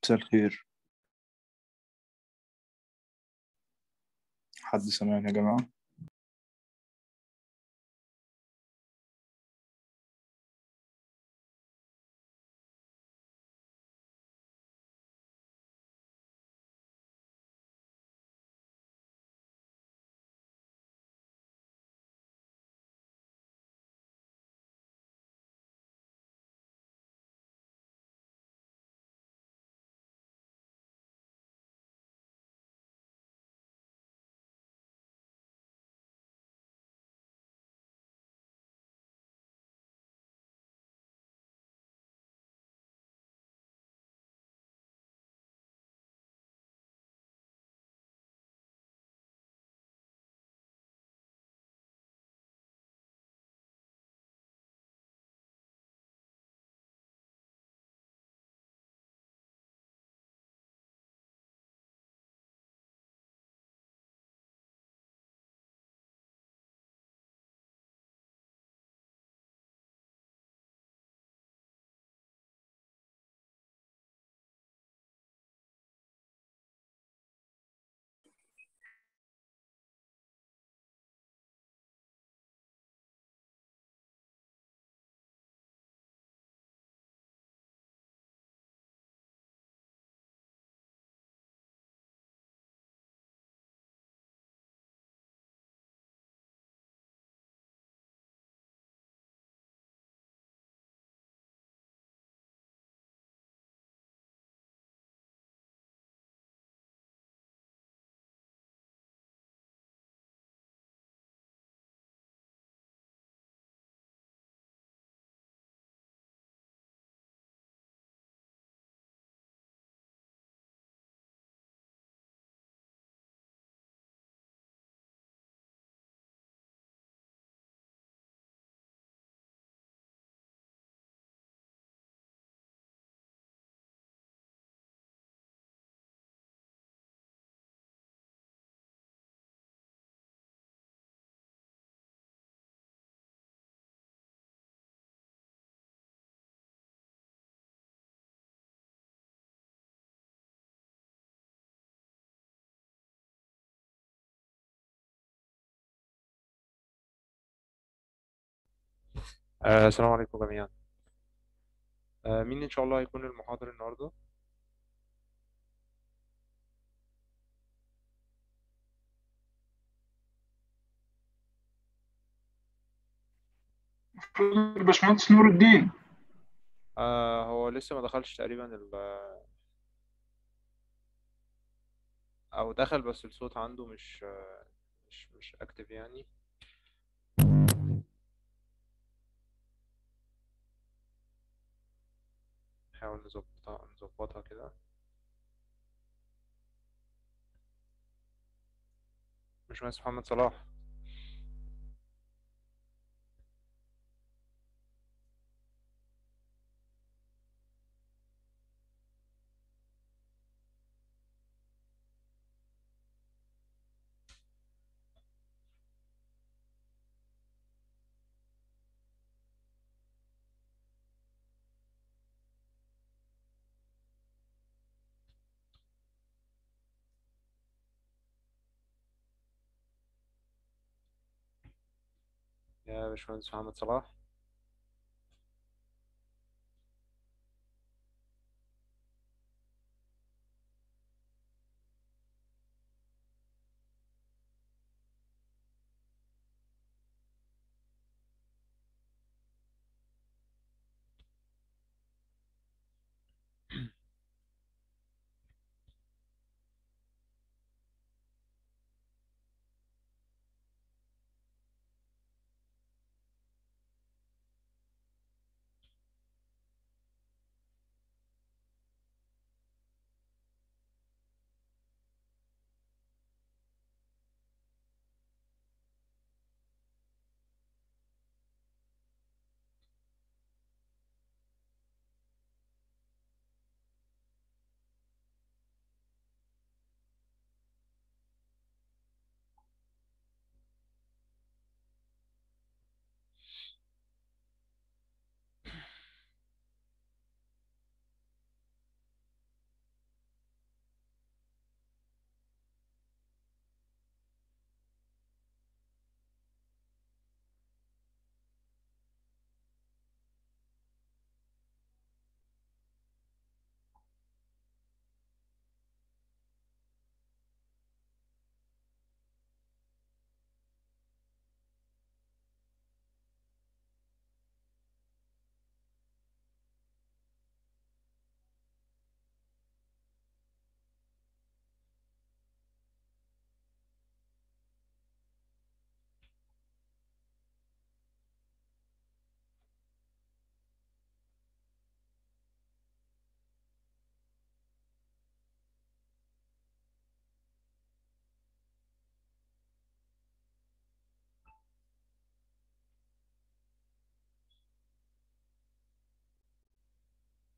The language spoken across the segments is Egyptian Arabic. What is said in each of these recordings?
مساء الخير حد سامعني يا جماعة آه، السلام عليكم جميعا آه، مين إن شاء الله هيكون المحاضر النهاردة المفروض الباشمهندس نور الدين آه، هو لسه ما دخلش تقريبا ال أو دخل بس الصوت عنده مش آه، مش مش أكتف يعني نحاول نظبطها نظبطها كده مش مهندس محمد صلاح يا باشمهندس محمد صلاح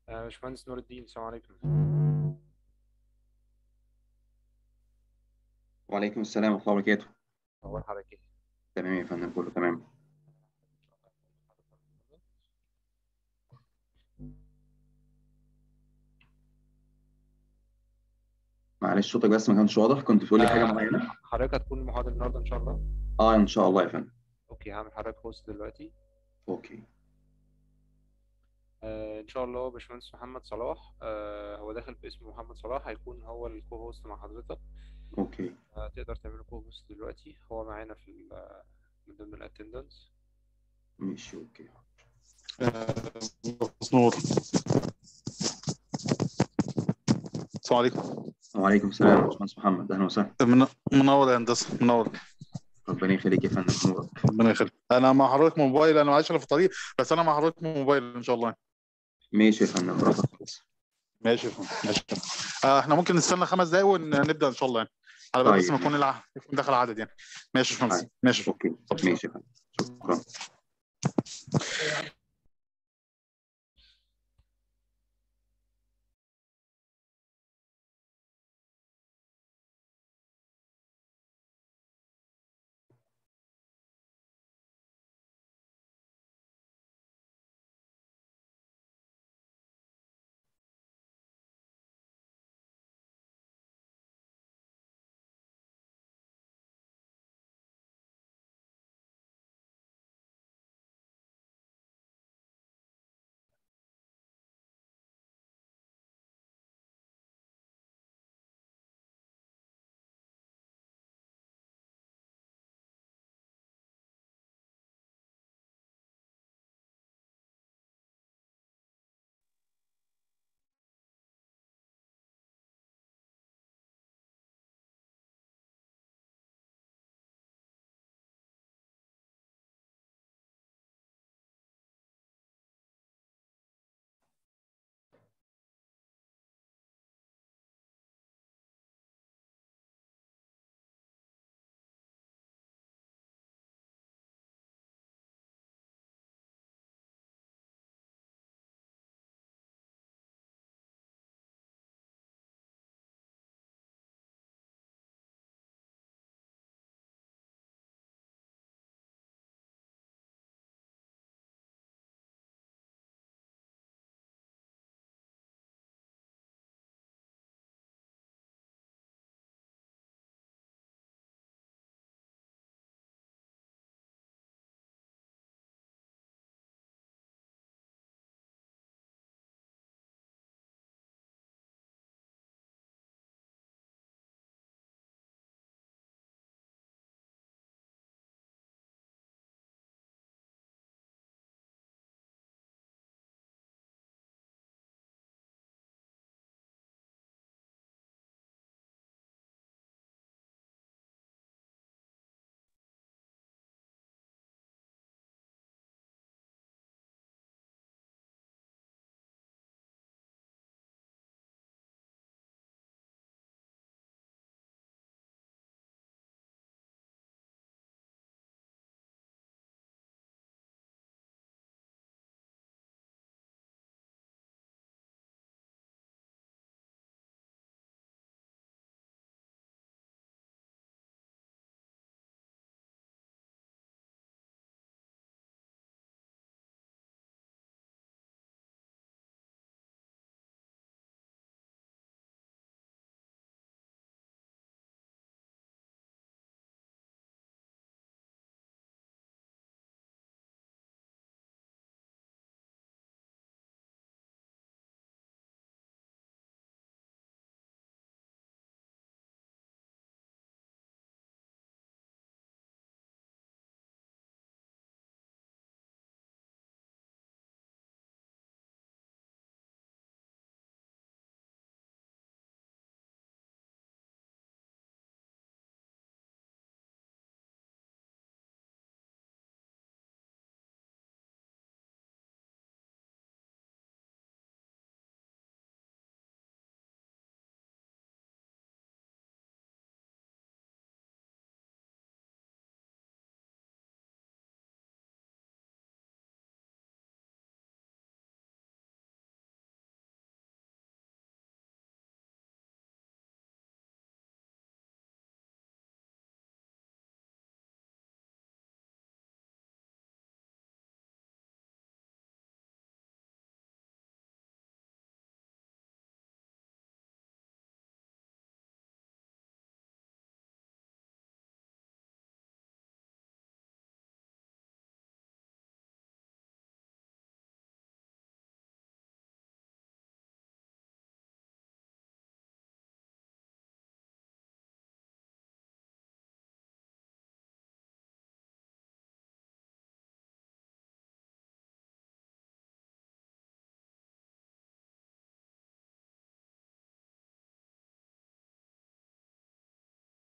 آه، باشمهندس نور الدين السلام عليكم وعليكم السلام ورحمة الله وبركاته أخبار حضرتك إيه؟ تمام يا فندم كله تمام معلش صوتك بس ما كانش واضح كنت بتقول لي حاجة آه، معينة حضرتك هتكون المحاضرة النهاردة إن شاء الله اه ان شاء الله يا فندم أوكي هعمل حضرتك هوست دلوقتي اوكي آه، إن شاء الله باشمهندس محمد صلاح آه، هو داخل باسم محمد صلاح هيكون هو الكو هوست مع حضرتك اوكي آه، تقدر تعمله كو هوست دلوقتي هو معانا في ال- من ضمن الاتندنس ماشي اوكي نور السلام عليكم وعليكم السلام يا باشمهندس محمد اهلا وسهلا من منور يا هندسه منور ربنا يخليك يا فندم نورك ربنا يخليك انا مع حضرتك من موبايل انا معلش انا في الطريق بس انا مع حضرتك من موبايل ان شاء الله ماشي يا فندم براحتك خالص ماشي يا فندم، ماشي يا فندم. آه احنا ممكن نستنى خمس دقايق ونبدا ان شاء الله يعني على بال بس طيب. ما يكون الع... يكون دخل عدد يعني ماشي يا باشمهندس طيب. ماشي اوكي ماشي يا فندم شكرا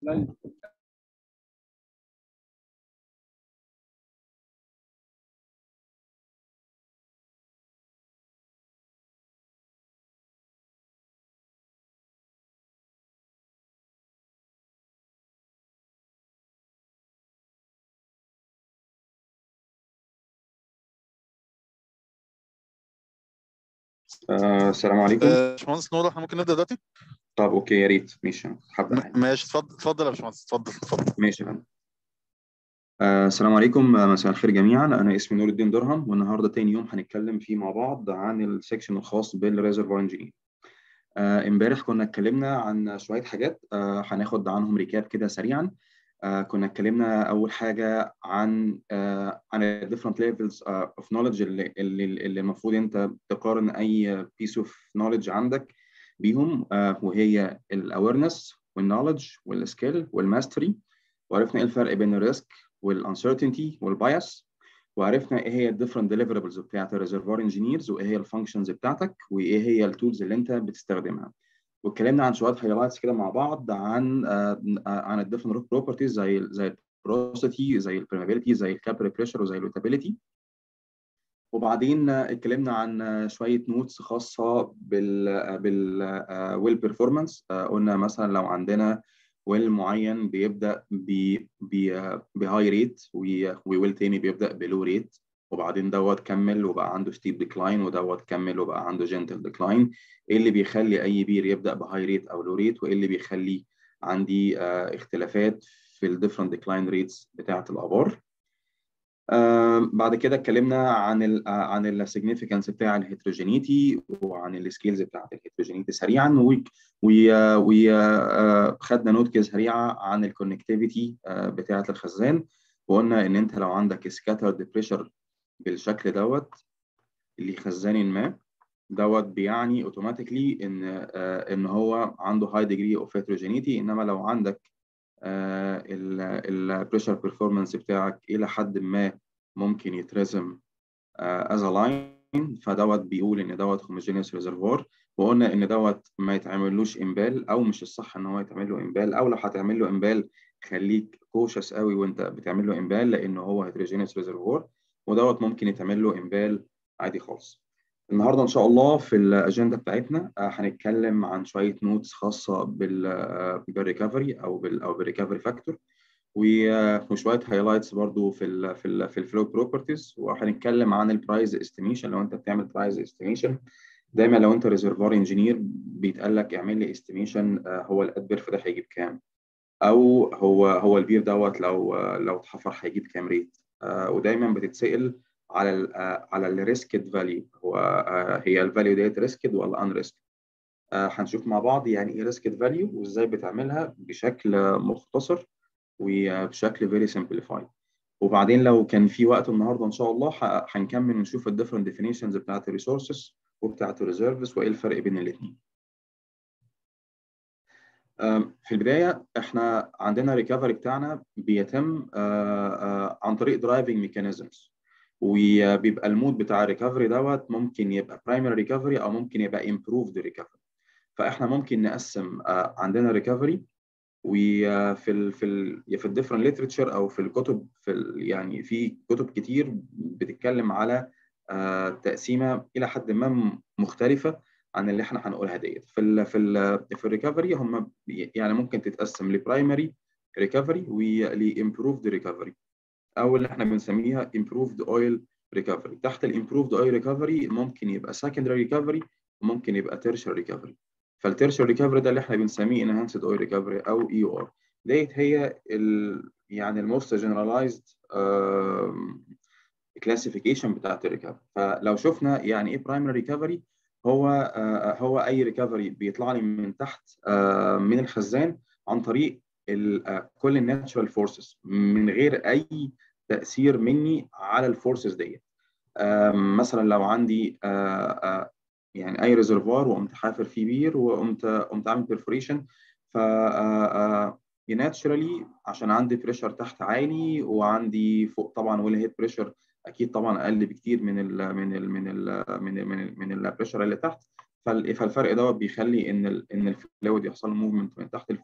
آه السلام عليكم آه، باشمهندس نور احنا ممكن نبدا دلوقتي طب اوكي يا ريت ماشي حابة م- ماشي اتفضل اتفضل يا باشمهندس اتفضل اتفضل ماشي يا فندم آه السلام عليكم آه، مساء الخير جميعا انا اسمي نور الدين درهم والنهارده تاني يوم هنتكلم فيه مع بعض عن السكشن الخاص بالريزرفوار انجينير آه، امبارح كنا اتكلمنا عن شويه حاجات آه، هناخد عنهم ريكاب كده سريعا آه، كنا اتكلمنا اول حاجه عن آه، عن ال different levels آه، of knowledge اللي اللي اللي المفروض انت تقارن اي piece of knowledge عندك بيهم آه، وهي ال awareness وال knowledge وال skill وال mastery وعرفنا ايه الفرق بين الريسك وال uncertainty وال bias وعرفنا ايه هي الديفرنت deliverables بتاعت الريزرفوار انجينيرز وايه هي الفانكشنز بتاعتك وايه هي التولز اللي انت بتستخدمها واتكلمنا عن شويه هايلايتس كده مع بعض عن آه، عن الديفرنت بروبرتيز زي زي البروسيتي زي البرمابيلتي زي الكابري بريشر وزي الوتابيلتي وبعدين آه، اتكلمنا عن آه، شويه نوتس خاصه بال بال ويل بيرفورمانس قلنا مثلا لو عندنا ويل معين بيبدا ب بهاي ريت وويل تاني بيبدا بلو ريت وبعدين دوت كمل وبقى عنده ستيب ديكلاين ودوت كمل وبقى عنده جنتل ديكلاين ايه اللي بيخلي اي بير يبدا بهاي ريت او لو ريت وايه اللي بيخلي عندي آه، اختلافات في الديفرنت ديكلاين ريتس بتاعه الابار آه، بعد كده اتكلمنا عن ال عن السيجنيفيكانس بتاع الهيتروجينيتي وعن السكيلز بتاعه الهيتروجينيتي سريعا وخدنا نوت كده سريعه عن الكونكتيفيتي بتاعه الخزان وقلنا ان انت لو عندك سكاترد بريشر بالشكل دوت اللي خزان ما دوت بيعني اوتوماتيكلي ان آه، ان هو عنده هاي ديجري اوف هيتروجينيتي انما لو عندك البريشر بيرفورمانس بتاعك الى حد ما ممكن يترسم از لاين فدوت بيقول ان دوت هوموجينيوس ريزرفوار وقلنا ان دوت ما يتعملوش امبال او مش الصح ان هو يتعمل له امبال او لو هتعمل له امبال خليك كوشس قوي وانت بتعمل له امبال لان هو هيتروجينيوس ريزرفوار ودوت ممكن يتعمل له امبال عادي خالص النهارده ان شاء الله في الاجنده بتاعتنا آه، هنتكلم عن شويه نوتس خاصه بال آه، بالريكفري او بال او بالريكفري فاكتور وشويه هايلايتس برضو في ال في ال في الفلو بروبرتيز وهنتكلم عن البرايز استيميشن لو انت بتعمل برايز استيميشن دايما لو انت ريزرفوار انجينير بيتقال لك اعمل لي استيميشن هو الادبرف ده هيجيب كام او هو هو البير دوت لو آه، لو اتحفر هيجيب كام ريت آه، ودايما بتتسال على ال على الريسكد فاليو هو آه، هي الفاليو ديت ريسكد ولا ان ريسك هنشوف مع بعض يعني ايه ريسكد فاليو وازاي بتعملها بشكل مختصر وبشكل فيري سمبليفايد وبعدين لو كان في وقت النهارده ان شاء الله ه- هنكمل نشوف الديفرنت ديفينيشنز بتاعت الريسورسز وبتاعت الريزيرفز وايه الفرق بين الاثنين في البدايه احنا عندنا ريكفري بتاعنا بيتم آه، آه، عن طريق درايفنج ميكانيزمز وبيبقى المود بتاع الريكفري دوت ممكن يبقى برايمري ريكفري او ممكن يبقى امبروفد ريكفري فاحنا ممكن نقسم آه، عندنا ريكفري وفي ال في ال في الديفرنت ليترشر او في الكتب في ال يعني في كتب كتير بتتكلم على آه، تقسيمه الى حد ما م- مختلفه عن اللي احنا هنقولها ديت في ال في ال في الريكفري هم بي- يعني ممكن تتقسم لبرايمري ريكفري ولامبروفد ريكفري او اللي احنا بنسميها improved oil recovery تحت ال improved oil recovery ممكن يبقى secondary recovery وممكن يبقى tertiary recovery فالتيرشري recovery ده اللي احنا بنسميه enhanced oil recovery او EOR ديت هي ال يعني الموست generalized كلاسيفيكيشن بتاعت الريكفري فلو شفنا يعني ايه برايمري ريكفري هو آه، هو اي ريكفري بيطلع لي من تحت آه، من الخزان عن طريق ال- آه، كل الناتشرال فورسز من غير اي تاثير مني على الفورسز ديت آم، مثلا لو عندي آه، آه، يعني اي ريزرفوار وقمت حافر فيه بير وقمت قمت عامل بيرفوريشن ف ناتشرالي عشان عندي بريشر تحت عالي وعندي فوق طبعا ويل هيد بريشر اكيد طبعا اقل بكتير من ال من ال من ال من ال من ال من البريشر اللي تحت فال- فالفرق دوت بيخلي ان ال ان الفلويد يحصل له موفمنت من تحت لفوق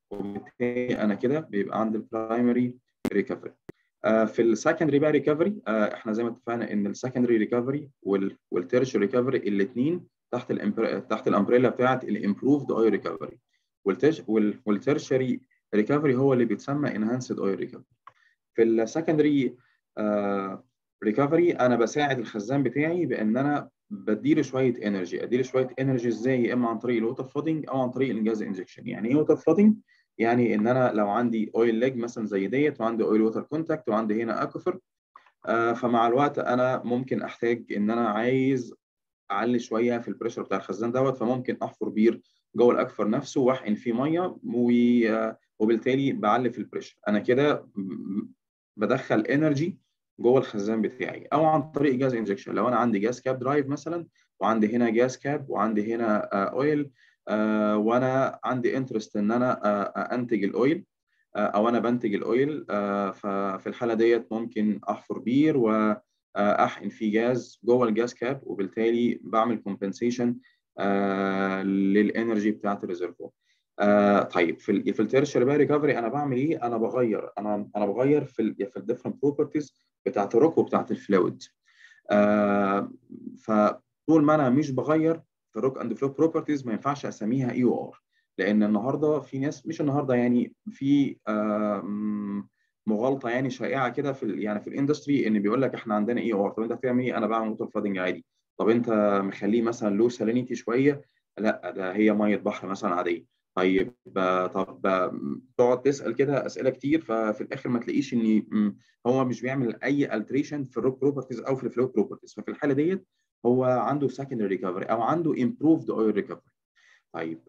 وبالتالي انا كده بيبقى عندي البرايمري ريكفري في السكندري بقى ريكفري احنا زي ما اتفقنا ان السكندري ريكفري والتيرشري ريكفري الاثنين تحت الامبر... تحت الامبريلا بتاعت الامبروفد اويل ريكفري والتيرشري ريكفري هو اللي بيتسمى انهانسد اويل ريكفري في السكندري ريكفري انا بساعد الخزان بتاعي بان انا بديله شويه انرجي اديله شويه انرجي ازاي يا اما عن طريق الووتر فلودنج او عن طريق الجاز انجكشن يعني ايه ووتر فلودنج يعني ان انا لو عندي اويل ليج مثلا زي ديت وعندي اويل ووتر كونتاكت وعندي هنا اكوفر آه فمع الوقت انا ممكن احتاج ان انا عايز اعلي شويه في البريشر بتاع الخزان دوت فممكن احفر بير جوه الاكفر نفسه واحقن فيه ميه وبالتالي بعلي في البريشر انا كده بدخل انرجي جوه الخزان بتاعي او عن طريق جاز انجكشن لو انا عندي جاز كاب درايف مثلا وعندي هنا جاز كاب وعندي هنا اويل آه وانا عندي انترست ان انا آه انتج الاويل آه او انا بنتج الاويل ففي الحاله ديت ممكن احفر بير واحقن فيه جاز جوه الجاز كاب وبالتالي بعمل كومبنسيشن للانرجي بتاعت الريزرفوار آه طيب في في التيرشري بقى ريكفري انا بعمل ايه؟ انا بغير انا انا بغير في ال في الديفرنت بروبرتيز بتاعت الروك وبتاعت الفلويد. آه فطول ما انا مش بغير في الروك اند فلو بروبرتيز ما ينفعش اسميها اي او ار لان النهارده في ناس مش النهارده يعني في آه مغالطه يعني شائعه كده في يعني في الاندستري ان بيقول لك احنا عندنا اي او ار طب انت هتعمل ايه؟ انا بعمل ووتر فلادنج عادي. طب انت مخليه مثلا لو سالينيتي شويه لا ده هي ميه بحر مثلا عاديه طيب طب تقعد تسال كده اسئله كتير ففي الاخر ما تلاقيش ان هو مش بيعمل اي التريشن في الروك بروبرتيز او في الفلو بروبرتيز ففي الحاله ديت هو عنده سكندري ريكفري او عنده امبروفد اويل ريكفري طيب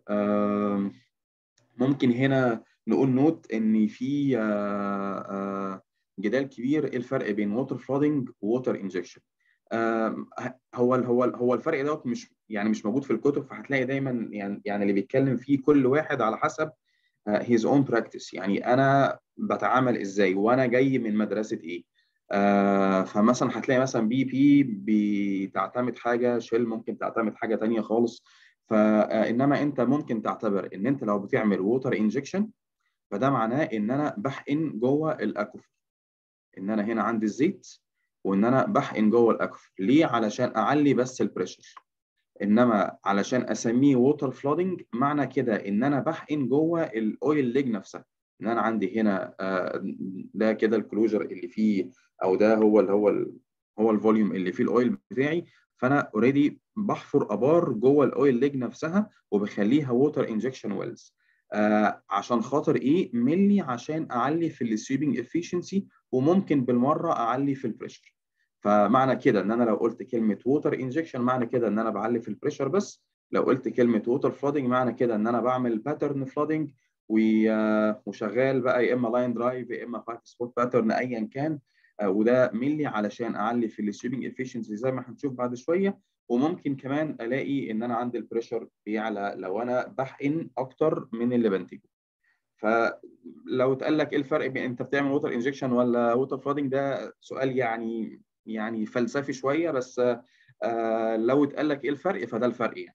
ممكن هنا نقول نوت ان في جدال كبير ايه الفرق بين ووتر فلودنج ووتر انجكشن هو هو هو الفرق دوت مش يعني مش موجود في الكتب فهتلاقي دايما يعني يعني اللي بيتكلم فيه كل واحد على حسب هيز اون براكتس يعني انا بتعامل ازاي وانا جاي من مدرسه ايه آه فمثلا هتلاقي مثلا بي بي بتعتمد حاجه شيل ممكن تعتمد حاجه تانية خالص فانما انت ممكن تعتبر ان انت لو بتعمل ووتر انجكشن فده معناه ان انا بحقن جوه الاكوفر ان انا هنا عندي الزيت وان انا بحقن جوه الاكوفر ليه علشان اعلي بس البريشر انما علشان اسميه ووتر فلودنج معنى كده ان انا بحقن جوه الاويل ليج نفسها ان انا عندي هنا ده كده الكلوجر اللي فيه او ده هو اللي هو ال هو الفوليوم اللي فيه الاويل بتاعي فانا اوريدي بحفر ابار جوه الاويل ليج نفسها وبخليها ووتر انجكشن ويلز آه عشان خاطر ايه ملي عشان اعلي في السويبنج افيشنسي وممكن بالمره اعلي في البريشر فمعنى كده ان انا لو قلت كلمه ووتر انجكشن معنى كده ان انا بعلي في البريشر بس لو قلت كلمه ووتر فلودنج معنى كده ان انا بعمل باترن فلودنج وشغال بقى يا اما لاين درايف يا اما فايف سبوت باترن ايا كان وده ملي علشان اعلي في السويبنج افيشنسي زي ما هنشوف بعد شويه وممكن كمان الاقي ان انا عندي البريشر بيعلى لو انا بحقن اكتر من اللي بنتجه فلو اتقال لك ايه الفرق بين انت بتعمل ووتر انجكشن ولا ووتر فلودنج ده سؤال يعني يعني فلسفي شويه بس آه لو اتقال لك ايه الفرق فده الفرق يعني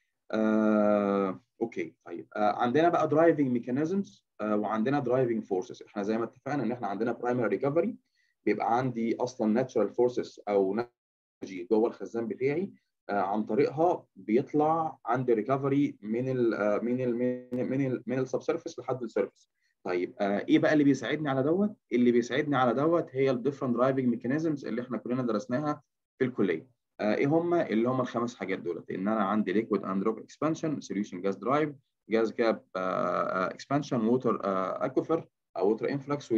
آه اوكي طيب آه عندنا بقى درايفنج ميكانيزمز آه وعندنا درايفنج فورسز احنا زي ما اتفقنا ان احنا عندنا برايمري ريكفري بيبقى عندي اصلا ناتشرال فورسز او انرجي جوه الخزان بتاعي آه عن طريقها بيطلع عندي ريكفري من ال من ال من ال من السب سيرفيس لحد السيرفيس طيب آه ايه بقى اللي بيساعدني على دوت؟ اللي بيساعدني على دوت هي الديفرنت درايفنج ميكانيزمز اللي احنا كلنا درسناها في الكليه. آه ايه هم؟ اللي هم الخمس حاجات دولت ان انا عندي ليكويد اند روك اكسبانشن، سوليوشن جاز درايف، جاز جاب اكسبانشن، ووتر اكوفر او ووتر انفلكس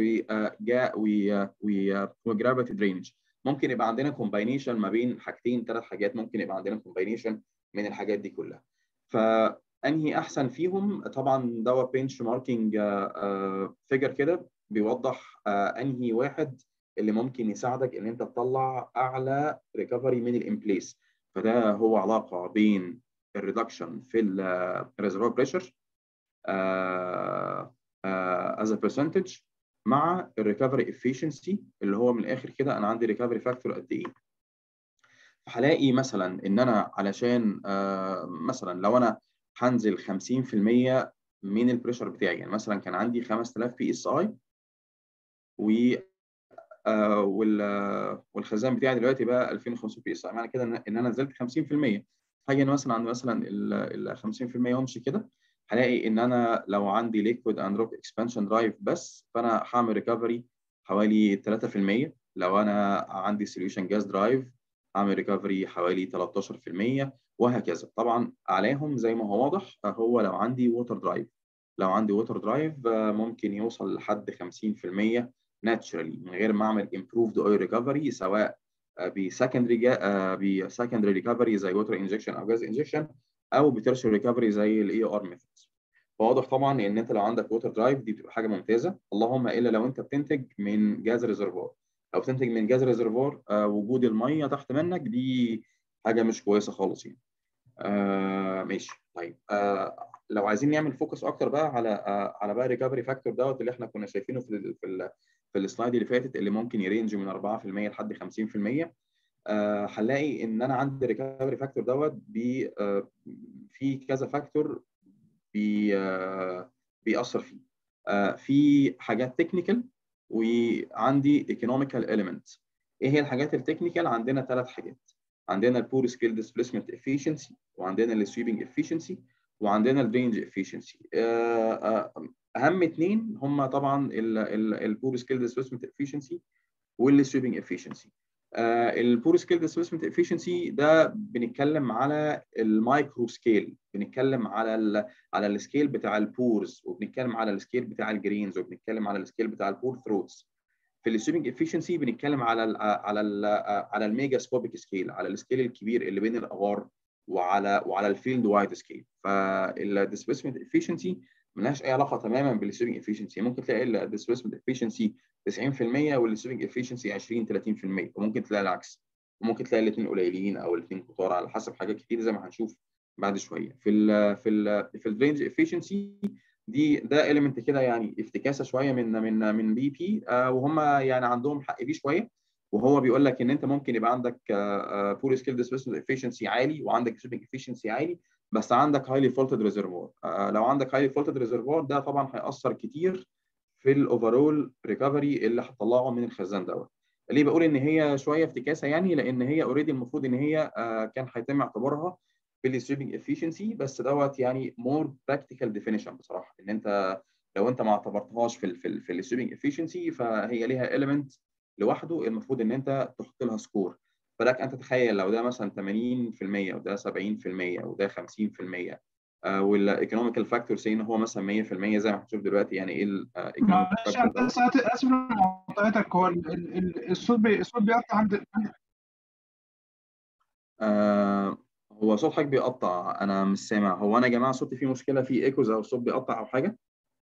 وجرافيتي درينج. ممكن يبقى عندنا كومباينيشن ما بين حاجتين ثلاث حاجات ممكن يبقى عندنا كومباينيشن من الحاجات دي كلها. ف انهي احسن فيهم طبعا دوت بنش ماركينج فيجر كده بيوضح انهي واحد اللي ممكن يساعدك ان انت تطلع اعلى ريكفري من الامبليس فده هو علاقه بين الريدكشن في الريزرفوار بريشر از ا برسنتج مع الريكفري افيشنسي اللي هو من الاخر كده انا عندي ريكفري فاكتور قد ايه فهلاقي مثلا ان انا علشان مثلا لو انا هنزل 50% من البريشر بتاعي يعني مثلا كان عندي 5000 بي اس اي و آه وال والخزان بتاعي دلوقتي بقى 2500 بي اس اي معنى كده ان ان انا نزلت 50% هاجي انا مثلا عند مثلا ال 50% وامشي كده هلاقي ان انا لو عندي ليكويد اند روك اكسبانشن درايف بس فانا هعمل ريكفري حوالي 3% لو انا عندي سوليوشن جاز درايف هعمل ريكفري حوالي 13% وهكذا طبعا عليهم زي ما هو واضح هو لو عندي ووتر درايف لو عندي ووتر درايف ممكن يوصل لحد 50% ناتشرالي من غير ما اعمل امبروفد اويل ريكفري سواء بسكندري بسكندري ريكفري زي ووتر انجكشن او جاز انجكشن او بترشر ريكفري زي الاي ار ميثودز فواضح طبعا ان انت لو عندك ووتر درايف دي بتبقى حاجه ممتازه اللهم الا لو انت بتنتج من جاز ريزرفوار لو بتنتج من جاز ريزرفوار آه وجود الميه تحت منك دي حاجه مش كويسه خالص يعني آه ماشي طيب آه لو عايزين نعمل فوكس اكتر بقى على آه على بقى ريكفري فاكتور دوت اللي احنا كنا شايفينه في ال في ال في السلايد اللي فاتت اللي ممكن يرينج من 4% لحد 50% آه هنلاقي ان انا عندي ريكفري فاكتور دوت بي آه في كذا فاكتور بي آه بيأثر فيه آه في حاجات تكنيكال وعندي ايكونوميكال اليمنت ايه هي الحاجات التكنيكال عندنا ثلاث حاجات عندنا البور سكيل ديسبيسمنت افيشنسي وعندنا السويبنج افيشنسي وعندنا الرينج افيشنسي اهم اثنين هم طبعا البور سكيل ديسبيسمنت افيشنسي والسويبنج افيشنسي البور سكيل ديسبيسمنت افيشنسي ده بنتكلم على المايكرو سكيل بنتكلم على ال على السكيل بتاع البورز وبنتكلم على السكيل بتاع الجرينز وبنتكلم على السكيل بتاع البور ثروتس في السويبنج افيشنسي بنتكلم على ال على ال على الميجا سكوبيك سكيل على السكيل الكبير اللي بين الاغار وعلى وعلى الفيلد وايد سكيل فالديسبيسمنت افيشنسي ملهاش اي علاقه تماما بالسويبنج افيشنسي ممكن تلاقي الديسبيسمنت افيشنسي 90% والسويبنج افيشنسي 20 30% وممكن تلاقي العكس وممكن تلاقي الاثنين قليلين او الاثنين كتار على حسب حاجات كتير زي ما هنشوف بعد شويه في ال في ال في الرينج افيشنسي دي ده اليمنت كده يعني افتكاسه شويه من من من بي بي آه وهم يعني عندهم حق بيه شويه وهو بيقول لك ان انت ممكن يبقى عندك بور سكيل ديسبيسمنت افيشنسي عالي وعندك سويبنج افيشنسي عالي بس عندك هايلي فولتد ريزرفوار لو عندك هايلي فولتد ريزرفوار ده طبعا هياثر كتير في الاوفرول ريكفري اللي هتطلعه من الخزان دوت ليه بقول ان هي شويه افتكاسه يعني لان هي اوريدي المفروض ان هي آه كان هيتم اعتبارها في الستريبنج افيشنسي بس دوت يعني مور براكتيكال ديفينيشن بصراحه ان انت لو انت ما اعتبرتهاش في ال في ال في الستريبنج افيشنسي فهي ليها ايليمنت لوحده المفروض ان انت تحط لها سكور فلك انت تخيل لو ده مثلا 80% وده 70% وده 50% آه والايكونوميكال فاكتور سي ان هو مثلا 100% زي ما هنشوف دلوقتي يعني ايه الايكونوميك معلش اسف مقاطعتك هو الصوت بي الصوت بيقطع عند آه هو صوت حضرتك بيقطع انا مش سامع هو انا يا جماعه صوتي فيه مشكله فيه ايكوز او الصوت بيقطع او حاجه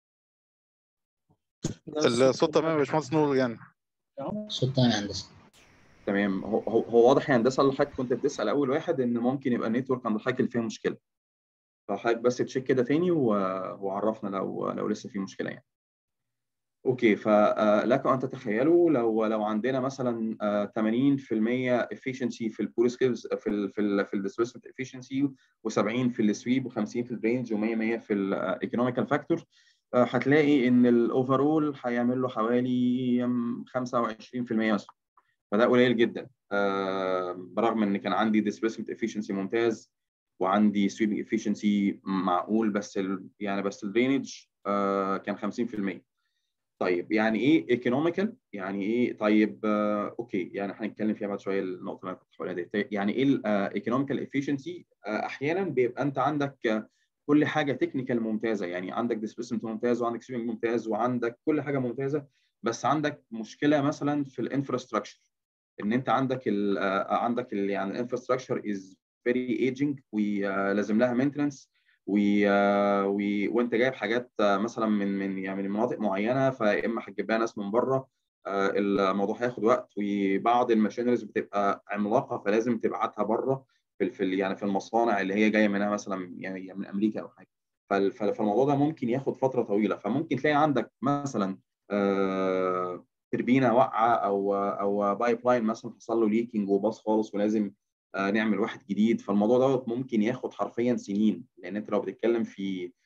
الصوت تمام يا باشمهندس نور يعني الصوت تمام يا هندسه تمام هو هو واضح يا هندسه اللي حضرتك كنت بتسال اول واحد ان ممكن يبقى النتورك عند حضرتك اللي فيها مشكله فحضرتك بس تشيك كده تاني وعرفنا لو لو لسه في مشكله يعني اوكي فلك ان تتخيلوا لو لو عندنا مثلا 80% efficiency في البور سكيلز في ال في ال في الديسبيسمنت efficiency و70 في السويب و50 في الرينج و100 100 في الايكونوميكال فاكتور هتلاقي ان الاوفرول هيعمل له حوالي 25% مثلا فده قليل جدا برغم ان كان عندي ديسبيسمنت efficiency ممتاز وعندي سويبنج efficiency معقول بس ال يعني بس الدرينج كان 50% طيب يعني ايه ايكونوميكال يعني ايه طيب آه اوكي يعني هنتكلم فيها بعد شويه النقطه اللي انا كنت هقولها دي يعني ايه الايكونوميكال افيشنسي آه احيانا بيبقى انت عندك آه كل حاجه تكنيكال ممتازه يعني عندك ديسبيسمنت ممتاز وعندك سوينج ممتاز وعندك كل حاجه ممتازه بس عندك مشكله مثلا في الانفراستراكشر ان انت عندك ال عندك ال يعني الانفراستراكشر از فيري ايجنج ولازم لها مينتنس و... و... وانت جايب حاجات مثلا من من يعني من مناطق معينه فيا اما هتجيب لها ناس من بره الموضوع هياخد وقت وبعض الماشينريز بتبقى عملاقه فلازم تبعتها بره في في يعني في المصانع اللي هي جايه منها مثلا يعني من امريكا او حاجه فالموضوع ده ممكن ياخد فتره طويله فممكن تلاقي عندك مثلا تربينه واقعه او او بايب لاين مثلا حصل له ليكينج وباص خالص ولازم نعمل واحد جديد فالموضوع دوت ممكن ياخد حرفيا سنين لان انت لو بتتكلم في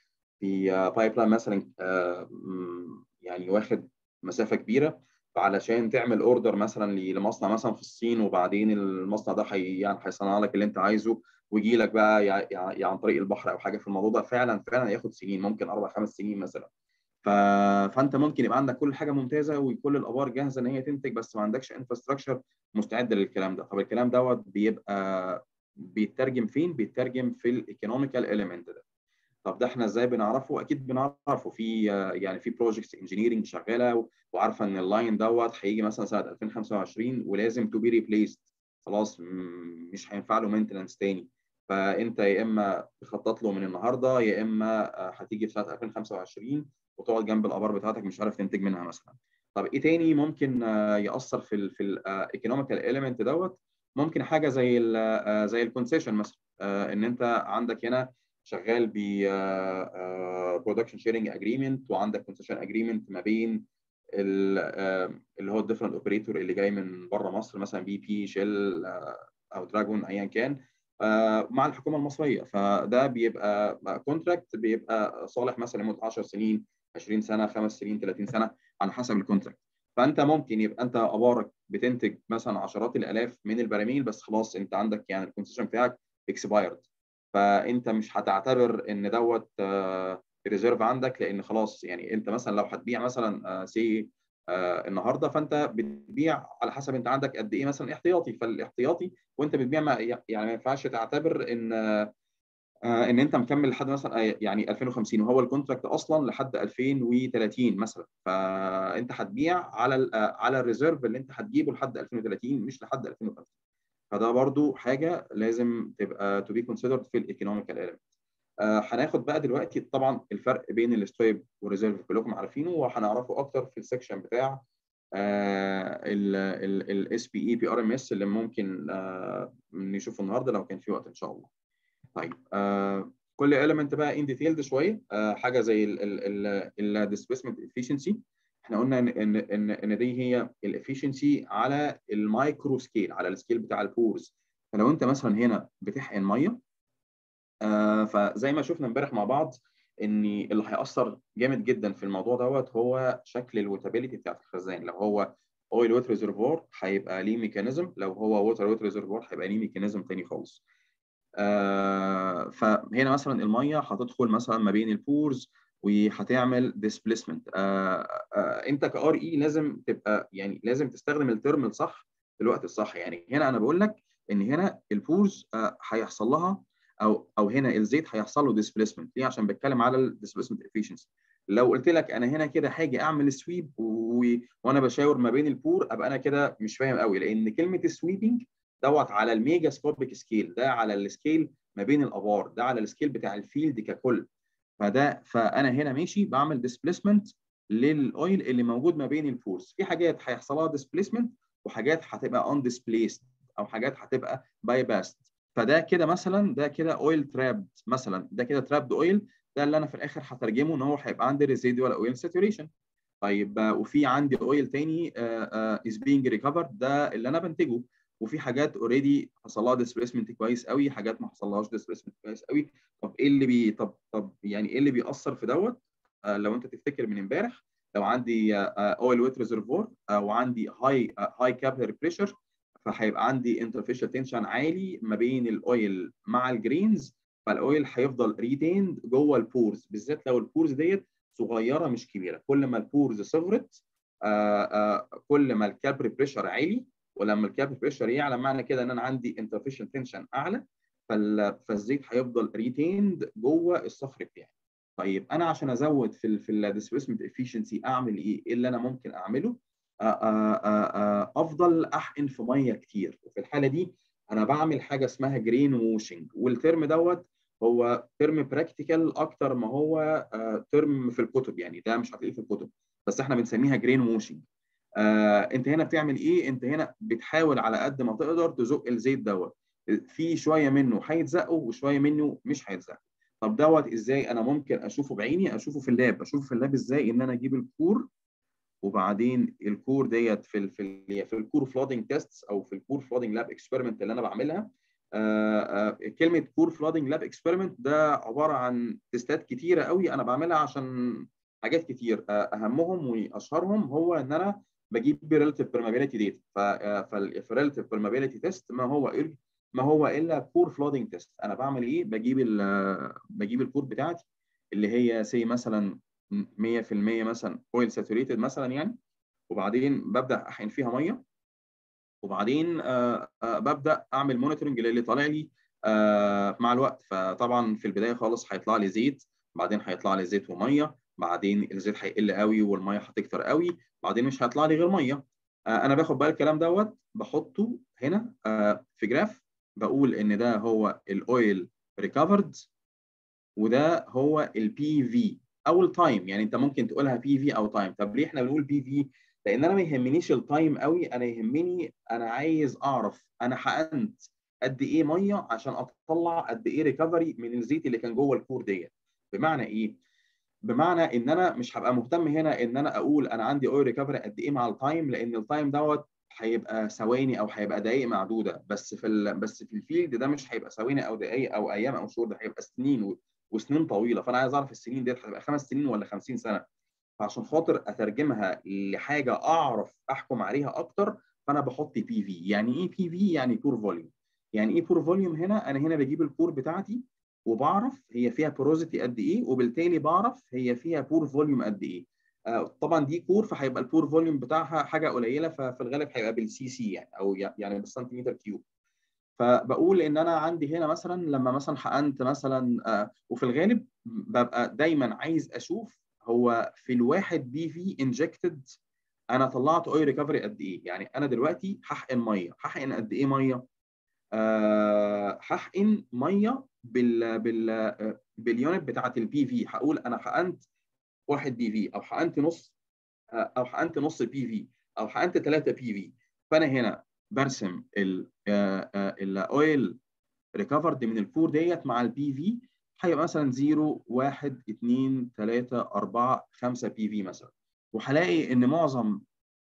في بايب لاين مثلا آه، م- يعني واخد مسافه كبيره فعلشان تعمل اوردر مثلا ل- لمصنع مثلا في الصين وبعدين المصنع ده حي يعني هيصنع لك اللي انت عايزه ويجي لك بقى يع- يع- يع- عن طريق البحر او حاجه في الموضوع ده فعلا فعلا ياخد سنين ممكن اربع خمس سنين مثلا ف... فانت ممكن يبقى عندك كل حاجه ممتازه وكل الابار جاهزه ان هي تنتج بس ما عندكش انفراستراكشر مستعده للكلام ده طب الكلام دوت بيبقى بيترجم فين بيترجم في الايكونوميكال اليمنت ده طب ده احنا ازاي بنعرفه اكيد بنعرفه في آه، يعني في بروجكتس انجينيرنج شغاله و- وعارفه ان اللاين دوت هيجي مثلا سنه 2025 ولازم تو بي ريبليسد خلاص م- مش هينفع له مينتنس تاني فانت يا اما تخطط له من النهارده يا اما آه، هتيجي في سنه 2025 وتقعد جنب الابار بتاعتك مش عارف تنتج منها مثلا طب ايه تاني ممكن آه، ياثر في ال في الايكونوميكال اليمنت دوت ممكن حاجه زي ال آه، زي الكونسيشن مثلا آه، ان انت عندك هنا شغال ب برودكشن شيرنج اجريمنت وعندك كونسيشن اجريمنت ما بين ال- آه، اللي هو الديفرنت اوبريتور اللي جاي من بره مصر مثلا بي بي شيل او دراجون ايا كان آه، مع الحكومه المصريه فده بيبقى كونتراكت بيبقى صالح مثلا لمده 10 سنين 20 سنه 5 سنين 30 سنه على حسب الكونتراكت فانت ممكن يبقى انت ابارك بتنتج مثلا عشرات الالاف من البراميل بس خلاص انت عندك يعني الكونسيشن بتاعك اكسبايرد فانت مش هتعتبر ان دوت ريزيرف عندك لان خلاص يعني انت مثلا لو هتبيع مثلا سي النهارده فانت بتبيع على حسب انت عندك قد ايه مثلا احتياطي فالاحتياطي وانت بتبيع ما يعني ما ينفعش تعتبر ان آه، ان انت مكمل لحد مثلا آه، يعني 2050 وهو الكونتراكت اصلا لحد 2030 مثلا فانت هتبيع على ال- آه، على الريزيرف اللي انت هتجيبه لحد 2030 مش لحد 2050 فده برضو حاجه لازم تبقى تو بي كونسيدرد في الايكونوميكال ايلمنت هناخد بقى دلوقتي طبعا الفرق بين الستويب والريزيرف كلكم عارفينه وهنعرفه اكتر في السكشن بتاع الاس بي اي بي ار ام اس اللي ممكن آه، نشوفه النهارده لو كان في وقت ان شاء الله. طيب آه، كل element بقى ان ديتيلد شويه آه، حاجه زي الديسبيسمنت efficiency احنا قلنا ان ان ان ان دي هي الافشنسي على المايكرو سكيل على السكيل بتاع البورز فلو انت مثلا هنا بتحقن ميه آه، فزي ما شفنا امبارح مع بعض ان اللي هيأثر جامد جدا في الموضوع دوت هو شكل الوتابيليتي بتاعت الخزان لو هو اويل ووتر ريزرفوار هيبقى ليه ميكانيزم لو هو ووتر ووتر ريزرفوار هيبقى ليه ميكانيزم تاني خالص آه، فهنا مثلا الميه هتدخل مثلا ما بين البورز وهتعمل ديسبيسمنت انت كار اي لازم تبقى يعني لازم تستخدم الترم الصح في الوقت الصح يعني هنا انا بقول لك ان هنا البورز آه، هيحصل لها او او هنا الزيت هيحصل له ديسبيسمنت ليه عشان بتكلم على الديسبيسمنت افيشنسي لو قلت لك انا هنا كده هاجي اعمل سويب و... وانا بشاور ما بين البور ابقى انا كده مش فاهم قوي لان كلمه السويبنج دوت على الميجا سكوبيك سكيل ده على السكيل ما بين الابار ده على السكيل بتاع الفيلد ككل فده فانا هنا ماشي بعمل ديسبيسمنت للاويل اللي موجود ما بين البورز في حاجات هيحصل لها ديسبيسمنت وحاجات هتبقى اون ديسبليسد او حاجات هتبقى باي باست فده كده مثلا ده كده اويل ترابد مثلا ده كده ترابد اويل ده اللي انا في الاخر هترجمه ان هو هيبقى عندي ريزيدوال اويل ساتوريشن طيب آه، وفي عندي اويل تاني از بينج ريكفرد ده اللي انا بنتجه وفي حاجات اوريدي حصل لها ديسبيسمنت كويس قوي حاجات ما حصلهاش ديسبيسمنت كويس قوي طب ايه اللي بي طب طب يعني ايه اللي بيأثر في دوت آه، لو انت تفتكر من امبارح لو عندي اويل ويت ريزرفوار وعندي هاي هاي كابلر بريشر فهيبقى عندي انترفيشال تنشن عالي ما بين الاويل مع الجرينز فالاويل هيفضل ريتيند جوه البورز بالذات لو البورز ديت صغيره مش كبيره كل ما البورز صغرت آه آه كل ما الكابري بريشر عالي ولما الكابري بريشر يعلى معنى كده ان انا عندي انترفيشال تنشن اعلى فال- فالزيت هيفضل ريتيند جوه الصخر بتاعي طيب انا عشان ازود في ال في الديسبيسمنت افيشنسي اعمل ايه؟ ايه اللي انا ممكن اعمله؟ آه، آه، آه، افضل احقن في ميه كتير وفي الحاله دي انا بعمل حاجه اسمها جرين ووشنج والترم دوت هو ترم براكتيكال اكتر ما هو آه، ترم في الكتب يعني ده مش هتلاقيه في الكتب بس احنا بنسميها جرين ووشنج آه، انت هنا بتعمل ايه انت هنا بتحاول على قد ما تقدر تزق الزيت دوت في شويه منه هيتزقوا وشويه منه مش هيتزقوا طب دوت ازاي انا ممكن اشوفه بعيني اشوفه في اللاب اشوفه في اللاب ازاي ان انا اجيب الكور وبعدين الكور ديت في ال في ال في الكور فلودنج تيستس او في الكور فلودنج لاب اكسبيرمنت اللي انا بعملها آه، آه، كلمه كور فلودنج لاب اكسبيرمنت ده عباره عن تستات كتيره قوي انا بعملها عشان حاجات كتير آه، اهمهم واشهرهم هو ان انا بجيب ريلاتيف بيرمابيلتي ديتا فالريلاتيف بيرمابيلتي تيست ما هو إيه؟ ما هو الا كور فلودنج تيست انا بعمل ايه بجيب ال بجيب الكور بتاعتي اللي هي سي مثلا 100% مثلا اويل ساتوريتد مثلا يعني وبعدين ببدا احقن فيها ميه وبعدين آه، آه، ببدا اعمل مونيتورنج للي طالع لي آه، مع الوقت فطبعا في البدايه خالص هيطلع لي زيت بعدين هيطلع لي زيت وميه بعدين الزيت هيقل قوي والميه هتكتر قوي بعدين مش هيطلع لي غير ميه انا باخد بقى الكلام دوت بحطه هنا في جراف بقول ان ده هو الاويل ريكفرد وده هو البي في او التايم يعني انت ممكن تقولها بي في او تايم طب ليه احنا بنقول بي في لان انا ما يهمنيش التايم قوي انا يهمني انا عايز اعرف انا حقنت قد ايه ميه عشان اطلع قد ايه ريكفري من الزيت اللي كان جوه الكور ديت بمعنى ايه بمعنى ان انا مش هبقى مهتم هنا ان انا اقول انا عندي اويل ريكفري قد ايه مع التايم لان التايم دوت هيبقى ثواني او هيبقى دقائق معدوده بس في ال... بس في الفيلد ده مش هيبقى ثواني او دقائق او ايام او شهور ده هيبقى سنين و... وسنين طويله فانا عايز اعرف السنين ديت هتبقى خمس سنين ولا 50 سنه فعشان خاطر اترجمها لحاجه اعرف احكم عليها اكتر فانا بحط بي في يعني ايه بي في يعني كور فوليوم يعني ايه كور فوليوم هنا انا هنا بجيب الكور بتاعتي وبعرف هي فيها بوروزيتي قد ايه وبالتالي بعرف هي فيها بور فوليوم قد ايه آه طبعا دي كور فهيبقى البور فوليوم بتاعها حاجه قليله ففي الغالب هيبقى بالسي سي يعني او يعني بالسنتيمتر كيوب فبقول ان انا عندي هنا مثلا لما مثلا حقنت مثلا آه وفي الغالب ببقى دايما عايز اشوف هو في الواحد بي في انجكتد انا طلعت اويل ريكفري قد ايه يعني انا دلوقتي هحقن ميه هحقن قد ايه ميه أه هحقن ميه بال بال باليونت بتاعت البي في هقول انا حقنت واحد بي في او حقنت نص او حقنت نص بي في او حقنت 3 بي في فانا هنا برسم الاويل ريكفرد من الكور ديت مع البي في هيبقى مثلا 0 1 2 3 4 5 بي في مثلا وهلاقي ان معظم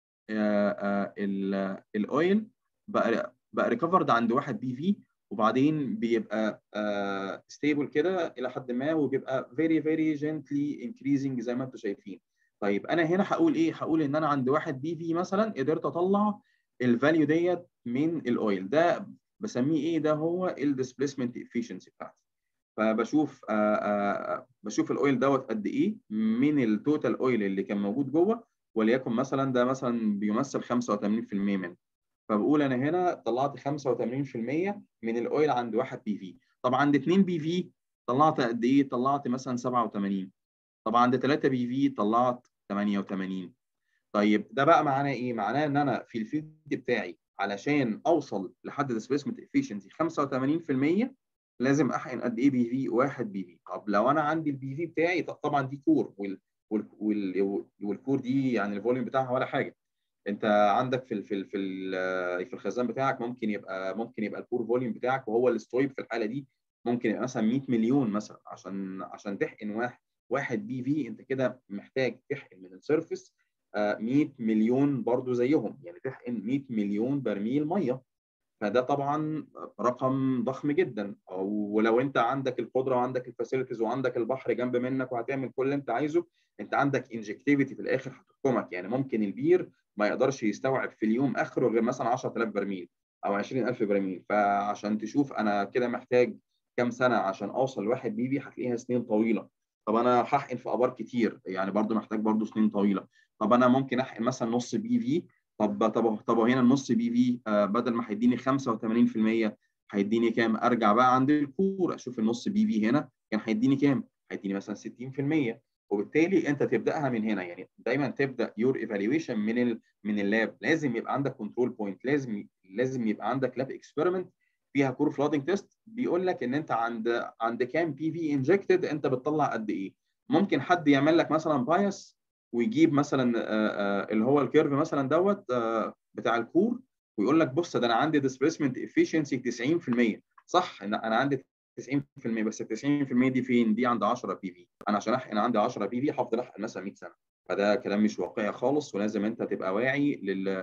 الاويل بقى بقى ريكفرد عند 1 بي في وبعدين بيبقى ستيبل كده الى حد ما وبيبقى فيري فيري جنتلي انكريزنج زي ما انتم شايفين طيب انا هنا هقول ايه هقول ان انا عند 1 بي في مثلا قدرت اطلع الفاليو ديت من الاويل ده بسميه ايه ده هو الديسبيسمنت افيشنسي بتاعتي فبشوف آآ آآ بشوف الاويل دوت قد ايه من التوتال اويل اللي كان موجود جوه وليكن مثلا ده مثلا بيمثل 85% منه فبقول انا هنا طلعت 85% من الاويل عند 1 بي في طب عند 2 بي في طلعت قد ايه طلعت مثلا 87 طب عند 3 بي في طلعت 88 طيب ده بقى معناه ايه معناه ان انا في الفيلد بتاعي علشان اوصل لحد ديسبيسمنت افيشنسي 85% لازم احقن قد ايه بي في 1 بي في طب لو انا عندي البي في بتاعي طبعا دي كور وال وال والكور دي يعني الفوليوم بتاعها ولا حاجه انت عندك في ال في ال في ال في الخزان بتاعك ممكن يبقى ممكن يبقى الكور فوليوم بتاعك وهو الستويب في الحاله دي ممكن يبقى مثلا 100 مليون مثلا عشان عشان تحقن واحد واحد بي في انت كده محتاج تحقن من السيرفس 100 مليون برضو زيهم يعني تحقن 100 مليون برميل ميه فده طبعا رقم ضخم جدا ولو انت عندك القدره وعندك الفاسيلتيز وعندك البحر جنب منك وهتعمل كل اللي انت عايزه انت عندك انجكتيفيتي في الاخر هتحكمك يعني ممكن البير ما يقدرش يستوعب في اليوم اخره غير مثلا 10000 برميل او 20000 برميل فعشان تشوف انا كده محتاج كام سنه عشان اوصل لواحد بي بي هتلاقيها سنين طويله طب انا هحقن في ابار كتير يعني برضو محتاج برضو سنين طويله طب انا ممكن احقن مثلا نص بي في طب طب طب هنا النص بي في آه بدل ما هيديني 85% هيديني كام؟ ارجع بقى عند الكور اشوف النص بي في هنا كان هيديني كام؟ هيديني مثلا 60% وبالتالي انت تبداها من هنا يعني دايما تبدا يور ايفالويشن من ال من اللاب لازم يبقى عندك كنترول بوينت لازم لازم يبقى عندك لاب اكسبيرمنت فيها كور فلودنج تيست بيقول لك ان انت عند عند كام بي في انجكتد انت بتطلع قد ايه ممكن حد يعمل لك مثلا بايس ويجيب مثلا اللي هو الكيرف مثلا دوت بتاع الكور ويقول لك بص ده انا عندي ديسبيسمنت افيشنسي 90% صح ان انا عندي 90% بس ال 90% دي فين؟ دي عند 10 بي في انا عشان احقن عندي 10 بي في هفضل احقن مثلا 100 سنه فده كلام مش واقعي خالص ولازم انت تبقى واعي لل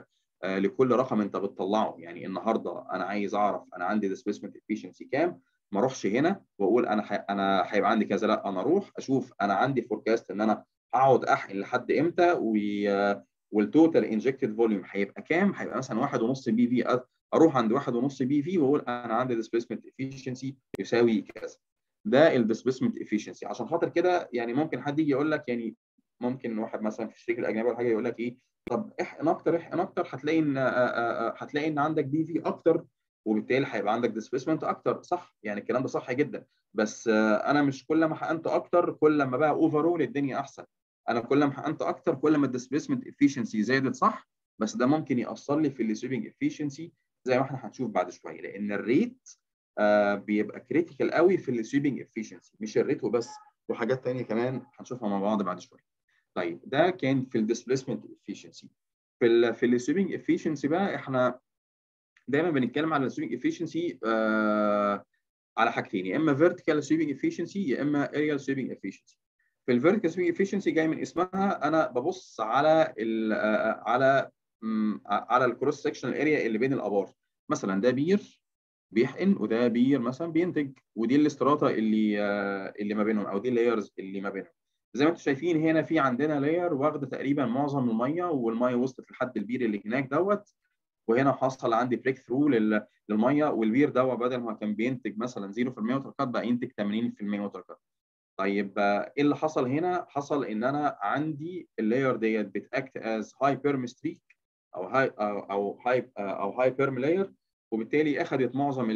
آه، لكل رقم انت بتطلعه يعني النهارده انا عايز اعرف انا عندي displacement efficiency كام ما اروحش هنا واقول انا ح... انا هيبقى عندي كذا لا انا اروح اشوف انا عندي فوركاست ان انا اقعد احقن لحد امتى و... والتوتال انجكتد فوليوم هيبقى كام هيبقى مثلا 1.5 بي في اروح عند 1.5 بي في واقول انا عندي displacement efficiency يساوي كذا ده الديسبيسمنت efficiency عشان خاطر كده يعني ممكن حد يجي يقول لك يعني ممكن واحد مثلا في الشركه الاجنبيه ولا حاجه يقول لك ايه طب احقن اكتر احقن اكتر هتلاقي ان هتلاقي ان عندك بي في اكتر وبالتالي هيبقى عندك ديسبيسمنت اكتر صح يعني الكلام ده صح جدا بس انا مش كل ما حقنت اكتر كل ما بقى اوفرول الدنيا احسن انا كل ما حقنت اكتر كل ما الديسبيسمنت efficiency زادت صح بس ده ممكن ياثر لي في السويبنج efficiency زي ما احنا هنشوف بعد شويه لان الريت آه بيبقى كريتيكال قوي في السويبنج efficiency مش الريت وبس وحاجات ثانيه كمان هنشوفها مع بعض بعد شويه طيب ده كان في الديسبيسمنت efficiency في ال في السويبنج efficiency بقى احنا دايما بنتكلم على السويبنج efficiency آه على حاجتين يا اما vertical sweeping efficiency يا اما aerial sweeping efficiency في الفيرتيكال sweeping efficiency جاي من اسمها انا ببص على ال على على الكروس سكشنال اريا اللي بين الابار مثلا ده بير بيحقن وده بير مثلا بينتج ودي الاستراتا اللي اللي ما بينهم او دي اللايرز اللي ما بينهم زي ما انتم شايفين هنا في عندنا لاير واخده تقريبا معظم الميه والميه وصلت لحد البير اللي هناك دوت وهنا حصل عندي بريك ثرو للميه والبير دوت بدل ما كان بينتج مثلا 0% ووتر كات بقى ينتج 80% ووتر كات طيب ايه اللي حصل هنا؟ حصل ان انا عندي اللاير ديت بتاكت از هاي بيرم ستريك او هاي او هاي او هاي بيرم لاير وبالتالي اخذت معظم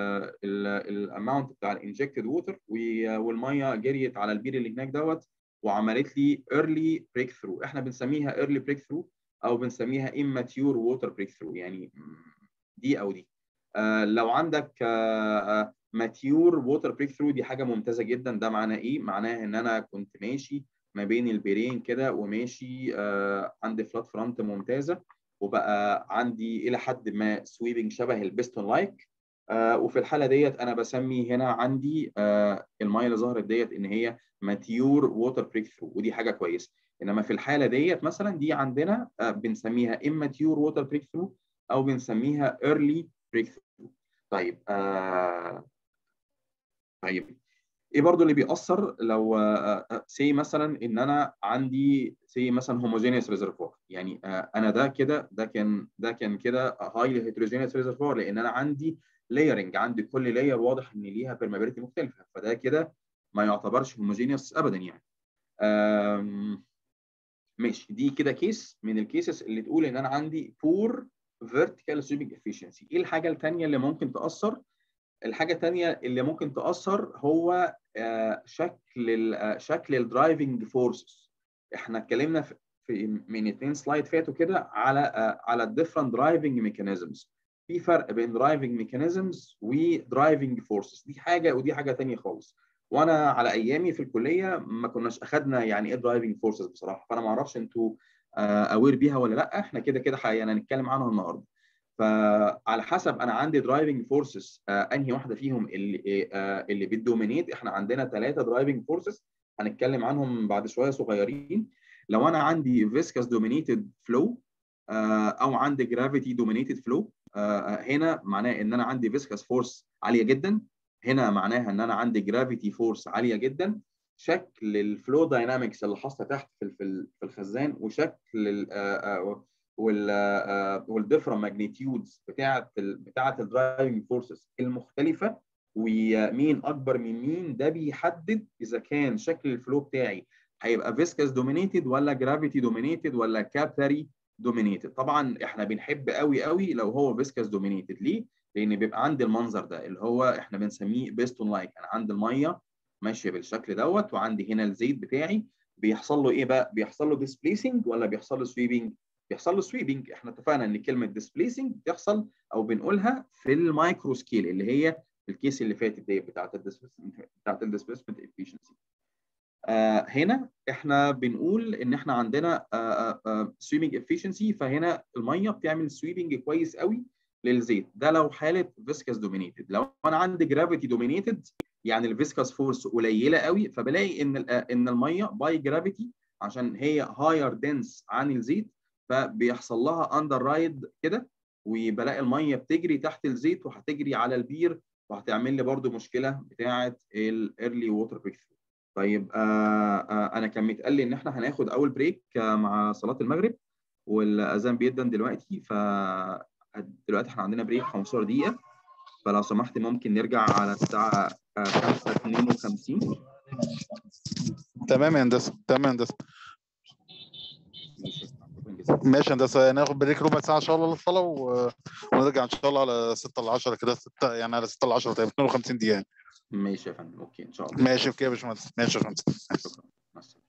الاماونت بتاع الانجكتد ووتر والميه جريت على البير اللي هناك دوت وعملت لي ايرلي بريك ثرو احنا بنسميها ايرلي بريك ثرو او بنسميها immature ووتر بريك ثرو يعني دي او دي آه لو عندك آه ماتيور ووتر بريك ثرو دي حاجه ممتازه جدا ده معناه ايه؟ معناه ان انا كنت ماشي ما بين البيرين كده وماشي آه عندي فلات فرونت ممتازه وبقى عندي الى حد ما سويبنج شبه البيستون لايك آه وفي الحاله ديت انا بسمي هنا عندي آه الميه اللي ظهرت ديت ان هي ماتيور ووتر بريك ثرو ودي حاجه كويسه انما في الحاله ديت مثلا دي عندنا آه بنسميها immature ووتر بريك ثرو او بنسميها early بريك ثرو طيب آه طيب ايه برضو اللي بيأثر لو سي مثلا ان انا عندي سي مثلا هوموجينيوس ريزرفوار يعني انا ده كده ده كان ده كان كده هايلي هيتروجينيوس ريزرفوار لان انا عندي لايرنج عندي كل لاير واضح ان ليها بيرمابيلتي مختلفه فده كده ما يعتبرش هوموجينيوس ابدا يعني ماشي دي كده كيس من الكيسز اللي تقول ان انا عندي بور فيرتيكال سويبنج افيشنسي ايه الحاجه الثانيه اللي ممكن تاثر الحاجه الثانيه اللي ممكن تاثر هو شكل شكل الدرايفنج فورسز احنا اتكلمنا في من اثنين سلايد فاتوا كده على على الديفرنت درايفنج ميكانيزمز في فرق بين درايفنج ميكانيزمز ودرايفنج فورسز دي حاجه ودي حاجه ثانيه خالص وانا على ايامي في الكليه ما كناش اخدنا يعني ايه درايفنج فورسز بصراحه فانا ما اعرفش انتوا اوير بيها ولا لا احنا كده كده يعني هنتكلم عنها النهارده فعلى حسب انا عندي درايفنج فورسز آه انهي واحده فيهم اللي آه اللي بتدومينيت احنا عندنا ثلاثه درايفنج فورسز هنتكلم عنهم بعد شويه صغيرين لو انا عندي فيسكاس دومينيتد فلو او عندي جرافيتي دومينيتد فلو هنا معناه ان انا عندي فيسكاس فورس عاليه جدا هنا معناها ان انا عندي جرافيتي فورس عاليه جدا شكل الفلو داينامكس اللي حاصله تحت في في الخزان وشكل والديفرنت ماجنتيودز بتاعه بتاعه الدرايفنج فورسز المختلفه ومين اكبر من مين ده بيحدد اذا كان شكل الفلو بتاعي هيبقى فيسكاس دومينيتد ولا جرافيتي دومينيتد ولا كابلاري دومينيتد طبعا احنا بنحب قوي قوي لو هو فيسكاس دومينيتد ليه؟ لان بيبقى عندي المنظر ده اللي هو احنا بنسميه بيستون لايك انا عندي الميه ماشيه بالشكل دوت وعندي هنا الزيت بتاعي بيحصل له ايه بقى؟ بيحصل له ديسبليسنج ولا بيحصل له سويبنج؟ بيحصل له سويبنج احنا اتفقنا ان كلمه ديسبليسنج بتحصل او بنقولها في المايكرو سكيل اللي هي الكيس اللي فاتت دي بتاعت الديسبليسمنت بتاعت الديسبليسمنت افيشنسي آه هنا احنا بنقول ان احنا عندنا سويبنج افيشنسي فهنا الميه بتعمل سويبنج كويس قوي للزيت ده لو حاله فيسكاس دومينيتد لو انا عندي جرافيتي دومينيتد يعني الفيسكاس فورس قليله قوي فبلاقي ان ان الميه باي جرافيتي عشان هي هاير دنس عن الزيت فبيحصل لها اندر رايد كده وبلاقي الميه بتجري تحت الزيت وهتجري على البير وهتعمل لي برضو مشكله بتاعه الايرلي ووتر بريك ثرو طيب آه آه انا كان متقال لي ان احنا هناخد اول بريك آه مع صلاه المغرب والاذان بيدن دلوقتي ف دلوقتي احنا عندنا بريك 15 دقيقه فلو سمحت ممكن نرجع على الساعه 5 52 تمام يا هندسه تمام يا هندسه ماشي شكرا جزيلا ماشي يا هندسه ناخد بريك ربع ساعه ان شاء الله للصلاه و... ونرجع ان شاء الله على 6 ل 10 كده 6 يعني على 6 ل 10 تقريبا 52 دقيقه ماشي يا فندم اوكي ان شاء الله ماشي اوكي يا باشمهندس ماشي يا باشمهندس شكرا مع السلامه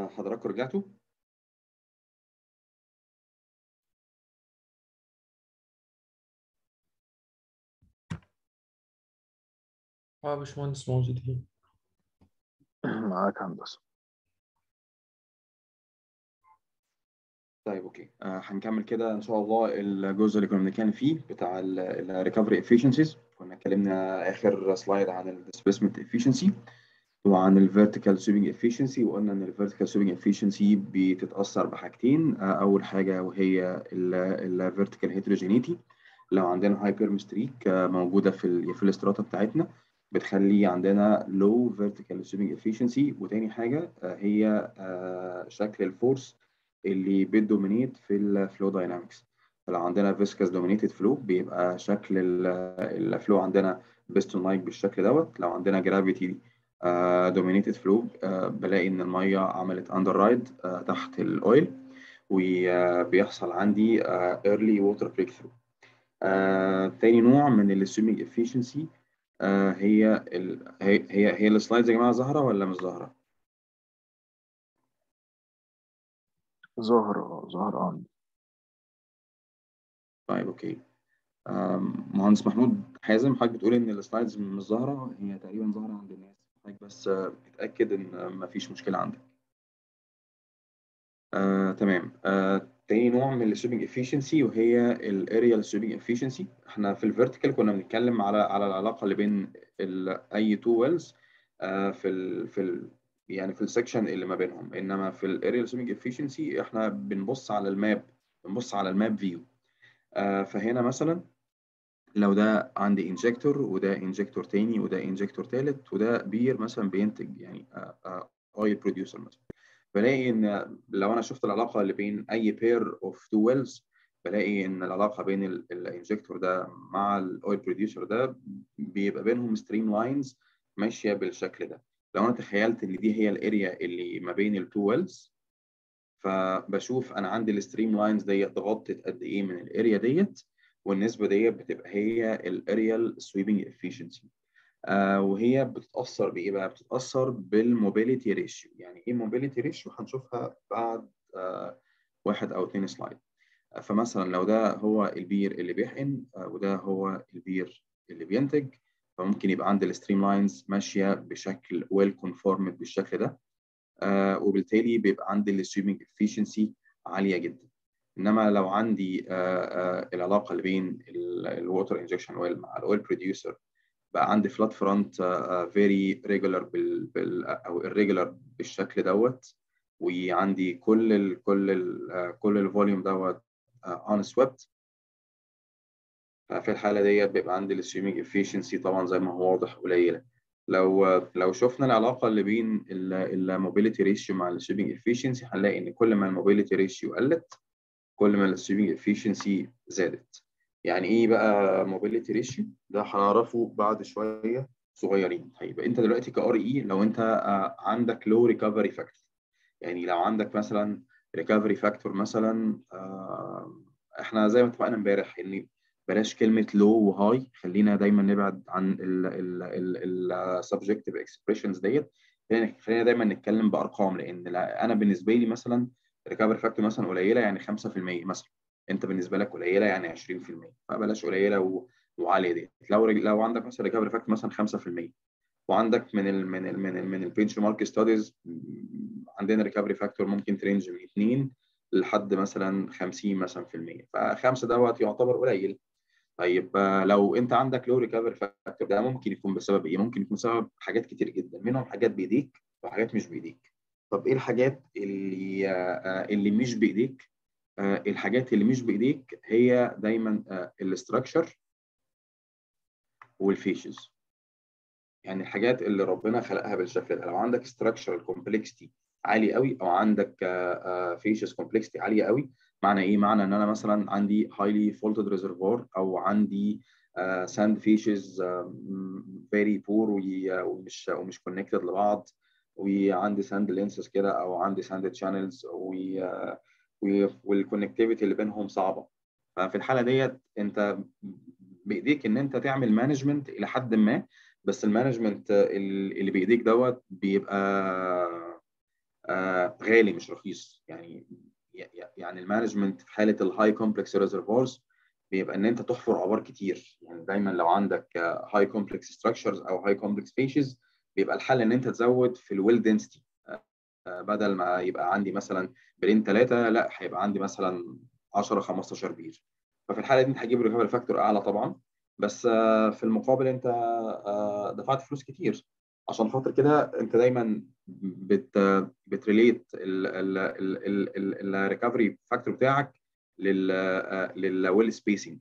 آه، حضراتكم رجعتوا اه يا باشمهندس موجودين معاك هندسه طيب اوكي آه، هنكمل كده ان شاء الله الجزء اللي كنا بنتكلم فيه بتاع الريكفري افيشنسيز كنا اتكلمنا اخر سلايد عن الديسبيسمنت افيشنسي وعن الفيرتيكال سويبنج افيشنسي وقلنا ان الفيرتيكال سويبنج افيشنسي بتتاثر بحاجتين آه، اول حاجه وهي الفيرتيكال هيتروجينيتي لو عندنا هايبرمستريك موجوده في ال في الاستراتا بتاعتنا بتخلي عندنا لو فيرتيكال سويبنج افيشنسي وتاني حاجه آه، هي آه، شكل الفورس اللي بتدومينيت في الفلو داينامكس فلو عندنا فيسكس دومينيتد فلو بيبقى شكل الفلو عندنا بيستون لايك بالشكل دوت لو عندنا جرافيتي دومينيتد فلو بلاقي ان الميه عملت اندر رايد تحت الاويل وبيحصل عندي ايرلي ووتر بريك ثرو تاني نوع من السويمنج افيشنسي هي ال هي هي هي السلايدز يا جماعه ظاهره ولا مش ظاهره؟ ظاهرة ظاهرة عندي طيب اوكي آم، مهندس محمود حازم حضرتك بتقول ان السلايدز مش ظاهره هي تقريبا ظاهره عند الناس حضرتك بس آه، اتاكد ان مفيش مشكله عندك آه، تمام آه، تاني نوع من السويبنج افيشنسي وهي الاريال سويبنج افيشنسي احنا في الفيرتيكال كنا بنتكلم على على العلاقه اللي بين ال اي تو ويلز في ال في ال يعني في السكشن اللي ما بينهم انما في الاريال سويبنج افيشنسي احنا بنبص على الماب بنبص على الماب فيو فهنا مثلا لو ده عندي انجكتور وده انجكتور تاني وده انجكتور تالت وده بير مثلا بينتج يعني اويل بروديوسر مثلا بلاقي ان لو انا شفت العلاقه اللي بين اي بير اوف تو ويلز بلاقي ان العلاقه بين الانجكتور ده مع الاويل بروديوسر ده بيبقى بينهم ستريم لاينز ماشيه بالشكل ده لو انا تخيلت ان دي هي الاريا اللي ما بين التو ويلز فبشوف انا عندي الستريم لاينز ديت غطت قد ايه من الاريا ديت والنسبه ديت بتبقى هي الاريال سويبنج افيشنسي وهي بتتاثر بايه بقى؟ بتتاثر بالموبيليتي ريشيو يعني ايه موبيليتي ريشيو؟ هنشوفها بعد آه، واحد او اثنين سلايد آه، فمثلا لو ده هو البير اللي بيحقن آه، وده هو البير اللي بينتج فممكن يبقى عندي الستريم لاينز ماشيه بشكل ويل كونفورمد بالشكل ده آه، وبالتالي بيبقى عندي السويمنج افيشنسي عاليه جدا انما لو عندي آه، آه، العلاقه اللي بين الووتر انجكشن ويل مع الاويل بروديوسر بقى عندي فلات فرونت فيري ريجولار بال, بال او irregular بالشكل دوت وعندي كل ال كل ال كل الفوليوم دوت اون سويبت ففي الحاله ديت بيبقى عندي السويمنج افيشنسي طبعا زي ما هو واضح قليله لو لو شفنا العلاقه اللي بين الموبيليتي ريشيو مع السويمنج افيشنسي هنلاقي ان كل ما الموبيليتي ريشيو قلت كل ما السويمنج افيشنسي زادت يعني ايه بقى موبيليتي ريشيو ده هنعرفه بعد شويه صغيرين طيب انت دلوقتي كار اي لو انت آه، عندك لو ريكفري فاكتور يعني لو عندك مثلا ريكفري فاكتور مثلا آه، احنا زي ما اتفقنا امبارح ان بلاش كلمه لو وهاي خلينا دايما نبعد عن السبجكتيف اكسبريشنز ديت خلينا خلينا دايما نتكلم بارقام لان لا- انا بالنسبه لي مثلا ريكفري فاكتور مثلا قليله يعني 5% مثلا انت بالنسبه لك قليله يعني 20% فبلاش قليله و... وعاليه دي لو رج- لو عندك مثلا ريكفري فاكتور مثلا 5% وعندك من ال من ال من ال من البنش مارك ستاديز عندنا ريكفري فاكتور ممكن ترينج من 2 لحد مثلا 50 مثلا في المية فخمسة دوت يعتبر قليل طيب آه، لو انت عندك لو ريكفري فاكتور ده ممكن يكون بسبب ايه؟ ممكن يكون بسبب حاجات كتير جدا منهم حاجات بايديك وحاجات مش بايديك طب ايه الحاجات اللي آه، آه، اللي مش بايديك؟ آه، الحاجات اللي مش بايديك هي دايما الاستراكشر والفيشز يعني الحاجات اللي ربنا خلقها بالشكل ده لو عندك structural complexity عالي قوي او عندك فيشز complexity عاليه قوي معنى ايه معنى ان انا مثلا عندي highly faulted reservoir او عندي آه، sand fishes آه، م- very poor وي- ومش ومش connected لبعض وعندي sand lenses كده او عندي sand channels والكونكتيفيتي اللي بينهم صعبه ففي الحاله ديت انت بايديك ان انت تعمل مانجمنت الى حد ما بس المانجمنت اللي بايديك دوت بيبقى آه، غالي مش رخيص يعني يعني المانجمنت في حاله الهاي كومبلكس ريزرفوارز بيبقى ان انت تحفر ابار كتير يعني دايما لو عندك هاي كومبلكس ستراكشرز او هاي كومبلكس فيشز بيبقى الحل ان انت تزود في الويل دنسيتي بدل ما يبقى عندي مثلا بيرين ثلاثه لا هيبقى عندي مثلا 10 15 بير ففي الحاله دي انت هتجيب ريكفري فاكتور اعلى طبعا بس آه، في المقابل انت آه، دفعت فلوس كتير عشان خاطر كده انت دايما بت بتريليت الريكفري فاكتور بتاعك لل للويل سبيسنج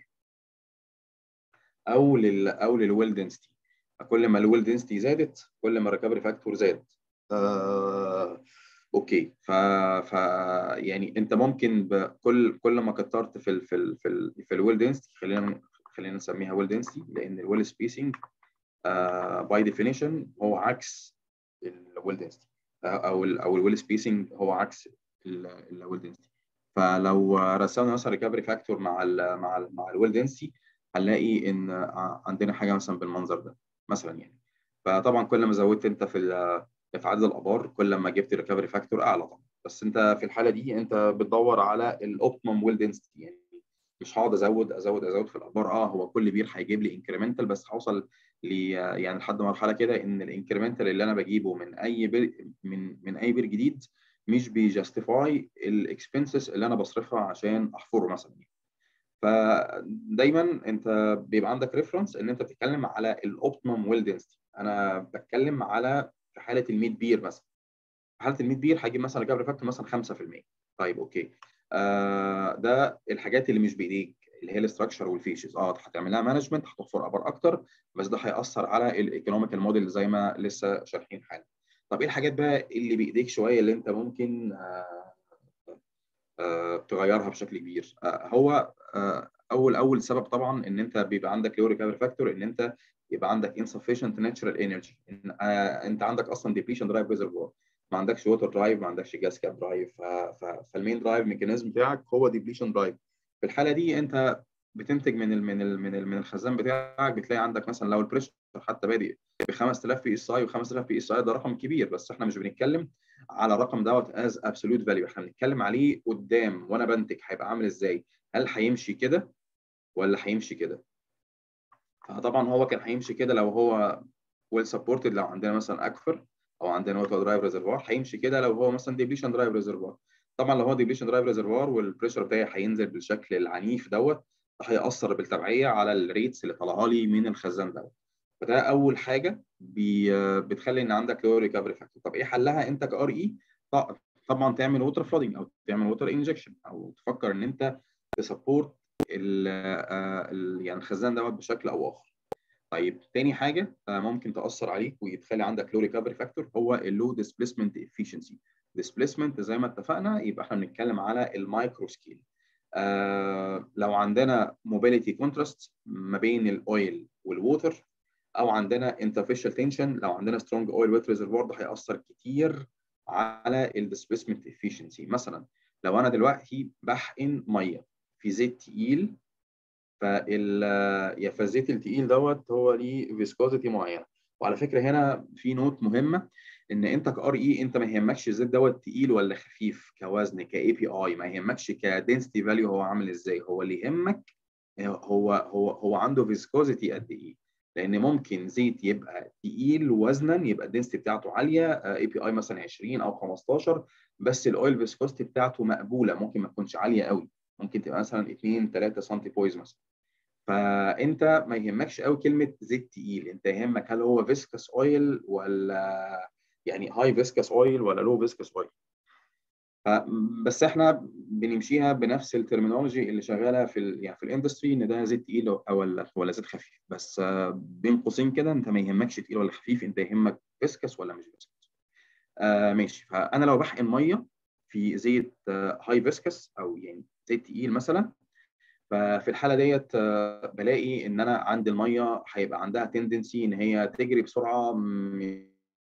او لل او للويل دنسيتي كل ما الويل دنسيتي زادت كل ما الريكفري فاكتور زاد آه، اوكي ف... ف يعني انت ممكن بكل كل ما كترت في ال في ال في ال في الويل دنسيتي خلينا خلينا نسميها ويل دنسيتي لان الويل سبيسنج باي ديفينيشن هو عكس الويل دنسيتي او ال او الويل سبيسنج هو عكس الويل دنسيتي فلو رسمنا مثلا ريكفري فاكتور مع ال مع ال مع الويل دنسيتي هنلاقي ان عندنا حاجه مثلا بالمنظر ده مثلا يعني فطبعا كل ما زودت انت في في عدد الابار كل ما جبت ريكفري فاكتور اعلى طبعا بس انت في الحاله دي انت بتدور على الاوبتيمم ويل دنسيتي يعني مش هقعد ازود ازود ازود في الابار اه هو كل بير هيجيب لي انكريمنتال بس هوصل ل يعني لحد مرحله كده ان الانكريمنتال اللي انا بجيبه من اي بير من من اي بير جديد مش بيجاستيفاي الاكسبنسز اللي انا بصرفها عشان احفره مثلا فدايما انت بيبقى عندك ريفرنس ان انت بتتكلم على الاوبتيمم ويل دنسيتي انا بتكلم على في حاله ال 100 بير مثلا في حاله ال 100 بير هجيب مثلا ريكفري فاكتور مثلا 5% طيب اوكي آه ده الحاجات اللي مش بايديك اللي هي الاستراكشر والفيشز اه هتعمل لها مانجمنت هتحفر ابار اكتر بس ده هياثر على الايكونوميكال موديل زي ما لسه شارحين حالا طب ايه الحاجات بقى اللي بايديك شويه اللي انت ممكن آه آه تغيرها بشكل كبير آه هو آه اول اول سبب طبعا ان انت بيبقى عندك لو ريكفري فاكتور ان انت يبقى عندك insufficient natural energy إن آه انت عندك اصلا depletion drive reservoir ما عندكش ووتر درايف ما عندكش جاس كاب درايف فالمين درايف ميكانيزم بتاعك هو ديبليشن درايف في الحاله دي انت بتنتج من ال من ال من ال من الخزان بتاعك بتلاقي عندك مثلا لو البريشر حتى بادئ ب 5000 بي اس اي و5000 بي اس اي ده رقم كبير بس احنا مش بنتكلم على الرقم دوت از ابسولوت فاليو احنا بنتكلم عليه قدام وانا بنتج هيبقى عامل ازاي هل هيمشي كده ولا هيمشي كده فطبعا هو كان هيمشي كده لو هو ويل سبورتد لو عندنا مثلا اكفر او عندنا ووتر درايف ريزرفوار هيمشي كده لو هو مثلا ديبليشن درايف ريزرفوار طبعا لو هو ديبليشن درايف ريزرفوار والبريشر بتاعي هينزل بالشكل العنيف دوت ده هيأثر بالتبعيه على الريتس اللي طالعه لي من الخزان دوت فده اول حاجه بي بتخلي ان عندك لو ريكفري فاكتور طب ايه حلها انت كار اي طبعا تعمل ووتر فلودنج او تعمل ووتر انجكشن او تفكر ان انت تسبورت يعني الخزان دوت بشكل او اخر طيب تاني حاجه ممكن تاثر عليك ويتخلي عندك لو ريكفري فاكتور هو اللو ديسبيسمنت افيشنسي ديسبيسمنت زي ما اتفقنا يبقى احنا بنتكلم على المايكرو سكيل آه لو عندنا موبيليتي كونتراست ما بين الاويل والووتر او عندنا انترفيشال تنشن لو عندنا سترونج اويل ويت ريزرفوار ده هياثر كتير على الديسبيسمنت افيشنسي مثلا لو انا دلوقتي بحقن ميه في زيت تقيل فال يا فالزيت التقيل دوت هو ليه فيسكوزيتي معينه وعلى فكره هنا في نوت مهمه ان انت كار اي انت ما يهمكش الزيت دوت تقيل ولا خفيف كوزن كاي بي اي ما يهمكش كدنسيتي فاليو هو عامل ازاي هو اللي يهمك هو هو هو عنده فيسكوزيتي قد ايه لان ممكن زيت يبقى تقيل وزنا يبقى الدنسيتي بتاعته عاليه اي بي اي مثلا 20 او 15 بس الاويل فيسكوزيتي بتاعته مقبوله ممكن ما تكونش عاليه قوي ممكن تبقى مثلا 2 3 سم بويز مثلا فانت ما يهمكش قوي كلمه زيت تقيل انت يهمك هل هو فيسكس اويل ولا يعني هاي فيسكس اويل ولا لو فيسكس اويل بس احنا بنمشيها بنفس الترمينولوجي اللي شغاله في ال يعني في الاندستري ان ده زيت تقيل او ولا ولا زيت خفيف بس بين قوسين كده انت ما يهمكش تقيل ولا خفيف انت يهمك فيسكس ولا مش فيسكس آه ماشي فانا لو بحقن ميه في زيت هاي فيسكس او يعني زيت تقيل مثلا ففي الحاله ديت بلاقي ان انا عند الميه هيبقى عندها تندنسي ان هي تجري بسرعه من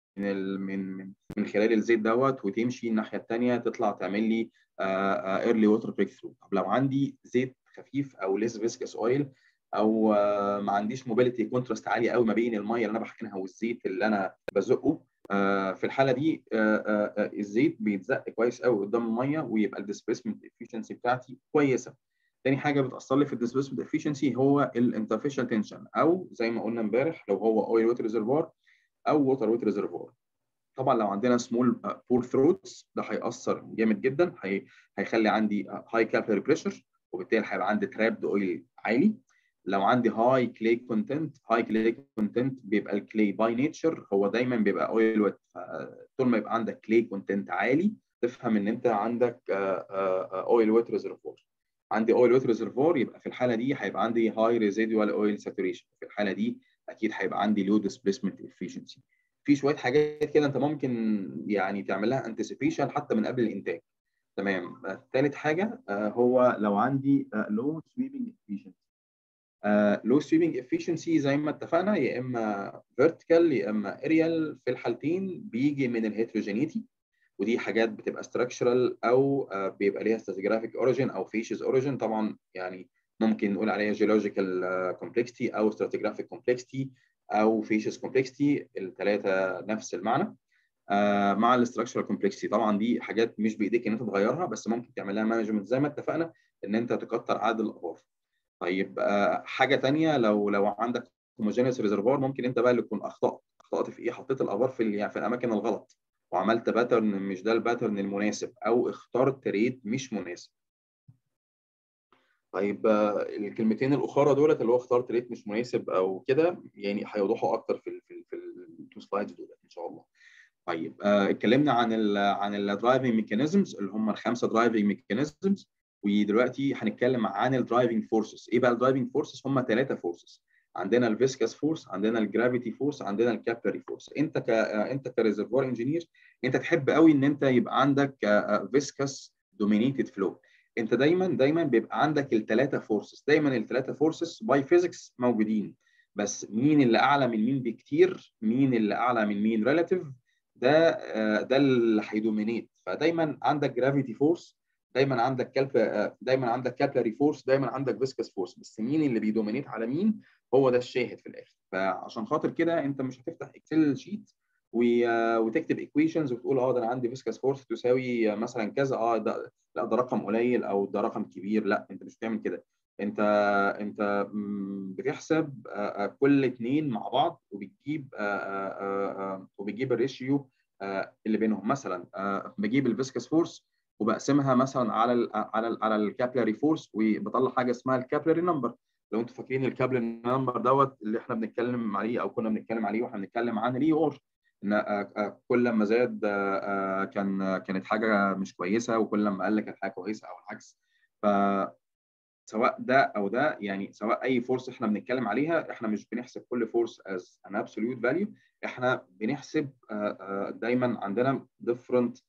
من من خلال الزيت دوت وتمشي الناحيه الثانيه تطلع تعمل لي ايرلي ووتر بريك ثرو طب لو عندي زيت خفيف او ليس فيسكس اويل او ما عنديش موبيليتي كونتراست عاليه قوي ما بين الميه اللي انا بحقنها والزيت اللي انا بزقه آه، في الحاله دي آه، آه، آه، الزيت بيتزق كويس قوي قدام الميه ويبقى الديسبيسمنت افشنسي بتاعتي كويسه تاني حاجه بتاثر لي في الديسبيسمنت افشنسي هو الانترفيشال تنشن او زي ما قلنا امبارح لو هو اويل ووتر ريزرفوار او ووتر ووتر ريزرفوار طبعا لو عندنا سمول بور ثروتس ده هيأثر جامد جدا هي هيخلي عندي هاي كابيلاري بريشر وبالتالي هيبقى عندي ترابد اويل عالي لو عندي هاي كلي كونتنت هاي كلي كونتنت بيبقى الكلي باي نيتشر هو دايما بيبقى اويل ويت طول ما يبقى عندك كلي كونتنت عالي تفهم ان انت عندك اويل ويت ريزرفوار عندي اويل ويت ريزرفوار يبقى في الحاله دي هيبقى عندي هاي ريزيدوال اويل ساتوريشن في الحاله دي اكيد هيبقى عندي لو ديسبيسمنت افشنسي في شويه حاجات كده انت ممكن يعني تعمل لها انتسيبيشن حتى من قبل الانتاج تمام ثالث حاجه آه، هو لو عندي لو سويبنج افشنسي لو سويبنج افشنسي زي ما اتفقنا يا اما فيرتيكال يا اما اريال في الحالتين بيجي من الهيتروجينيتي ودي حاجات بتبقى ستراكشرال او آه، بيبقى ليها ستاتيجرافيك اوريجين او فيشز اوريجين طبعا يعني ممكن نقول عليها جيولوجيكال كومبلكسيتي او ستراتيجرافيك كومبلكسيتي او فيشز كومبلكسيتي الثلاثه نفس المعنى آه، مع الاستراكشرال كومبلكسيتي طبعا دي حاجات مش بايديك ان انت تغيرها بس ممكن تعمل لها مانجمنت زي ما اتفقنا ان انت تكتر عدد الابار طيب آه، حاجه ثانيه لو لو عندك هوموجينيوس ريزرفوار ممكن انت بقى اللي تكون اخطات اخطات في ايه حطيت الابار في ال- يعني في الاماكن الغلط وعملت باترن مش ده الباترن المناسب او اخترت ريت مش مناسب طيب آه، الكلمتين الاخرى دولت اللي هو اخترت ريت مش مناسب او كده يعني هيوضحوا اكتر في ال في ال في التو سلايدز دولت ان شاء الله طيب آه، اتكلمنا عن ال عن الدرايفنج ميكانيزمز اللي هم الخمسه درايفنج ميكانيزمز ودلوقتي هنتكلم عن الدرايفنج فورسز ايه بقى الدرايفنج فورسز هم ثلاثه فورسز عندنا الفيسكاس فورس عندنا الجرافيتي فورس عندنا الكابلري فورس انت ك آه، انت كريزرفوار انجينير انت تحب قوي ان انت يبقى عندك فيسكاس دومينيتد فلو انت دايما دايما بيبقى عندك الثلاثه فورسز دايما الثلاثه فورسز باي فيزيكس موجودين بس مين اللي اعلى من مين بكتير مين اللي اعلى من مين ريلاتيف ده آه، ده اللي هيدومينيت فدايما عندك جرافيتي فورس دايما عندك كالب دايما عندك كابلري فورس دايما عندك فيسكس فورس بس مين اللي بيدومينيت على مين هو ده الشاهد في الاخر فعشان خاطر كده انت مش هتفتح اكسل شيت و- وتكتب ايكويشنز وتقول اه ده انا عندي فيسكس فورس تساوي مثلا كذا اه ده لا ده رقم قليل او ده رقم كبير لا انت مش بتعمل كده انت انت م، بتحسب آه، آه، كل اتنين مع بعض وبتجيب آه، آه، آه، آه، وبتجيب الريشيو آه، اللي بينهم مثلا آه، بجيب الفيسكس فورس وبقسمها مثلا على ال على ال على الكابلري فورس وبطلع حاجه اسمها الكابلري نمبر لو انتوا فاكرين الكابلري نمبر دوت اللي احنا بنتكلم عليه او كنا بنتكلم عليه واحنا بنتكلم عن ري اور ان آه، آه، كل ما زاد آه، آه، كان آه، كانت حاجه مش كويسه وكل ما قل كانت حاجه كويسه او العكس ف سواء ده او ده يعني سواء اي فورس احنا بنتكلم عليها احنا مش بنحسب كل فورس از ان ابسوليوت فاليو احنا بنحسب آه، آه، دايما عندنا ديفرنت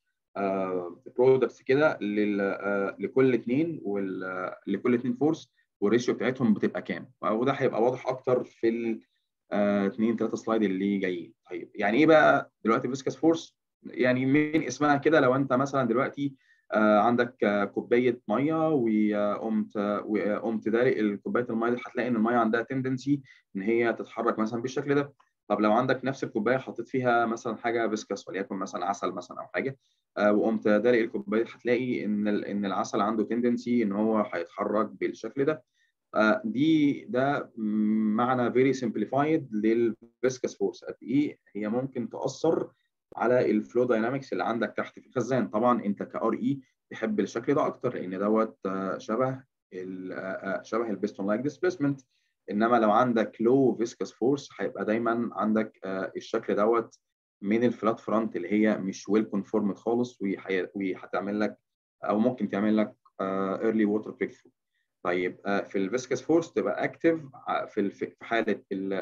برودكتس كده لل- آه، لكل اثنين لكل اثنين فورس والريشيو بتاعتهم بتبقى كام وده هيبقى واضح اكتر في ال اثنين ثلاثه سلايد اللي جايين طيب يعني ايه بقى دلوقتي فيسكس فورس يعني من اسمها كده لو انت مثلا دلوقتي آه، عندك آه، كوبايه ميه وقمت آه، وقمت دارق كوبايه الميه دي هتلاقي ان الميه عندها تندنسي ان هي تتحرك مثلا بالشكل ده طب لو عندك نفس الكوبايه حطيت فيها مثلا حاجه فيسكس وليكن مثلا عسل مثلا او حاجه آه، وقمت دارق الكوبايه دي هتلاقي ان ال- ان العسل عنده تندنسي ان هو هيتحرك بالشكل ده آه، دي ده معنى فيري سمبليفايد للفيسكس فورس قد ايه هي ممكن تاثر على الفلو داينامكس اللي عندك تحت في الخزان طبعا انت كار اي تحب الشكل ده اكتر لان دوت آه، شبه ال- آه، آه، شبه البيستون لايك ديسبيسمنت انما لو عندك لو فيسكس فورس هيبقى دايما عندك آه، الشكل دوت من الفلات فرونت اللي هي مش ويل كونفورمد خالص وهي- وهتعمل لك او ممكن تعمل لك ايرلي ووتر بريك ثرو طيب آه، في الفيسكس فورس تبقى اكتف في الف- في حاله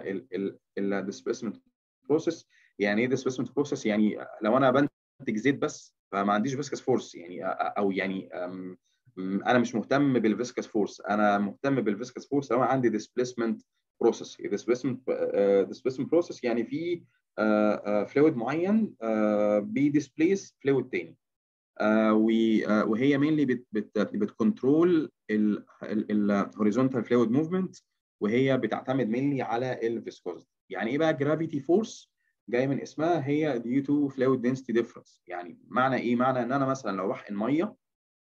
الديسبيسمنت بروسيس يعني ايه ديسبيسمنت بروسيس يعني لو انا بنتج زيت بس فما عنديش فيسكس فورس يعني آه، او يعني آم، م، انا مش مهتم بالفيسكس فورس انا مهتم بالفيسكس فورس لو انا عندي ديسبيسمنت بروسيس ديسبيسمنت ديسبيسمنت بروسيس يعني في فلويد معين بيديسبليس فلويد تاني آه، و- آه، وهي مينلي بت بت بتكنترول الهوريزونتال فلويد موفمنت وهي بتعتمد مينلي على الفيسكوزيتي يعني ايه بقى جرافيتي فورس جاي من اسمها هي due to fluid density difference يعني معنى ايه معنى ان انا مثلا لو بحقن ميه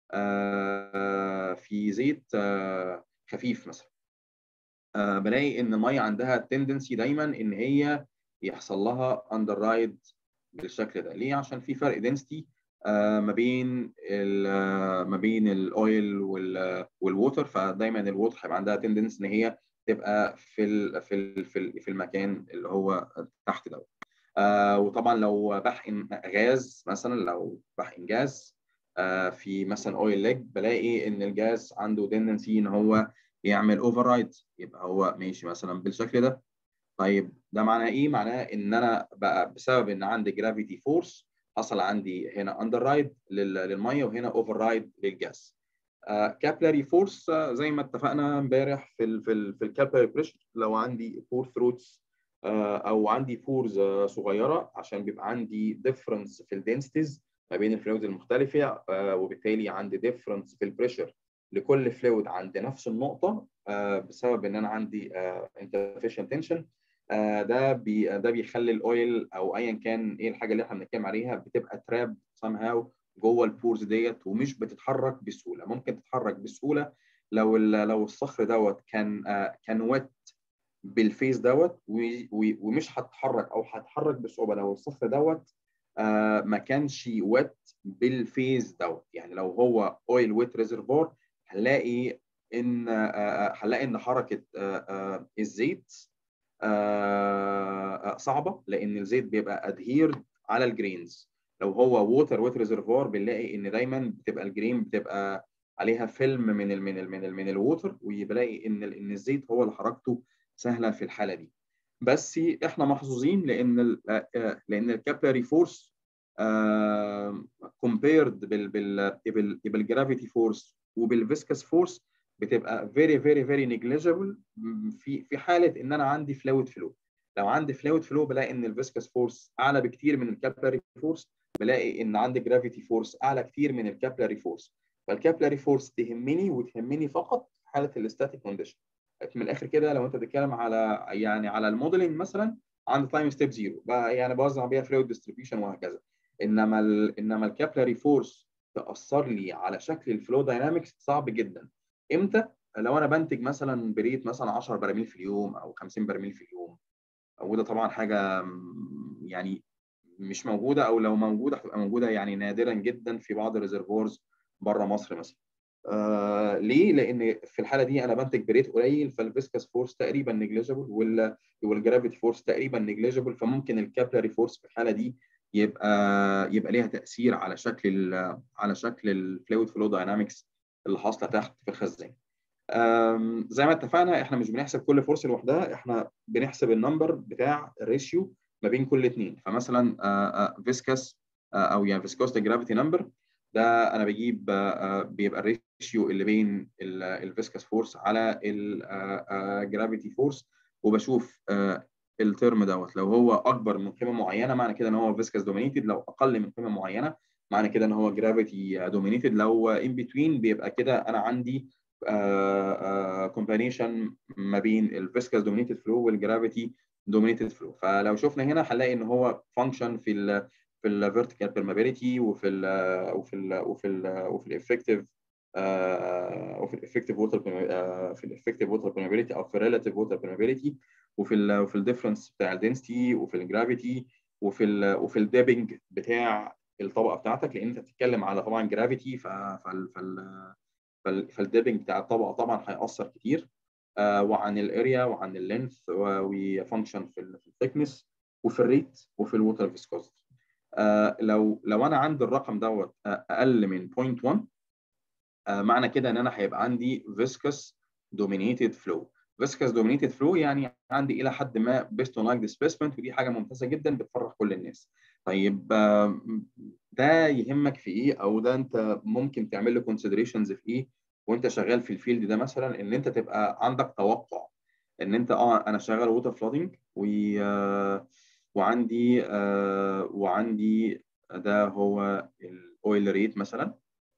آه، في زيت آه، خفيف مثلا آه، بلاقي ان الميه عندها تندنسي دايما ان هي يحصل لها اندر رايد بالشكل ده ليه عشان في فرق دنسيتي ما بين ال ما بين الاويل والووتر فدايما الووتر هيبقى عندها تندنس ان هي تبقى في ال في ال في ال- في المكان اللي هو تحت دوت آه، وطبعا لو بحقن غاز مثلا لو بحقن جاز آه، في مثلا اويل ليج بلاقي ان الجاز عنده تندنسي ان هو يعمل اوفر رايد يبقى هو ماشي مثلا بالشكل ده طيب ده معناه ايه؟ معناه ان انا بقى بسبب ان عندي جرافيتي فورس حصل عندي هنا اندر رايد للميه وهنا اوفر رايد للجاز. كابلاري فورس زي ما اتفقنا امبارح في ال في ال في الكابلاري بريشر لو عندي بور ثروتس او عندي بورز صغيره عشان بيبقى عندي ديفرنس في الدنسيتيز ما بين الفلويدز المختلفه آه، وبالتالي عندي ديفرنس في البريشر لكل فلويد عند نفس النقطه آه، بسبب ان انا عندي انترفيشن تنشن ده بي ده بيخلي الاويل او ايا كان ايه الحاجه اللي احنا بنتكلم عليها بتبقى تراب somehow جوه البورز ديت ومش بتتحرك بسهوله ممكن تتحرك بسهوله لو ال- لو الصخر دوت كان آه، كان ويت بالفيس دوت و- و- ومش هتتحرك او هتتحرك بصعوبه لو الصخر دوت آه، ما كانش ويت بالفيز دوت يعني لو هو اويل ويت ريزرفوار هنلاقي ان آه، آه، هنلاقي ان حركه آه، آه، الزيت آه، آه، صعبه لان الزيت بيبقى ادهيرد على الجرينز لو هو ووتر ويت ريزرفوار بنلاقي ان دايما بتبقى الجرين بتبقى عليها فيلم من ال من ال من ال من الووتر وبلاقي ان ال- ان الزيت هو اللي حركته سهله في الحاله دي بس احنا محظوظين لان ال لان الكابلاري فورس كومبيرد بال بال بال بالجرافيتي فورس وبالفيسكس فورس بتبقى فيري فيري فيري نيجليجيبل في في حاله ان انا عندي فلويد فلو لو عندي فلويد فلو بلاقي ان الفيسكس فورس اعلى بكتير من الكابلاري فورس بلاقي ان عندي جرافيتي فورس اعلى كتير من الكابلاري فورس فالكابلاري فورس تهمني وتهمني فقط في حاله الاستاتيك كونديشن من الاخر كده لو انت بتتكلم على يعني على الموديلنج مثلا عند تايم ستيب زيرو بقى يعني بوزع بيها فلويد ديستريبيوشن وهكذا انما ال انما الكابلاري فورس تاثر لي على شكل الفلو داينامكس صعب جدا امتى لو انا بنتج مثلا بريت مثلا 10 براميل في اليوم او 50 برميل في اليوم وده طبعا حاجه م- يعني مش موجوده او لو موجوده هتبقى موجوده يعني نادرا جدا في بعض الريزرفوارز بره مصر مثلا آه ليه؟ لان في الحاله دي انا بنتج بريت قليل فالفيسكس فورس تقريبا نيجليجيبل وال والجرافيتي فورس تقريبا نيجليجيبل فممكن الكابلاري فورس في الحاله دي يبقى يبقى ليها تاثير على شكل ال على شكل الفلويد فلو داينامكس اللي حاصله تحت في الخزان. آم، زي ما اتفقنا احنا مش بنحسب كل فورس لوحدها احنا بنحسب النمبر بتاع الريشيو ما بين كل اثنين فمثلا فيسكس او يعني فيسكوستي جرافيتي نمبر ده انا بجيب آه، آه، بيبقى الريشيو اللي بين الفيسكس فورس على الجرافيتي فورس وبشوف آه، الترم دوت لو هو اكبر من قيمه معينه معنى كده ان هو فيسكس دومينيتد لو اقل من قيمه معينه معنى كده ان هو جرافيتي دومينيتد لو ان بتوين بيبقى كده انا عندي كومبانيشن ما بين الفيسكس دومينيتد فلو والجرافيتي دومينيتد فلو فلو شفنا هنا هنلاقي ان هو فانكشن في ال في الفيرتيكال بيرمابيليتي وفي ال وفي ال وفي ال وفي الافكتيف وفي الافكتيف ووتر في الافكتيف ووتر بيرمابيليتي او في الريلاتيف ووتر بيرمابيليتي وفي ال وفي الديفرنس بتاع الدنسيتي وفي الجرافيتي وفي ال وفي الديبنج بتاع الطبقه بتاعتك لان انت بتتكلم على طبعا جرافيتي فال فال فالديبنج بتاع الطبقه طبعا هيأثر كتير آه وعن الاريا وعن اللينث وفانكشن في الثيكنس وفي الريت وفي الووتر فيسكوزيتي آه لو لو انا عندي الرقم دوت اقل من 0.1 آه معنى كده ان انا هيبقى عندي فيسكس دومينيتد فلو فيسكس دومينيتد فلو يعني عندي الى حد ما بيست اون لايك ديسبيسمنت ودي حاجه ممتازه جدا بتفرح كل الناس طيب آه ده يهمك في ايه او ده انت ممكن تعمل له كونسيدريشنز في ايه وانت شغال في الفيلد ده مثلا ان انت تبقى عندك توقع ان انت اه انا شغال ووتر فلودنج و وعندي آه وعندي ده هو الاويل ريت مثلا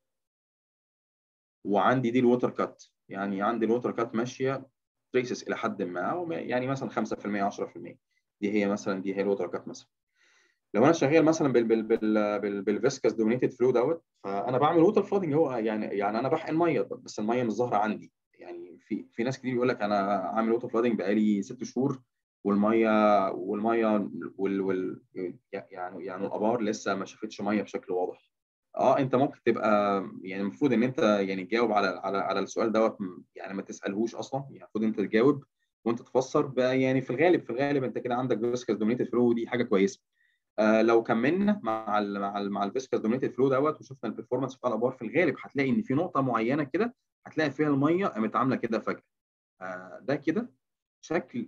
وعندي دي الووتر كات يعني عندي الووتر كات ماشيه تريسس الى حد ما أو يعني مثلا 5% 10% دي هي مثلا دي هي الوتر كات مثلا لو انا شغال مثلا بال بال بال بال بالفيسكس دومينيتد فلو دوت فانا بعمل ووتر فلودنج هو يعني يعني انا بحقن ميه بس الميه مش ظاهره عندي يعني في في ناس كتير يقول لك انا عامل ووتر فلودنج بقالي ست شهور والميه والميه وال, وال يعني يعني الابار لسه ما شافتش ميه بشكل واضح اه انت ممكن تبقى يعني المفروض ان انت يعني تجاوب على على على السؤال دوت يعني ما تسالهوش اصلا يعني المفروض انت تجاوب وانت تفسر بقى يعني في الغالب في الغالب انت كده عندك فيسكس دومينيتد فلو دي حاجه كويسه آه لو كملنا مع ال مع ال مع الفيسكس دومينيتد فلو دوت وشفنا البرفورمانس بتاع الابار في الغالب هتلاقي ان في نقطه معينه كده هتلاقي فيها الميه قامت عامله كده فجاه آه ده كده شكل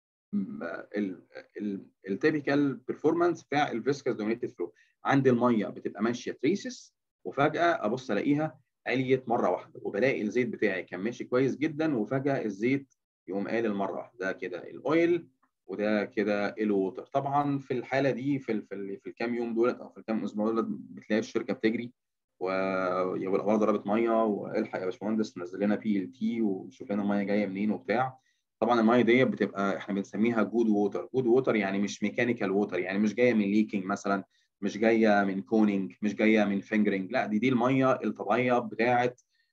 التيبيكال بيرفورمانس بتاع الفيسكس دومينيتد فلو عندي الميه بتبقى ماشيه تريسس وفجاه ابص الاقيها عليت مره واحده وبلاقي الزيت بتاعي كان ماشي كويس جدا وفجاه الزيت يقوم قالل مره واحده ده كده الاويل وده كده الووتر طبعا في الحاله دي في ال في, ال في الكام يوم دولت او في الكام اسبوع دولت بتلاقي الشركه بتجري والابار ضربت ميه والحق يا باشمهندس نزل لنا بي ال تي وشوف لنا الميه جايه منين وبتاع طبعا الميه دي بتبقى احنا بنسميها جود ووتر جود ووتر يعني مش ميكانيكال ووتر يعني مش جايه من ليكينج مثلا مش جايه من كونينج مش جايه من فينجرنج لا دي دي الميه الطبيعيه بتاعه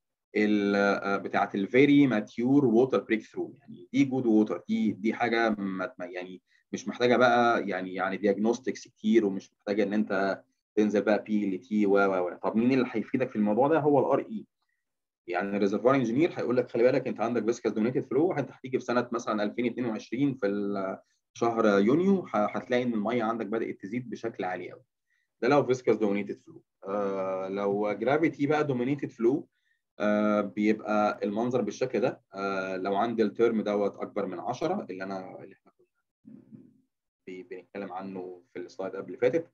بتاعه الفيري ماتيور ووتر بريك ثرو يعني دي جود ووتر دي دي حاجه يعني مش محتاجه بقى يعني يعني دياجنوستكس كتير ومش محتاجه ان انت تنزل بقى بي ال تي و و طب مين اللي هيفيدك في الموضوع ده هو الار اي يعني الريزرفوار انجينير هيقول لك خلي بالك انت عندك فيسكس دومينيتد فلو انت هتيجي في سنه مثلا 2022 في شهر يونيو هتلاقي ان الميه عندك بدات تزيد بشكل عالي قوي ده لو فيسكس دومينيتد فلو آه لو جرافيتي بقى دومينيتد فلو آه بيبقى المنظر بالشكل ده آه لو عندي الترم دوت اكبر من 10 اللي انا اللي احنا بنتكلم عنه في السلايد قبل اللي فاتت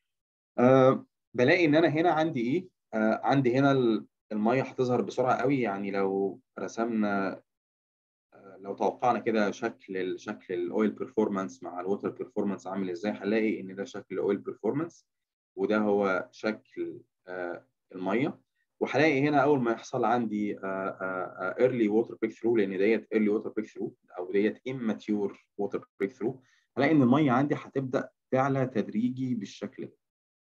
آه بلاقي ان انا هنا عندي ايه آه عندي هنا الميه هتظهر بسرعه قوي يعني لو رسمنا آه لو توقعنا كده شكل شكل الاويل بيرفورمانس مع الووتر بيرفورمانس عامل ازاي هنلاقي ان ده شكل الاويل بيرفورمانس وده هو شكل آه الميه وهلاقي هنا اول ما يحصل عندي ايرلي ووتر بريك ثرو لان ديت ايرلي ووتر بريك ثرو او ديت اماتيور ووتر بريك ثرو هلاقي ان الميه عندي هتبدا تعلى تدريجي بالشكل ده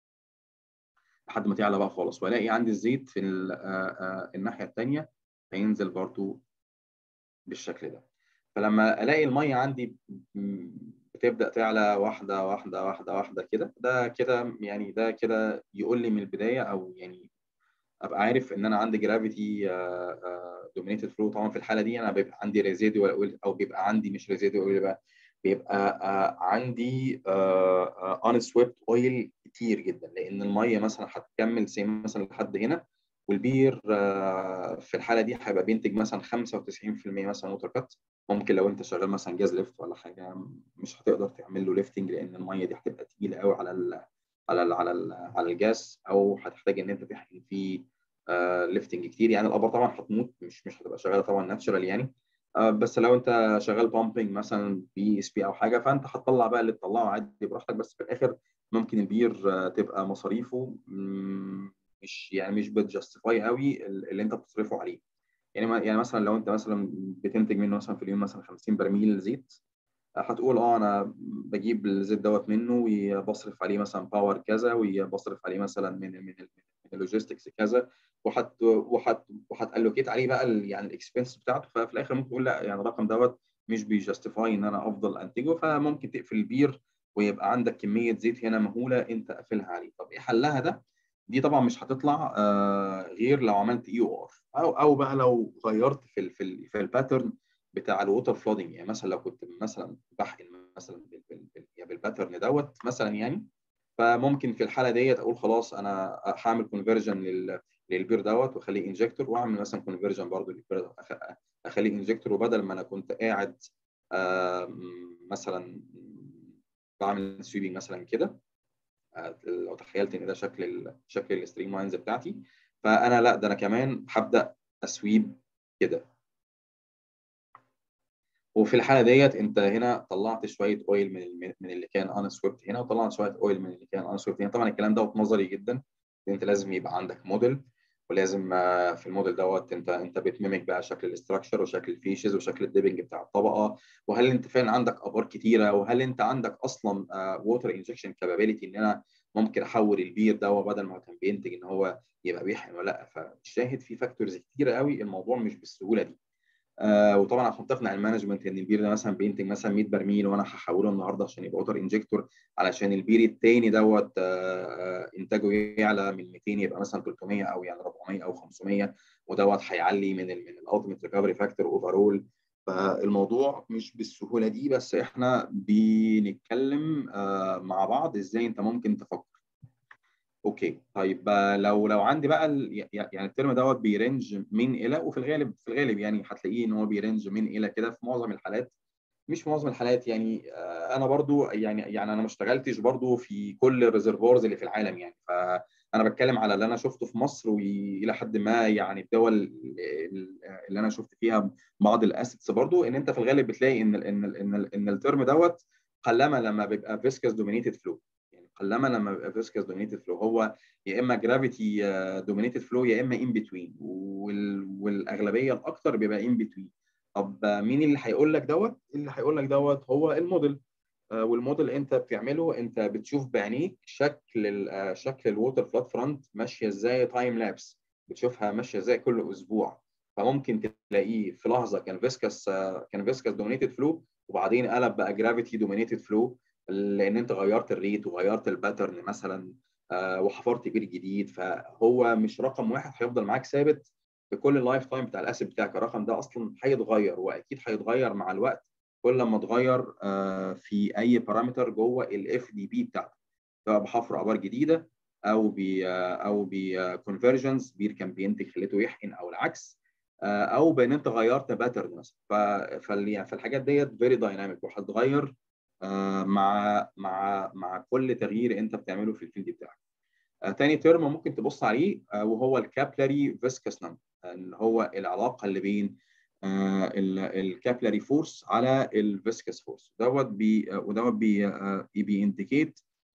لحد ما تعلى بقى خالص والاقي عندي الزيت في الناحيه الثانيه هينزل برضو بالشكل ده فلما الاقي الميه عندي بتبدا تعلى واحده واحده واحده واحده كده ده كده يعني ده كده يقول لي من البدايه او يعني ابقى عارف ان انا عندي جرافيتي دومينيتد فلو طبعا في الحاله دي انا بيبقى عندي ريزيدوال او بيبقى عندي مش ريزيدوال بقى بيبقى عندي ان سويبت اويل كتير جدا لان الميه مثلا هتكمل سي مثلا لحد هنا والبير في الحاله دي هيبقى بينتج مثلا 95% مثلا ووتر كات ممكن لو انت شغال مثلا جاز ليفت ولا حاجه مش هتقدر تعمل له ليفتنج لان الميه دي هتبقى تقيله قوي على ال على ال على ال على الجاز او هتحتاج ان انت تحقن فيه آه ليفتنج كتير يعني الابار طبعا هتموت مش مش هتبقى شغاله طبعا ناتشرال يعني آه بس لو انت شغال بامبنج مثلا بي اس بي او حاجه فانت هتطلع بقى اللي تطلعه عادي براحتك بس في الاخر ممكن البير آه تبقى مصاريفه مش يعني مش بتجستيفاي قوي اللي انت بتصرفه عليه يعني يعني مثلا لو انت مثلا بتنتج منه مثلا في اليوم مثلا 50 برميل زيت هتقول اه انا بجيب الزيت دوت منه وبصرف عليه مثلا باور كذا وبصرف عليه مثلا من من من اللوجيستكس كذا وحت وحت وهتالوكيت عليه بقى ال يعني الاكسبنس بتاعته ففي الاخر ممكن تقول لا يعني الرقم دوت مش بيجستيفاي ان انا افضل انتجه فممكن تقفل البير ويبقى عندك كميه زيت هنا مهوله انت قافلها عليه طب ايه حلها ده؟ دي طبعا مش هتطلع آه غير لو عملت اي او ار او او بقى لو غيرت في ال في, ال في الباترن بتاع الووتر فلودنج يعني مثلا لو كنت مثلا بحقن مثلا بالباترن دوت مثلا يعني فممكن في الحاله ديت اقول خلاص انا هعمل كونفرجن للبير دوت واخليه انجكتور واعمل مثلا كونفرجن برضه للبير اخليه انجكتور وبدل ما انا كنت قاعد مثلا بعمل سويبنج مثلا كده لو تخيلت ان ده شكل شكل الستريم لاينز بتاعتي فانا لا ده انا كمان هبدا اسويب كده وفي الحاله ديت انت هنا طلعت شويه اويل من من اللي كان انا سويبت هنا وطلعت شويه اويل من اللي كان انا سويبت هنا طبعا الكلام ده نظري جدا انت لازم يبقى عندك موديل ولازم آه، في الموديل دوت انت انت بتميمك بقى شكل الاستراكشر وشكل الفيشز وشكل الديبنج بتاع الطبقه وهل انت فعلا عندك ابار كتيره وهل انت عندك اصلا ووتر انجكشن كابابيلتي ان انا ممكن احول البير ده بدل ما هو كان بينتج ان هو يبقى بيحقن ولا لا فالشاهد في فاكتورز كتيره قوي الموضوع مش بالسهوله دي آه وطبعا عشان تقنع المانجمنت ان البير ده مثلا بينتج مثلا 100 برميل وانا هحوله النهارده عشان يبقى ووتر انجكتور علشان البير التاني دوت آه آه، انتاجه يعلى من 200 يبقى مثلا 300 او يعني 400 او 500 ودوت هيعلي من ال من الالتيميت ريكفري فاكتور اوفرول فالموضوع مش بالسهوله دي بس احنا بنتكلم آه مع بعض ازاي انت ممكن تفكر اوكي طيب آه، لو لو عندي بقى ال- ي- يعني الترم دوت بيرنج من الى وفي الغالب في الغالب يعني هتلاقيه ان هو بيرنج من الى كده في معظم الحالات مش في معظم الحالات يعني آه، انا برضو يعني يعني انا ما اشتغلتش برضو في كل الريزرفوارز اللي في العالم يعني فانا بتكلم على اللي انا شفته في مصر والى حد ما يعني الدول ال- اللي انا شفت فيها بعض الاسيتس برضو ان انت في الغالب بتلاقي ان ال ان ال ان, ال إن الترم دوت قلما لما بيبقى فيسكس دومينيتد فلو يعني قلما لما بيبقى فيسكس دومينيتد فلو هو يا اما جرافيتي دومينيتد فلو يا اما ان بتوين والاغلبيه الاكثر بيبقى ان بتوين طب مين اللي هيقول لك دوت؟ اللي هيقول لك دوت هو الموديل آه، والموديل انت بتعمله انت بتشوف بعينيك شكل ال- آه، شكل الووتر فلات فرونت ماشيه ازاي تايم لابس بتشوفها ماشيه ازاي كل اسبوع فممكن تلاقيه في لحظه كان فيسكس كان فيسكس دومينيتد فلو وبعدين قلب بقى جرافيتي دومينيتد فلو لان انت غيرت الريت وغيرت الباترن مثلا آه، وحفرت بير جديد فهو مش رقم واحد هيفضل معاك ثابت في كل اللايف تايم بتاع الاسيت بتاعك الرقم ده اصلا هيتغير واكيد هيتغير مع الوقت كل ما اتغير آه، في اي بارامتر جوه الاف دي بي بتاعتك سواء بحفر ابار جديده او ب او بكونفرجنز بير كان بينتج خليته يحقن او العكس آه، او بان انت غيرت باترن مثلا ف- فال- يعني فالحاجات ديت فيري دايناميك وهتتغير آه، مع مع مع كل تغيير انت بتعمله في الفيلد بتاعك. آه، تاني ترم ممكن تبص عليه آه، وهو الكابلاري فيسكس نمبر اللي هو العلاقه اللي بين الكابلاري فورس على الفيسكس فورس دوت بي آه، ودوت بي آه، بينديكيت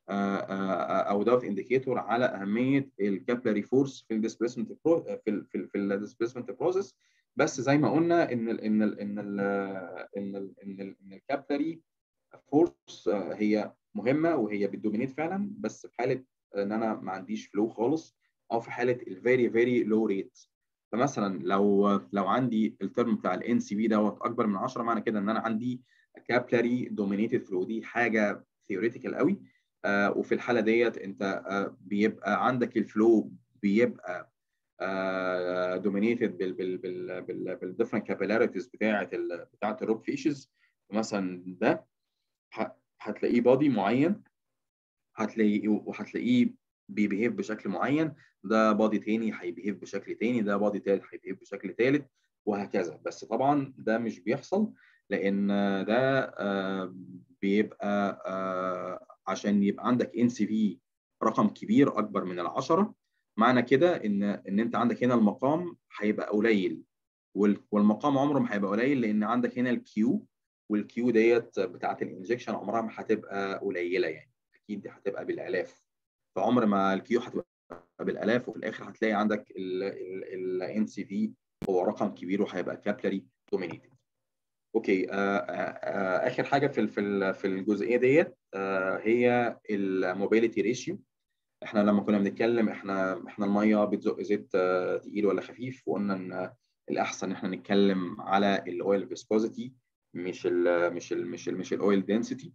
او دوت انديكيتور على اهميه الكابلاري فورس في الديسبيسمنت في ال في ال في الديسبيسمنت بروسيس بس زي ما قلنا ان ال ان ال ان ال ان ال ان ال ان الكابلاري فورس هي مهمه وهي بتدومينيت فعلا بس في حاله ان انا ما عنديش فلو خالص او في حاله الفيري فيري لو ريت فمثلا لو لو عندي الترم بتاع الان سي بي دوت اكبر من 10 معنى كده ان انا عندي كابلاري دومينيتد فلو دي حاجه ثيوريتيكال قوي آه وفي الحاله ديت انت آه بيبقى عندك الفلو بيبقى دومينيتد بال بال بال بال بالديفرنت كابيلاريتيز بتاعه ال بتاعه الروب فيشز مثلا ده ه- هتلاقيه بادي معين هتلاقيه وهتلاقيه بيبيهيف بشكل معين ده بادي تاني هيبيهيف بشكل تاني ده بادي تالت هيبيهيف بشكل تالت وهكذا بس طبعا ده مش بيحصل لان ده آه، بيبقى آه، عشان يبقى عندك ان سي في رقم كبير اكبر من العشرة معنى كده ان ان انت عندك هنا المقام هيبقى قليل وال- والمقام عمره ما هيبقى قليل لان عندك هنا الكيو والكيو ديت بتاعت الانجكشن عمرها ما هتبقى قليله يعني اكيد دي هتبقى بالالاف فعمر ما الكيو هتبقى بالالاف وفي الاخر هتلاقي عندك الان سي في هو رقم كبير وهيبقى كابلري دومينيتد اوكي آه آه آه اخر حاجه في ال- في ال- في الجزئيه ديت آه هي الموبيليتي ريشيو احنا لما كنا بنتكلم احنا احنا الميه بتزق زيت آه، تقيل ولا خفيف وقلنا ان الاحسن ان احنا نتكلم على الاويل فيسكوزيتي مش ال مش ال مش ال مش الاويل دنسيتي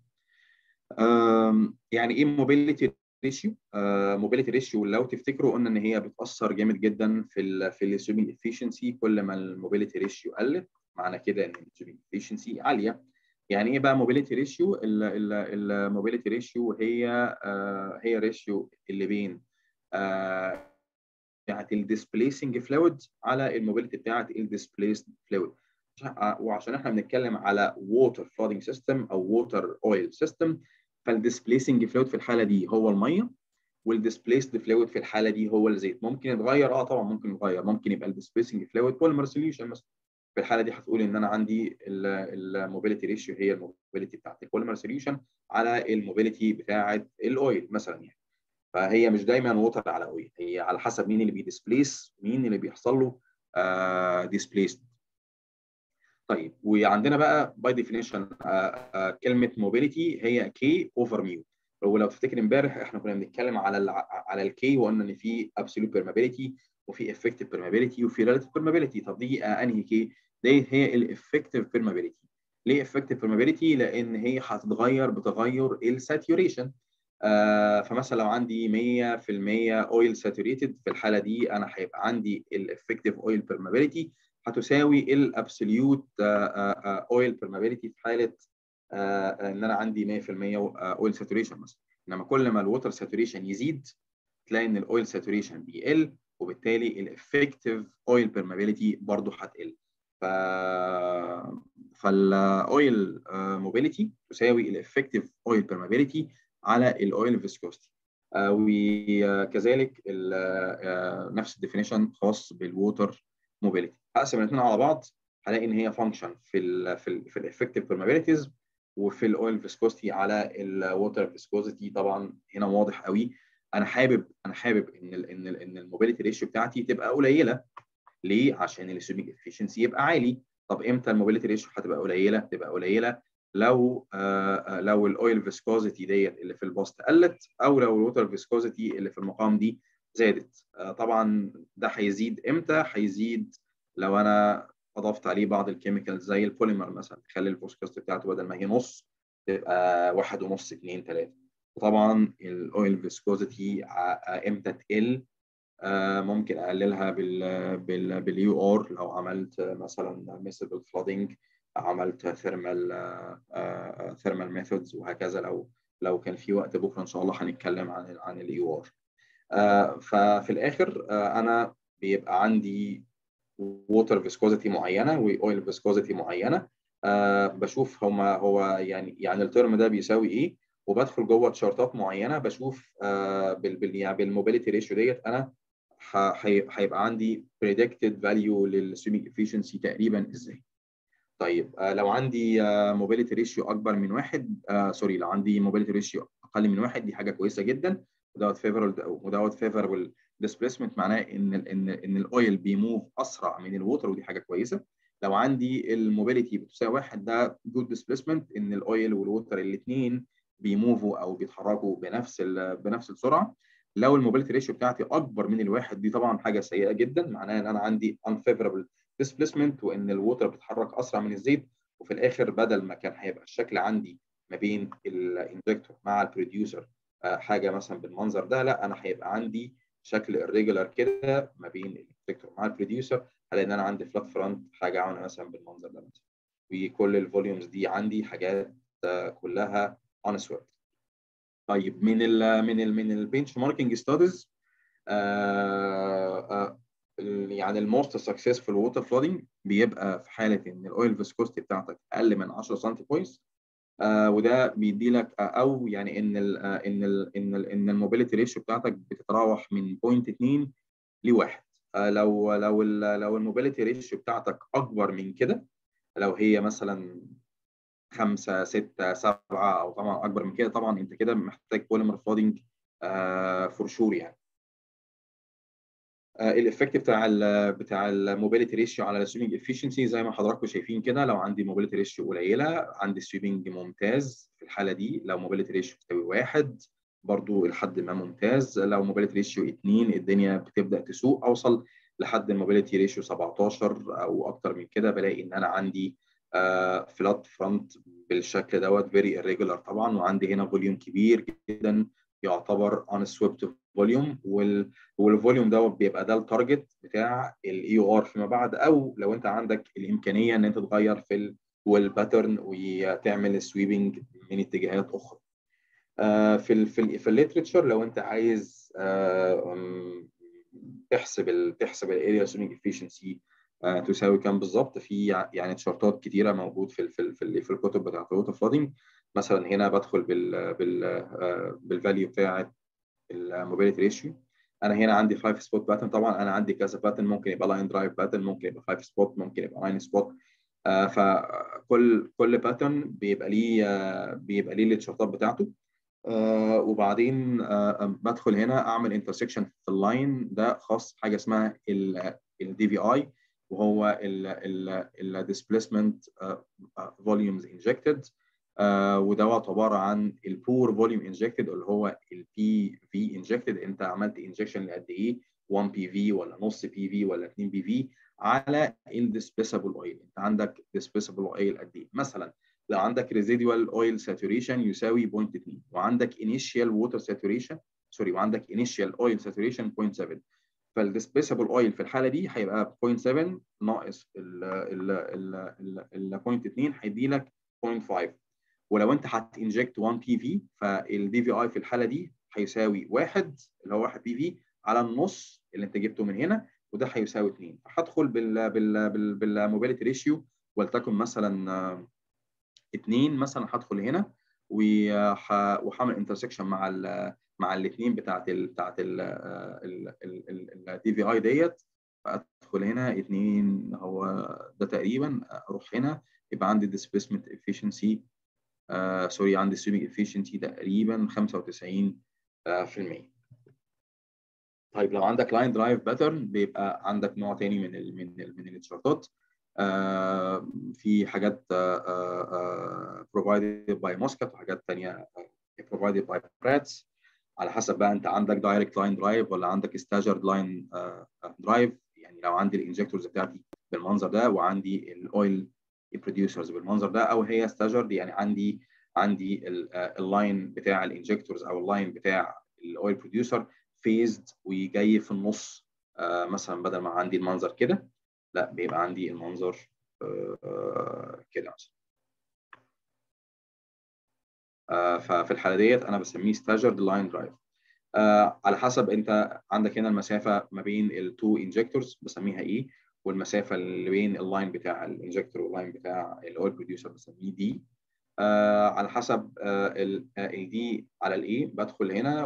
يعني ايه موبيليتي ريشيو موبيليتي ريشيو لو تفتكروا قلنا ان هي بتاثر جامد جدا في ال في السويمنج افيشنسي كل ما الموبيليتي ريشيو قلت معنى كده ان السويمنج افيشنسي عاليه يعني ايه بقى موبيليتي ريشيو الموبيليتي ريشيو هي آه، هي ريشيو اللي بين آه، بتاعت الديسبليسنج فلويد على الموبيليتي بتاعت الديسبليسد فلويد وعشان احنا بنتكلم على ووتر فلودنج سيستم او ووتر اويل سيستم فالديسبليسنج فلويد في الحاله دي هو الميه والديسبليسد فلويد في الحاله دي هو الزيت ممكن يتغير اه طبعا ممكن يتغير ممكن يبقى الديسبليسنج فلويد بوليمر سوليوشن مثلا في الحاله دي هتقول ان انا عندي الموبيليتي ريشيو هي الموبيليتي بتاعت البوليمر سوليوشن على الموبيليتي بتاعت الاويل مثلا يعني فهي مش دايما ووتر على اويل هي على حسب مين اللي بيديسبليس مين اللي بيحصل له ديسبليس طيب وعندنا بقى باي ديفينيشن كلمه موبيليتي هي كي اوفر ميو ولو تفتكر امبارح احنا كنا بنتكلم على ال على الكي وقلنا ان في ابسولوت بيرمابيليتي وفي افكتيف بيرمابيليتي وفي ريلاتيف بيرمابيليتي طب دي انهي كي؟ دي هي الافكتيف بيرمابيليتي ليه افكتيف بيرمابيليتي؟ لان هي هتتغير بتغير الساتوريشن آه فمثلا لو عندي 100% اويل ساتوريتد في الحاله دي انا هيبقى عندي الافكتيف اويل بيرمابيليتي هتساوي الابسوليوت اويل بيرمابيليتي في حاله آه ان انا عندي 100% اويل ساتوريشن مثلا انما كل ما الووتر ساتوريشن يزيد تلاقي ان الاويل ساتوريشن بيقل وبالتالي الافكتيف اويل بيرمابيليتي برضه هتقل ف فالاويل موبيليتي تساوي الافكتيف اويل بيرمابيليتي على الاويل فيسكوستي وكذلك نفس الديفينيشن خاص بالووتر موبيليتي هقسم الاثنين على بعض هلاقي ان هي فانكشن في ال في ال في الافكتيف بيرمابيليتيز وفي الاويل فيسكوستي على الووتر فيسكوستي طبعا هنا واضح قوي انا حابب انا حابب ان ال ان ال ان الموبيليتي ريشيو بتاعتي تبقى قليله ليه؟ عشان السويمنج افشنسي يبقى عالي طب امتى الموبيليتي ريشيو هتبقى قليله؟ تبقى قليله لو آه لو الاويل فيسكوزيتي ديت اللي في البوست قلت او لو الووتر فيسكوزيتي اللي في المقام دي زادت آه طبعا ده هيزيد امتى؟ هيزيد لو انا اضفت عليه بعض الكيميكالز زي البوليمر مثلا تخلي الفيسكوزيتي بتاعته بدل ما هي نص تبقى واحد ونص اثنين ثلاثه وطبعا الاويل فيسكوزيتي امتى تقل آه ممكن اقللها بال بال باليو ار لو عملت مثلا ميسبل فلودنج عملت ثيرمال ثيرمال ميثودز وهكذا لو لو كان في وقت بكره ان شاء الله هنتكلم عن عن اليو ار ففي الاخر آه انا بيبقى عندي ووتر فيسكوزيتي معينه واويل فيسكوزيتي معينه آه بشوف هما هو يعني يعني الترم ده بيساوي ايه وبدخل جوه تشارتات معينه بشوف آه بال بال يعني بالموبيليتي ريشيو ديت انا هيبقى عندي predicted value للسويمنج efficiency تقريبا ازاي طيب آه لو عندي موبيليتي ريشيو اكبر من واحد آه سوري لو عندي موبيليتي ريشيو اقل من واحد دي حاجه كويسه جدا ودوت فيفربل ودوت فيفربل ديسبيسمنت معناه ان ال ان ان الاويل بيموف اسرع من الووتر ودي حاجه كويسه لو عندي الموبيليتي بتساوي واحد ده جود ديسبيسمنت ان الاويل والووتر الاثنين بيموفوا او بيتحركوا بنفس بنفس السرعه لو الموبيليتي ريشيو بتاعتي اكبر من الواحد دي طبعا حاجه سيئه جدا معناها ان انا عندي unfavorable displacement وان الووتر بيتحرك اسرع من الزيت وفي الاخر بدل ما كان هيبقى الشكل عندي ما بين الانجكتور مع البروديوسر حاجه مثلا بالمنظر ده لا انا هيبقى عندي شكل irregular كده ما بين الانجكتور مع البروديوسر هلاقي ان انا عندي فلات فرونت حاجه عامله مثلا بالمنظر ده مثلا وكل الفوليومز دي عندي حاجات كلها unswept طيب من ال من ال من البنش ماركينج ستاديز يعني الموست سكسسفول ووتر فلودنج بيبقى في حاله ان الاويل فيسكوستي بتاعتك اقل من 10 سم بوينتس آه وده بيدي لك او يعني ان ال ان ال ان ال ان الموبيليتي ريشيو بتاعتك بتتراوح من 0.2 لواحد آه لو لو ال لو الموبيليتي ريشيو بتاعتك اكبر من كده لو هي مثلا خمسة ستة سبعة أو طبعا أكبر من كده طبعا أنت كده محتاج بوليمر فلودنج فور شور يعني. آه الإفكت بتاع ال بتاع الموبيليتي ريشيو على السويمنج افشنسي زي ما حضراتكم شايفين كده لو عندي موبيليتي ريشيو قليلة عندي سويمنج ممتاز في الحالة دي لو موبيليتي ريشيو بتساوي واحد برضو لحد ما ممتاز لو موبيليتي ريشيو 2 الدنيا بتبدأ تسوق أوصل لحد الموبيليتي ريشيو 17 أو أكتر من كده بلاقي إن أنا عندي فلات فرونت بالشكل دوت فيري irregular طبعا وعندي هنا فوليوم كبير جدا يعتبر unswept فوليوم والفوليوم دوت بيبقى ده التارجت بتاع الاي او ار فيما بعد او لو انت عندك الامكانيه ان انت تغير في الويل باترن وتعمل سويبنج من اتجاهات اخرى. في ال في ال في الليترشر لو انت عايز تحسب ال تحسب الاريا سويمنج افشنسي آه تساوي كام بالظبط في يعني تشارتات كتيره موجود في ال في ال في, ال في الكتب بتاعت الووتر فلودنج مثلا هنا بدخل بال بال آه بالفاليو بتاعت الموبيليتي ريشيو انا هنا عندي 5 سبوت باتن طبعا انا عندي كذا باتن ممكن يبقى لاين درايف باتن ممكن يبقى 5 سبوت ممكن يبقى 9 سبوت آه فكل كل باتن بيبقى ليه بيبقى ليه التشارتات بتاعته آه وبعدين آه بدخل هنا اعمل انترسكشن في اللاين ده خاص بحاجه اسمها الدي في اي وهو الديسبيسمنت فوليومز انجكتد ودوت عباره عن البور فوليوم انجكتد اللي هو البي في انجكتد انت عملت انجكشن لقد ايه 1 بي في ولا نص بي في ولا 2 بي في على الديسبيسبل اويل انت عندك ديسبيسبل اويل قد ايه مثلا لو عندك ريزيدوال اويل ساتوريشن يساوي 0.2 وعندك انيشال ووتر ساتوريشن سوري وعندك انيشال اويل ساتوريشن 0.7 فالديسبيسبل اويل في الحاله دي هيبقى 0.7 ناقص ال ال ال 0.2 هيدي لك 0.5 ولو انت هتنجكت 1 بي في فالدي في اي في الحاله دي هيساوي 1 اللي هو 1 بي في على النص اللي انت جبته من هنا وده هيساوي 2 فهدخل بال بال بال بالموبيليتي ريشيو ولتكن مثلا 2 مثلا هدخل هنا وهعمل انترسكشن مع ال مع الاثنين بتاعت ال بتاعت الدي في اي ديت فادخل هنا 2 هو ده تقريبا اروح هنا يبقى عندي displacement efficiency آه سوري عندي swimming efficiency تقريبا 95 آه في المية. طيب لو عندك لاين درايف باترن بيبقى عندك نوع تاني من ال من ال من التشارتات آه في حاجات آه provided by موسكات وحاجات تانية provided by براتس على حسب بقى انت عندك دايركت لاين درايف ولا عندك استاجرد لاين درايف يعني لو عندي الانجكتورز بتاعتي بالمنظر ده وعندي الاويل بروديوسرز بالمنظر ده او هي استاجرد يعني عندي عندي اللاين بتاع الانجكتورز او اللاين بتاع الاويل بروديوسر فيزد وجاي في النص آه مثلا بدل ما عندي المنظر كده لا بيبقى عندي المنظر آه كده مثلا آه ففي الحاله ديت انا بسميه ستاجرد لاين درايف على حسب انت عندك هنا المسافه ما بين التو انجكتورز بسميها ايه والمسافه اللي بين اللاين بتاع الانجكتور واللاين بتاع الاويل بروديوسر بسميه دي آه على حسب الدي على الاي بدخل هنا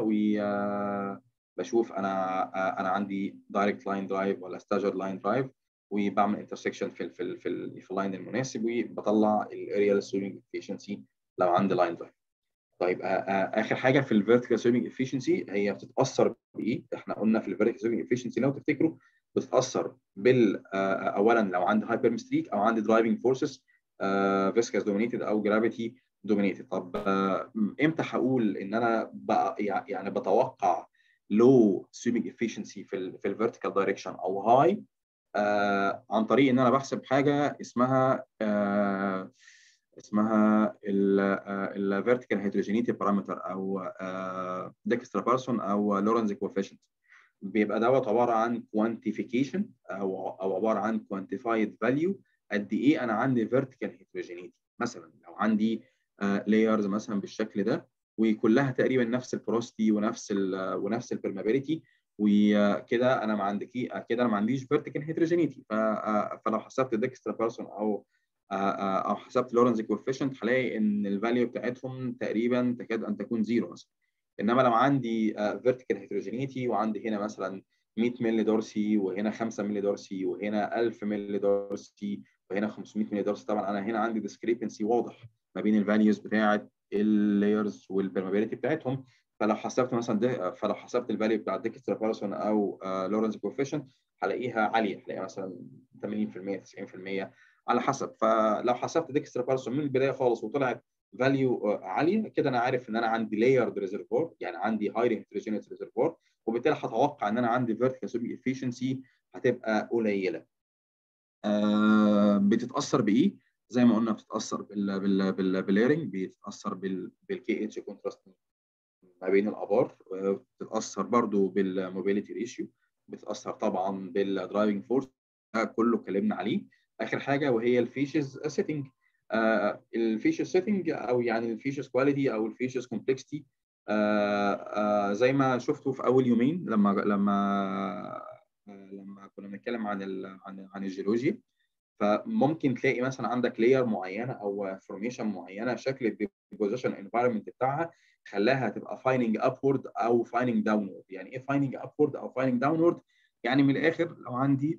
وبشوف انا آه انا عندي دايركت لاين درايف ولا ستاجرد لاين درايف وبعمل انترسكشن في ال في ال في, ال في اللاين المناسب وبطلع الاريال سويمنج افيشنسي لو عندي لاين درايف طيب آه اخر حاجه في الفيرتيكال سويمنج افيشنسي هي بتتاثر بايه؟ احنا قلنا في الفيرتيكال سويمنج افيشنسي لو تفتكروا بتتاثر بال اولا لو عندي هايبرمستريك او عندي درايفنج فورسز فيسكاس دومينيتد او جرافيتي دومينيتد طب امتى هقول ان انا بقى يعني بتوقع لو سويمنج افيشنسي في ال في الفيرتيكال دايركشن او هاي آه عن طريق ان انا بحسب حاجه اسمها آه اسمها الفيرتيكال هيدروجينيتي بارامتر او ديكسترا بارسون او لورنز كوفيشنت بيبقى دوت عباره عن كوانتيفيكيشن او او عباره عن كوانتيفايد فاليو قد ايه انا عندي فيرتيكال هيدروجينيتي مثلا لو عندي لايرز مثلا بالشكل ده وكلها تقريبا نفس البروستي ونفس ال ونفس البرمابيلتي وكده انا ما عندي كده انا ما عنديش فيرتيكال هيدروجينيتي فلو حسبت ديكسترا بارسون او او حسبت لورنز كوفيشنت هلاقي ان الفاليو بتاعتهم تقريبا تكاد ان تكون زيرو مثلا انما لو عندي فيرتيكال هيدروجينيتي وعندي هنا مثلا 100 مللي دورسي وهنا 5 مللي دورسي وهنا 1000 مللي دورسي وهنا 500 مللي دورسي طبعا انا هنا عندي ديسكريبنسي واضح ما بين الفاليوز بتاعه اللايرز والبرمابيلتي بتاعتهم فلو حسبت مثلا ده فلو حسبت الفاليو بتاع ديكسترا بارسون او لورنز كوفيشنت هلاقيها عاليه هلاقيها مثلا 80% 90% على حسب فلو حسبت ديكسترا بارسون من البدايه خالص وطلعت فاليو عاليه كده انا عارف ان انا عندي لايرد ريزرفوار يعني عندي هايلي هيتروجينيوس ريزرفوار وبالتالي هتوقع ان انا عندي فيرتيكال سوبي افيشنسي هتبقى قليله. آه بتتاثر بايه؟ زي ما قلنا بتتاثر بال بال بال بالليرنج بتتاثر بال بالكي اتش كونتراست ما بين الابار بتتاثر برضو بالموبيليتي ريشيو بتتاثر طبعا بالدرايفنج فورس ده كله اتكلمنا عليه اخر حاجه وهي الفيشز سيتنج آه الفيشز سيتنج او يعني الفيشز كواليتي او الفيشز كومبلكسيتي آه آه زي ما شفتوا في اول يومين لما لما لما كنا بنتكلم عن ال عن عن الجيولوجيا فممكن تلاقي مثلا عندك لاير معينه او فورميشن معينه شكل الديبوزيشن انفايرمنت بتاعها خلاها تبقى فايننج ابورد او فايننج داونورد يعني ايه فايننج ابورد او فايننج داونورد يعني من الاخر لو عندي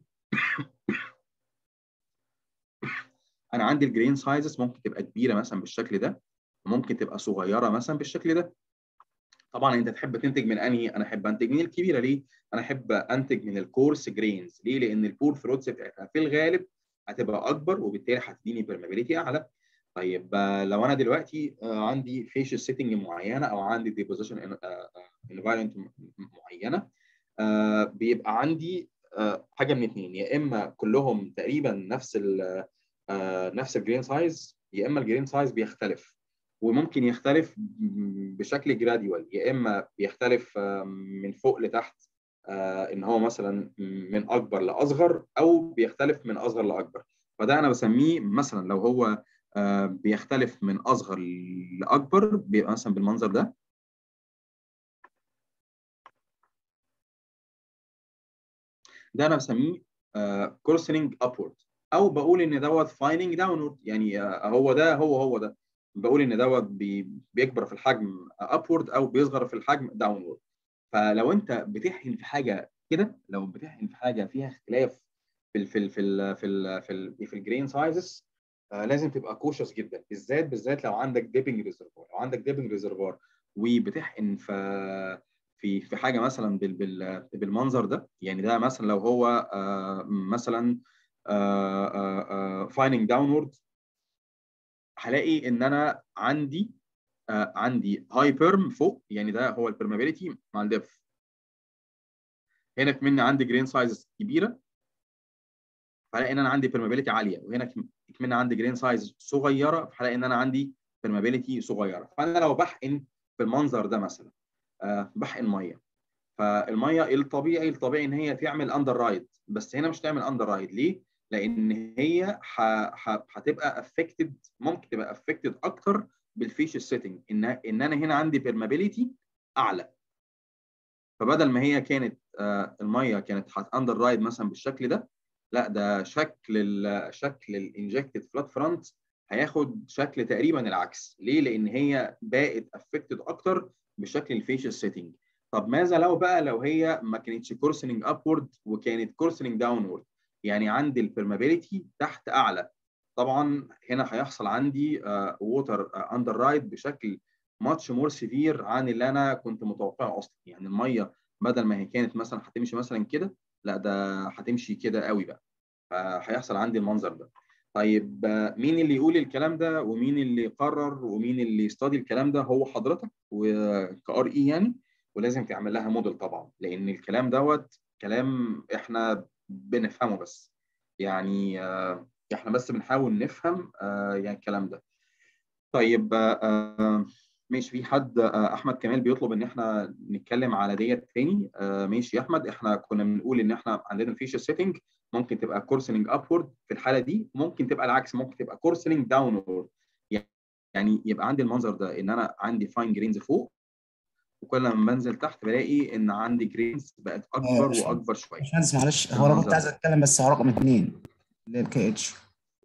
انا عندي الجرين سايزز ممكن تبقى كبيره مثلا بالشكل ده وممكن تبقى صغيره مثلا بالشكل ده طبعا انت تحب تنتج من انهي انا احب انتج من الكبيره ليه انا احب انتج من الكورس جرينز ليه لان البور ثروتس بتاعتها في الغالب هتبقى اكبر وبالتالي هتديني بيرمابيليتي اعلى طيب آه، لو انا دلوقتي آه، عندي فيشل سيتنج معينه او عندي ديبوزيشن انفايرمنت معينه آه، بيبقى عندي آه، حاجه من اثنين يا اما كلهم تقريبا نفس ال آه، نفس الجرين سايز يا اما الجرين سايز بيختلف وممكن يختلف بشكل جراديوال يا اما بيختلف آه، من فوق لتحت آه، ان هو مثلا من اكبر لاصغر او بيختلف من اصغر لاكبر فده انا بسميه مثلا لو هو آه، بيختلف من اصغر لاكبر بيبقى مثلا بالمنظر ده ده انا بسميه كورسنج ابورد او بقول ان دوت فايننج داونورد يعني آه، هو ده هو هو ده بقول ان دوت بي- بيكبر في الحجم ابورد او بيصغر في الحجم داونورد فلو انت بتحقن في حاجه كده لو بتحقن في حاجه فيها اختلاف في ال في ال في ال في ال في, ال في الجرين سايزز لازم تبقى كوشس جدا بالذات بالذات لو عندك ديبنج ريزرفوار لو عندك ديبنج ريزرفوار وبتحقن في في في حاجه مثلا بال بال بالمنظر ده يعني ده مثلا لو هو آه، مثلا فايننج داونورد هلاقي ان انا عندي آه، عندي هاي بيرم فوق يعني ده هو البرمابيلتي مع الدبث هنا كمان عندي جرين سايز كبيره فهلاقي ان انا عندي بيرمابيلتي عاليه وهنا كمان عندي جرين سايز صغيره فهلاقي ان انا عندي بيرمابيلتي صغيره فانا لو بحقن بالمنظر ده مثلا آه، بحقن ميه فالميه الطبيعي الطبيعي ان هي تعمل اندر رايد بس هنا مش تعمل اندر رايد ليه؟ لان هي ح- ح- هتبقى افكتد ممكن تبقى افكتد اكتر بالفيشل سيتنج ان ان انا هنا عندي بيرمابيلتي اعلى فبدل ما هي كانت آه، الميه كانت اندر رايد مثلا بالشكل ده لا ده شكل ال شكل الانجكتد فلات فرونت هياخد شكل تقريبا العكس ليه؟ لان هي بقت افكتد اكتر بشكل الفيشل سيتنج طب ماذا لو بقى لو هي ما كانتش كورسنج ابورد وكانت كورسنج داونورد يعني عندي البرمابيلتي تحت اعلى طبعا هنا هيحصل عندي ووتر اندر رايد بشكل ماتش مور سيفير عن اللي انا كنت متوقعه اصلا يعني الميه بدل ما هي كانت مثلا هتمشي مثلا كده لا ده هتمشي كده قوي بقى فهيحصل عندي المنظر ده طيب آه، مين اللي يقول الكلام ده ومين اللي قرر ومين اللي يستدي الكلام ده هو حضرتك وكار اي يعني ولازم تعمل لها موديل طبعا لان الكلام دوت كلام احنا بنفهمه بس يعني آه، احنا بس بنحاول نفهم آه، يعني الكلام ده طيب آه، آه، ماشي في حد آه، احمد كمال بيطلب ان احنا نتكلم على ديت تاني آه، ماشي يا احمد احنا كنا بنقول ان احنا عندنا الفيشر سيتنج ممكن تبقى كورسنج ابورد في الحاله دي ممكن تبقى العكس ممكن تبقى كورسنج داونورد يعني يبقى عندي المنظر ده ان انا عندي فاين جرينز فوق وكل ما بنزل تحت بلاقي ان عندي جرينز بقت اكبر آه، واكبر شويه باشمهندس معلش هو انا كنت عايز اتكلم بس على رقم اثنين اللي هي الكي اتش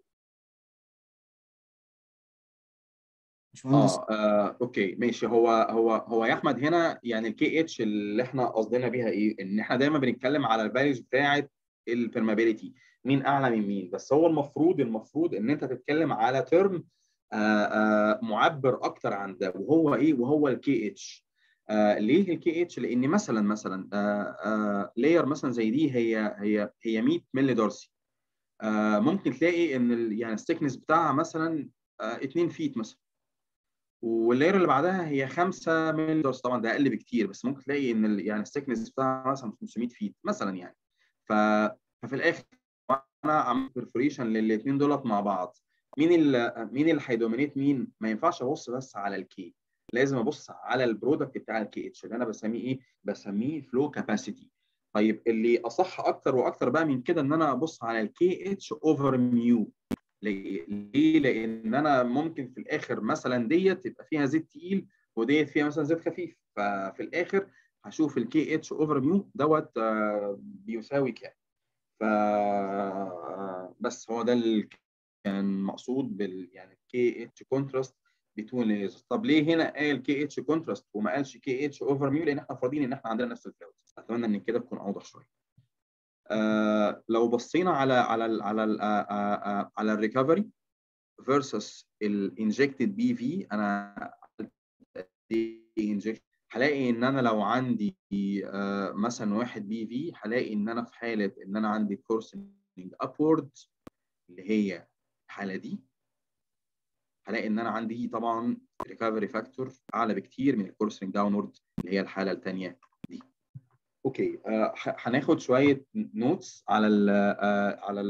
باشمهندس اه آه، اوكي ماشي هو هو هو يا احمد هنا يعني الكي اتش اللي احنا قصدنا بيها ايه؟ ان احنا دايما بنتكلم على الفاليوز بتاعه البرمابيلتي مين اعلى من مين بس هو المفروض المفروض ان انت تتكلم على ترم معبر اكتر عن ده وهو ايه؟ وهو الكي اتش آه ليه الكي اتش؟ لان مثلا مثلا لاير مثلا زي دي هي هي هي 100 مللي دارسي آه ممكن تلاقي ان ال- يعني الثيكنس بتاعها مثلا آه 2 فيت مثلا واللاير اللي بعدها هي 5 مللي دارسي طبعا ده اقل بكتير بس ممكن تلاقي ان ال- يعني الثيكنس بتاعها مثلا 500 فيت مثلا يعني ف... ففي الاخر انا عملت برفوريشن للاثنين دولت مع بعض مين اللي مين اللي هيدومينيت مين؟ ما ينفعش ابص بس على الكي لازم ابص على البرودكت بتاع الكي اتش اللي انا بسميه ايه؟ بسميه فلو كاباسيتي طيب اللي اصح اكتر واكتر بقى من كده ان انا ابص على الكي اتش اوفر ميو ليه؟ ليه؟ لان انا ممكن في الاخر مثلا ديت تبقى فيها زيت تقيل وديت فيها مثلا زيت خفيف ففي الاخر هشوف الكي اتش اوفر ميو دوت آه، بيساوي كام ف بس هو ده اللي كان مقصود بال يعني كي اتش كونتراست بتوين ليزرز طب ليه هنا قال كي اتش كونتراست وما قالش كي اتش اوفر ميو لان احنا فاضيين ان احنا عندنا نفس الفلوت اتمنى ان كده تكون اوضح شويه آه لو بصينا على على ال على ال آه آه آه على الريكفري فيرسس الانجكتد بي في انا انجكت هلاقي ان انا لو عندي آه، مثلا واحد بي في هلاقي ان انا في حاله ان انا عندي كورسنج ابورد اللي هي الحاله دي هلاقي ان انا عندي طبعا ريكفري فاكتور اعلى بكتير من الكورسنج داونورد اللي هي الحاله الثانيه دي اوكي آه، ه- هناخد شويه نوتس على ال آه، على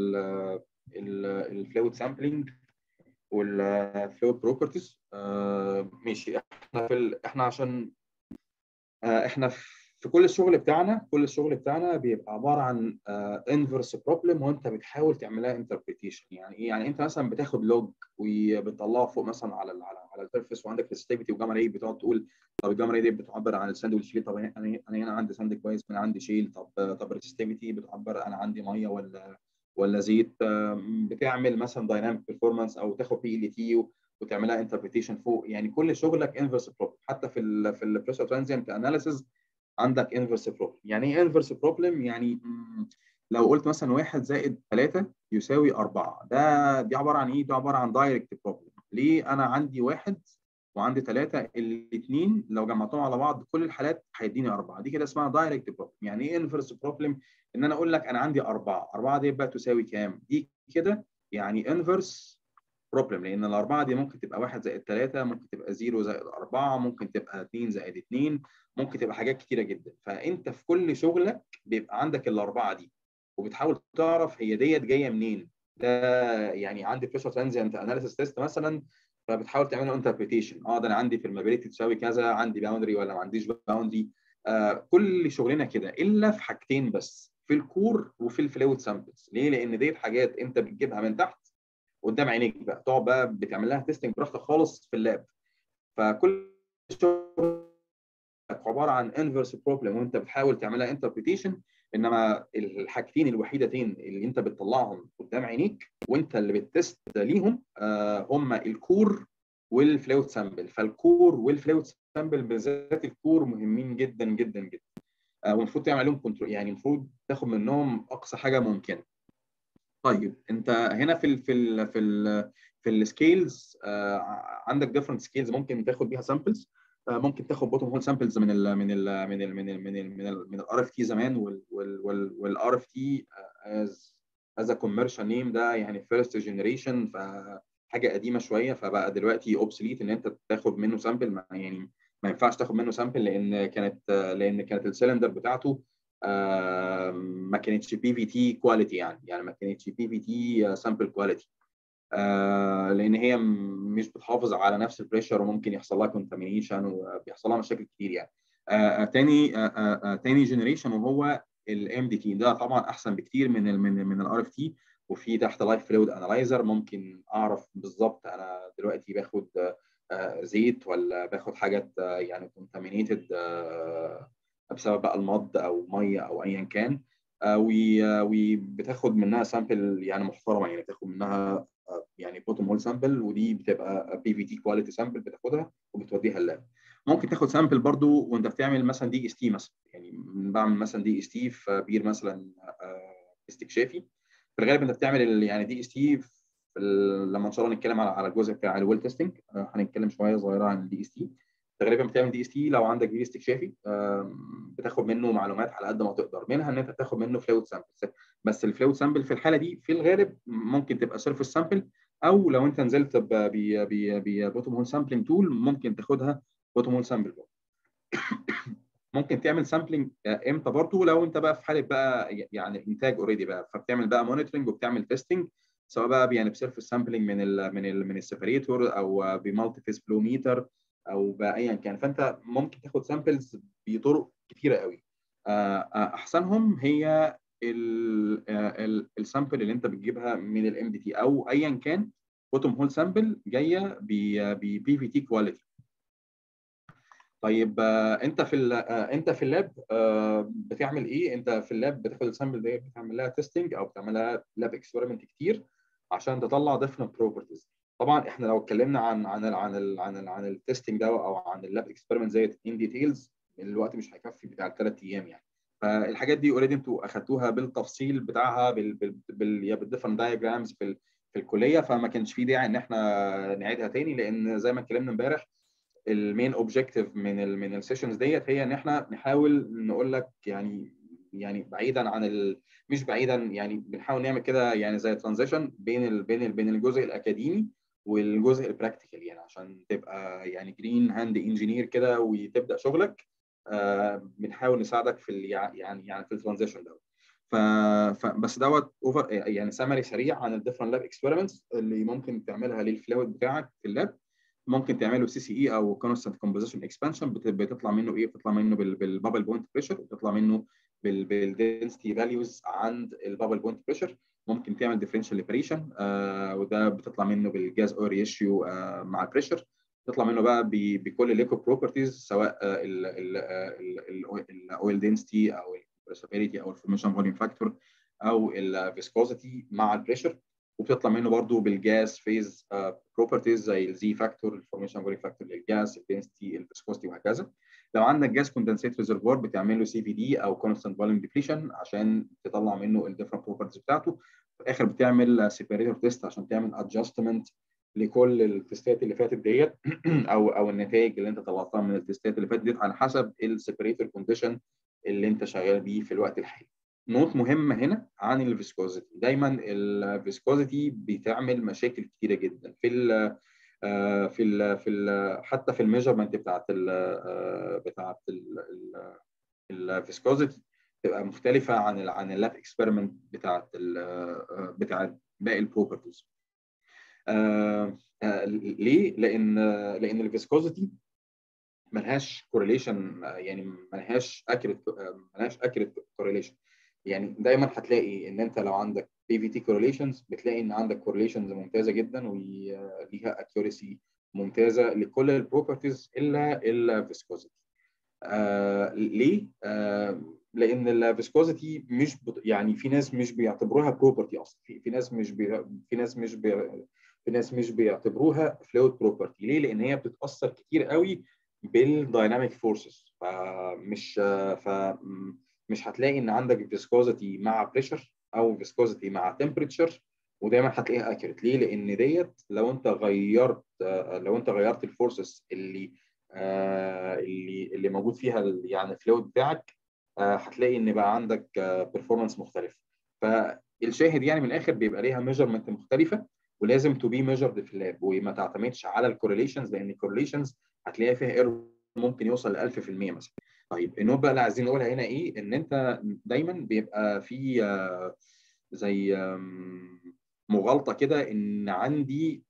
الفلويد سامبلينج والفلويد بروبرتيز ماشي احنا في ال... احنا عشان آه، احنا في كل الشغل بتاعنا كل الشغل بتاعنا بيبقى عباره عن انفرس بروبلم وانت بتحاول تعملها انتربريتيشن يعني ايه يعني انت مثلا بتاخد لوج وبتطلعه فوق مثلا على ال على على السيرفيس وعندك ريسيتيفيتي وجاما ري بتقعد تقول طب الجاما ري دي بتعبر عن الساندويتش ليه طب انا انا أنا هنا عندي ساند كويس وانا عندي شيل طب طب الريسيتيفيتي بتعبر انا عندي ميه ولا ولا زيت آم، بتعمل مثلا دايناميك بيرفورمانس او تاخد بي ال تي وتعملها انتربريتيشن فوق يعني كل شغلك انفرس بروبلم حتى في ال في البريشر ترانزيانت اناليسيز عندك انفرس بروبلم يعني ايه انفرس بروبلم يعني مم، لو قلت مثلا واحد زائد 3 يساوي 4 ده دي عباره عن ايه؟ دي عباره عن دايركت بروبلم ليه انا عندي واحد وعندي ثلاثه الاثنين لو جمعتهم على بعض كل الحالات هيديني اربعه دي كده اسمها دايركت بروبلم يعني ايه انفرس بروبلم؟ ان انا اقول لك انا عندي اربعه اربعه دي بقى تساوي كام؟ دي كده يعني انفرس بروبلم لان الاربعه دي ممكن تبقى 1 زائد 3 ممكن تبقى 0 زائد 4 ممكن تبقى 2 زائد 2 ممكن تبقى حاجات كتيره جدا فانت في كل شغلك بيبقى عندك الاربعه دي وبتحاول تعرف هي ديت جايه منين ده يعني عندي بريشر ترانزيانت اناليسيس تيست مثلا فبتحاول تعمل له انتربريتيشن اه ده انا عندي فيرمابيلتي تساوي كذا عندي باوندري ولا ما عنديش باوندري آه كل شغلنا كده الا في حاجتين بس في الكور وفي الفلويد سامبلز ليه؟ لان ديت حاجات انت بتجيبها من تحت قدام عينيك بقى تقعد بقى بتعمل لها تيستنج براحتك خالص في اللاب فكل شغل عباره عن انفرس بروبلم وانت بتحاول تعملها انتربريتيشن انما الحاجتين الوحيدتين اللي انت بتطلعهم قدام عينيك وانت اللي بتست ليهم آه هم الكور والفلويد سامبل فالكور والفلويد سامبل بالذات الكور مهمين جدا جدا جدا آه والمفروض تعمل عليهم كنترول يعني المفروض تاخد منهم اقصى حاجه ممكنه طيب انت هنا في ال في ال في ال في السكيلز آه عندك ديفرنت سكيلز ممكن تاخد بيها سامبلز ممكن تاخد بوتوم هول سامبلز من ال من ال من ال من ال من ال من ال من الار اف تي زمان والار اف تي از از كوميرشال نيم ده يعني فيرست جنريشن فحاجه قديمه شويه فبقى دلوقتي اوبسليت ان انت تاخد منه سامبل ما يعني ما ينفعش تاخد منه سامبل لان كانت لان كانت السلندر بتاعته ما كانتش بي في تي كواليتي يعني يعني ما كانتش بي في تي سامبل كواليتي آه لان هي مش بتحافظ على نفس البريشر وممكن يحصل لها كونتامينيشن وبيحصل لها مشاكل كتير يعني آه تاني آه آه تاني جنريشن وهو الام دي تي ده طبعا احسن بكتير من ال من من الار اف تي وفي تحت لايف فلويد انالايزر ممكن اعرف بالظبط انا دلوقتي باخد آه زيت ولا باخد حاجات آه يعني كونتامينيتد آه بسبب بقى المض او ميه او ايا كان وبتاخد منها سامبل يعني محترمه يعني بتاخد منها يعني بوتوم هول سامبل ودي بتبقى بي في تي كواليتي سامبل بتاخدها وبتوديها اللاب ممكن تاخد سامبل برضو وانت بتعمل مثلا دي اس تي مثلا يعني بعمل مثلا دي اس تي في بير مثلا استكشافي في الغالب انت بتعمل يعني دي اس تي لما ان شاء الله نتكلم على على الجزء بتاع الويل تيستنج هنتكلم شويه صغيره عن الدي اس تي غالبا بتعمل دي اس تي لو عندك بير استكشافي بتاخد منه معلومات على قد ما تقدر منها ان انت تاخد منه فلويد سامبل بس الفلويد سامبل في الحاله دي في الغالب ممكن تبقى سيرفيس سامبل او لو انت نزلت ببوتوم هول سامبلنج تول ممكن تاخدها بوتوم هول سامبل ممكن تعمل سامبلنج امتى برضه لو انت بقى في حاله بقى يعني انتاج اوريدي بقى فبتعمل بقى مونيتورنج وبتعمل تيستنج سواء بقى يعني بسيرفيس سامبلنج من ال من ال من السيبريتور او بمالتي فيس فلو ميتر او بايا كان فانت ممكن تاخد سامبلز بطرق كتيره قوي احسنهم هي السامبل اللي انت بتجيبها من الام دي تي او ايا كان بوتوم هول سامبل جايه ببي في تي كواليتي طيب انت في انت في اللاب بتعمل ايه انت في اللاب بتاخد السامبل دي بتعمل لها تيستنج او بتعمل لها لاب اكسبيرمنت كتير عشان تطلع ديفرنت بروبرتيز طبعا احنا لو اتكلمنا عن عن ال عن ال عن ال عن التستنج ده او عن اللاب اكسبيرمنت زي ان ديتيلز الوقت مش هيكفي بتاع الثلاث ايام يعني فالحاجات دي اوريدي انتوا اخدتوها بالتفصيل بتاعها بال بال بال بالديفرنت دايجرامز في ال في الكليه فما كانش في داعي ان احنا نعيدها تاني لان زي ما اتكلمنا امبارح المين اوبجيكتيف من ال من السيشنز ديت هي ان احنا نحاول نقول لك يعني يعني بعيدا عن ال مش بعيدا يعني بنحاول نعمل كده يعني زي ترانزيشن بين ال بين ال بين الجزء الاكاديمي والجزء البراكتيكال يعني عشان تبقى يعني جرين هاند انجينير كده وتبدا شغلك آه بنحاول نساعدك في ال يعني يعني في الترانزيشن دوت ف... ف بس دوت اوفر يعني سمري سريع عن الديفرنت لاب اكسبيرمنتس اللي ممكن تعملها للفلويد بتاعك في اللاب ممكن تعمله سي سي اي او كونستانت كومبوزيشن اكسبانشن بتطلع منه ايه؟ بتطلع منه بالبابل بوينت بريشر بتطلع منه بالدنسيتي فاليوز عند البابل بوينت بريشر ممكن تعمل ديفرنشال ليبريشن آه وده بتطلع منه بالجاز اور ريشيو آه مع البريشر تطلع منه بقى بكل الليكو بروبرتيز سواء الاويل دنسيتي او البريسابيليتي او الفورميشن فوليوم فاكتور او الفيسكوزيتي مع البريشر وبتطلع منه برضو بالجاز فيز بروبرتيز زي الزي فاكتور الفورميشن فوليوم فاكتور للجاز الدنسيتي الفيسكوزيتي وهكذا لو عندك جاز كوندنسيت ريزرفوار بتعمل له سي في دي او كونستانت فوليوم ديبليشن عشان تطلع منه الديفرنت بروبرتيز بتاعته في الاخر بتعمل سيبريتور تيست عشان تعمل ادجستمنت لكل التستات اللي فاتت ديت او او النتائج اللي انت طلعتها من التستات اللي فاتت ديت على حسب السيبريتور كونديشن اللي انت شغال بيه في الوقت الحالي. نوت مهمه هنا عن الفيسكوزيتي دايما الفيسكوزيتي بتعمل مشاكل كتيره جدا في ال في ال في ال حتى في الميجرمنت بتاعت ال بتاعت الفيسكوزيتي تبقى مختلفه عن ال عن اللاب اكسبيرمنت بتاعت ال بتاعت باقي البروبرتيز. ليه؟ لان لان الفيسكوزيتي ملهاش كورليشن يعني ملهاش اكيريت ملهاش اكيريت كورليشن يعني دايما هتلاقي ان انت لو عندك بي في تي كورليشنز بتلاقي ان عندك كورليشنز ممتازه جدا وليها اكيورسي ممتازه لكل البروبرتيز الا الفيسكوزيتي آه ليه؟ آه لان الفيسكوزيتي مش بت... يعني في ناس مش بيعتبروها بروبرتي اصلا في, في ناس مش بي... في ناس مش بي... في ناس مش بيعتبروها فلويد بروبرتي ليه؟ لان هي بتتاثر كتير قوي بالدايناميك فورسز فمش ف مش هتلاقي ان عندك فيسكوزيتي مع بريشر او فيسكوزيتي مع تمبريتشر ودايما هتلاقيها اكيوريت ليه؟ لان ديت لو انت غيرت لو انت غيرت الفورسز اللي اللي اللي موجود فيها يعني الفلويد بتاعك هتلاقي ان بقى عندك بيرفورمانس مختلف فالشاهد يعني من الاخر بيبقى ليها ميجرمنت مختلفه ولازم تو بي ميجرد في اللاب وما تعتمدش على الكورليشنز لان الكورليشنز هتلاقيها فيها ايرور ممكن يوصل ل 1000% مثلا. طيب النوت بقى اللي عايزين نقولها هنا ايه؟ ان انت دايما بيبقى في زي مغالطه كده ان عندي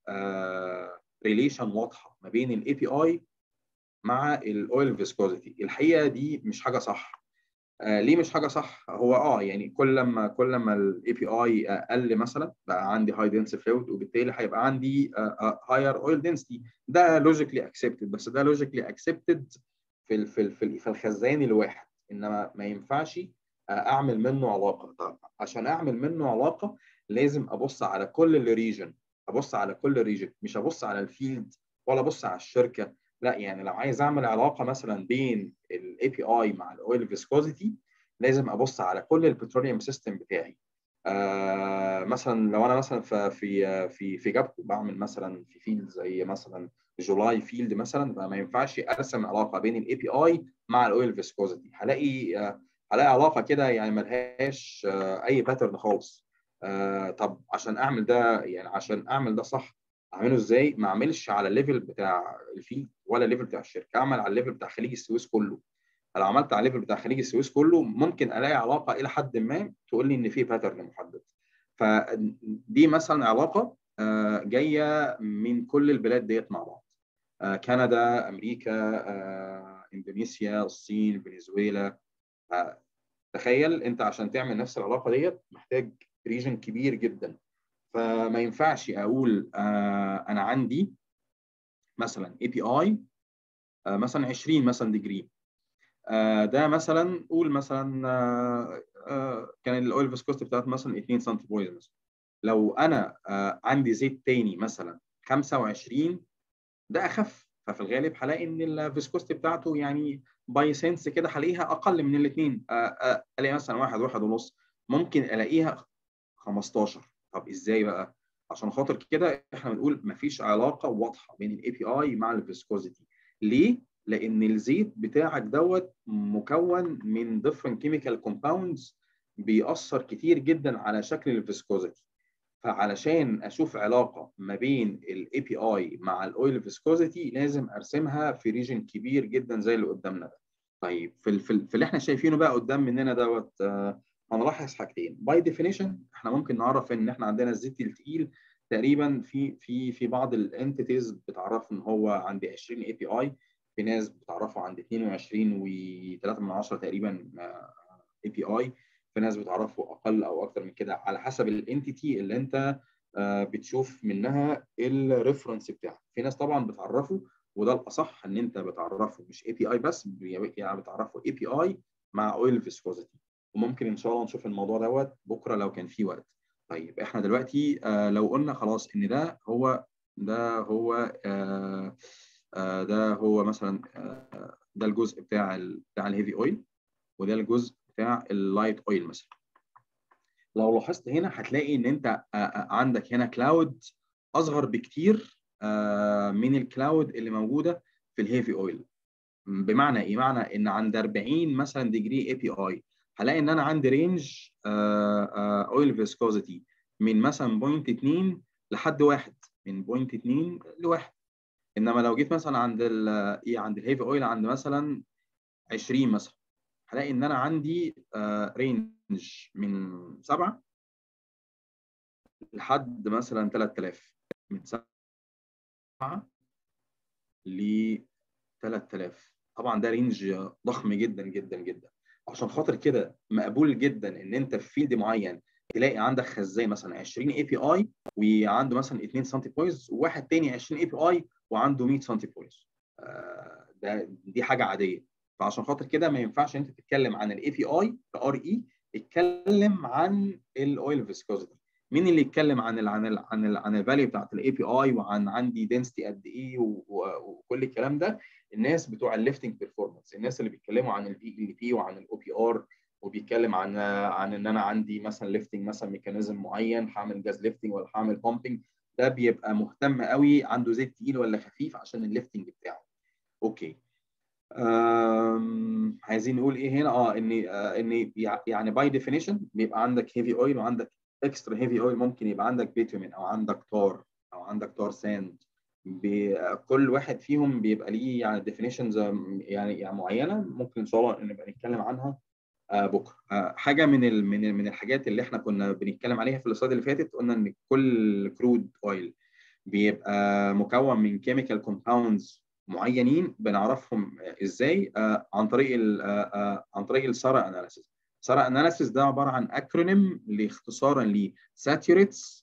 ريليشن واضحه ما بين الاي بي اي مع الاويل فيسكوزيتي الحقيقه دي مش حاجه صح آه ليه مش حاجه صح هو اه يعني كل لما كل لما الاي بي اي قل مثلا بقى عندي هاي دنس فلويد وبالتالي هيبقى عندي هاير اويل دنسيتي ده لوجيكلي اكسبتد بس ده لوجيكلي اكسبتد في ال في ال في, في الخزان الواحد انما ما ينفعش اعمل منه علاقه طب عشان اعمل منه علاقه لازم ابص على كل الريجن ابص على كل ريجن مش ابص على الفيلد ولا ابص على الشركه لا يعني لو عايز اعمل علاقه مثلا بين الاي بي اي مع الاويل فيسكوزيتي لازم ابص على كل البتروليوم سيستم بتاعي آه مثلا لو انا مثلا في في في جابكو بعمل مثلا في فيلد زي مثلا جولاي فيلد مثلا ما ينفعش ارسم علاقه بين الاي بي اي مع الاويل فيسكوزيتي هلاقي آه هلاقي علاقه كده يعني ملهاش آه اي باترن خالص آه طب عشان اعمل ده يعني عشان اعمل ده صح اعمله ازاي؟ ما اعملش على الليفل بتاع الفيلد ولا الليفل بتاع الشركه، اعمل على الليفل بتاع خليج السويس كله. لو عملت على الليفل بتاع خليج السويس كله ممكن الاقي علاقه الى حد ما تقول لي ان في باترن محدد. فدي مثلا علاقه جايه من كل البلاد ديت مع بعض. كندا، امريكا، اندونيسيا، الصين، فنزويلا. تخيل انت عشان تعمل نفس العلاقه ديت محتاج ريجن كبير جدا. فما ينفعش اقول آه انا عندي مثلا اي بي اي آه مثلا 20 مثلا ديجري آه ده مثلا قول مثلا آه آه كان الاويل فيسكوستي بتاعت مثلا 2 سم بويز مثلا لو انا آه عندي زيت تاني مثلا 25 ده اخف ففي الغالب هلاقي ان الفيسكوستي بتاعته يعني باي سنس كده هلاقيها اقل من الاثنين آه آه الاقي مثلا واحد واحد ونص ممكن الاقيها 15 طب ازاي بقى؟ عشان خاطر كده احنا بنقول مفيش علاقه واضحه بين الاي بي اي مع الفيسكوزيتي ليه؟ لان الزيت بتاعك دوت مكون من different chemical compounds بيأثر كتير جدا على شكل الفيسكوزيتي فعلشان اشوف علاقه ما بين الاي بي اي مع الاويل فيسكوزيتي لازم ارسمها في ريجن كبير جدا زي اللي قدامنا ده طيب في ال- في, ال- في اللي احنا شايفينه بقى قدام مننا دوت آه، هنلاحظ حاجتين باي ديفينيشن احنا ممكن نعرف ان احنا عندنا الزيت التقيل تقريبا في في في بعض الانتيتيز بتعرف ان هو عند 20 اي بي اي في ناس بتعرفه عند 22 و3 من 10 تقريبا اي بي اي في ناس بتعرفه اقل او اكتر من كده على حسب الانتيتي اللي انت آه، بتشوف منها الريفرنس بتاعك في ناس طبعا بتعرفه وده الاصح ان انت بتعرفه مش اي بي اي بس يعني بتعرفه اي بي اي مع اويل فيسكوزيتي وممكن ان شاء الله نشوف الموضوع دوت بكره لو كان في وقت طيب احنا دلوقتي آه لو قلنا خلاص ان ده هو ده هو آه آه ده هو مثلا آه ده الجزء بتاع ال بتاع الهيفي اويل وده الجزء بتاع اللايت اويل مثلا لو لاحظت هنا هتلاقي ان انت آه، آه، عندك هنا كلاود اصغر بكتير آه، من الكلاود اللي موجوده في الهيفي اويل بمعنى ايه؟ معنى ان عند 40 مثلا ديجري اي بي اي هلاقي ان انا عندي رينج اويل فيسكوزيتي من مثلا بوينت 2 لحد واحد من بوينت 2 لواحد انما لو جيت مثلا عند ال ايه عند الهيفي اويل عند مثلا 20 مثلا هلاقي ان انا عندي رينج من 7 لحد مثلا 3000 من 7 ل 3000 طبعا ده رينج ضخم جدا جدا جدا عشان خاطر كده مقبول جدا ان انت في فيلد معين تلاقي عندك خزان مثلا 20 اي بي اي وعنده مثلا 2 سم بويز وواحد تاني 20 اي بي اي وعنده 100 سم بويز ده دي حاجه عاديه فعشان خاطر كده ما ينفعش انت تتكلم عن الاي بي اي كار اي اتكلم عن الاويل فيسكوزيتي مين اللي يتكلم عن ال عن ال عن ال عن الفاليو بتاعت الاي بي اي وعن عندي دنسيتي قد ايه و- و- وكل الكلام ده الناس بتوع الليفتنج بيرفورمانس الناس اللي بيتكلموا عن البي ال بي وعن الاو بي ار وبيتكلم عن عن ان انا عندي مثلا ليفتنج مثلا ميكانيزم معين هعمل جاز ليفتنج ولا هعمل بامبنج ده بيبقى مهتم قوي عنده زيت تقيل ولا خفيف عشان الليفتنج بتاعه اوكي أم، عايزين نقول ايه هنا اه ان آه ان يع- يعني باي ديفينيشن بيبقى عندك هيفي اويل وعندك اكسترا هيفي اويل ممكن يبقى عندك بيتومين او عندك تار او عندك تار ساند بي- كل واحد فيهم بيبقى ليه يعني ديفينيشنز يعني يعني معينه ممكن ان شاء الله نبقى نتكلم عنها آه بكره آه حاجه من ال من ال من الحاجات اللي احنا كنا بنتكلم عليها في السلايد اللي فاتت قلنا ان كل كرود اويل بيبقى مكون من كيميكال كومباوندز معينين بنعرفهم ازاي آه عن طريق ال آه آه عن طريق السارا اناليسيس سارا اناليسيس ده عباره عن اكرونيم لاختصارا ل ساتوريتس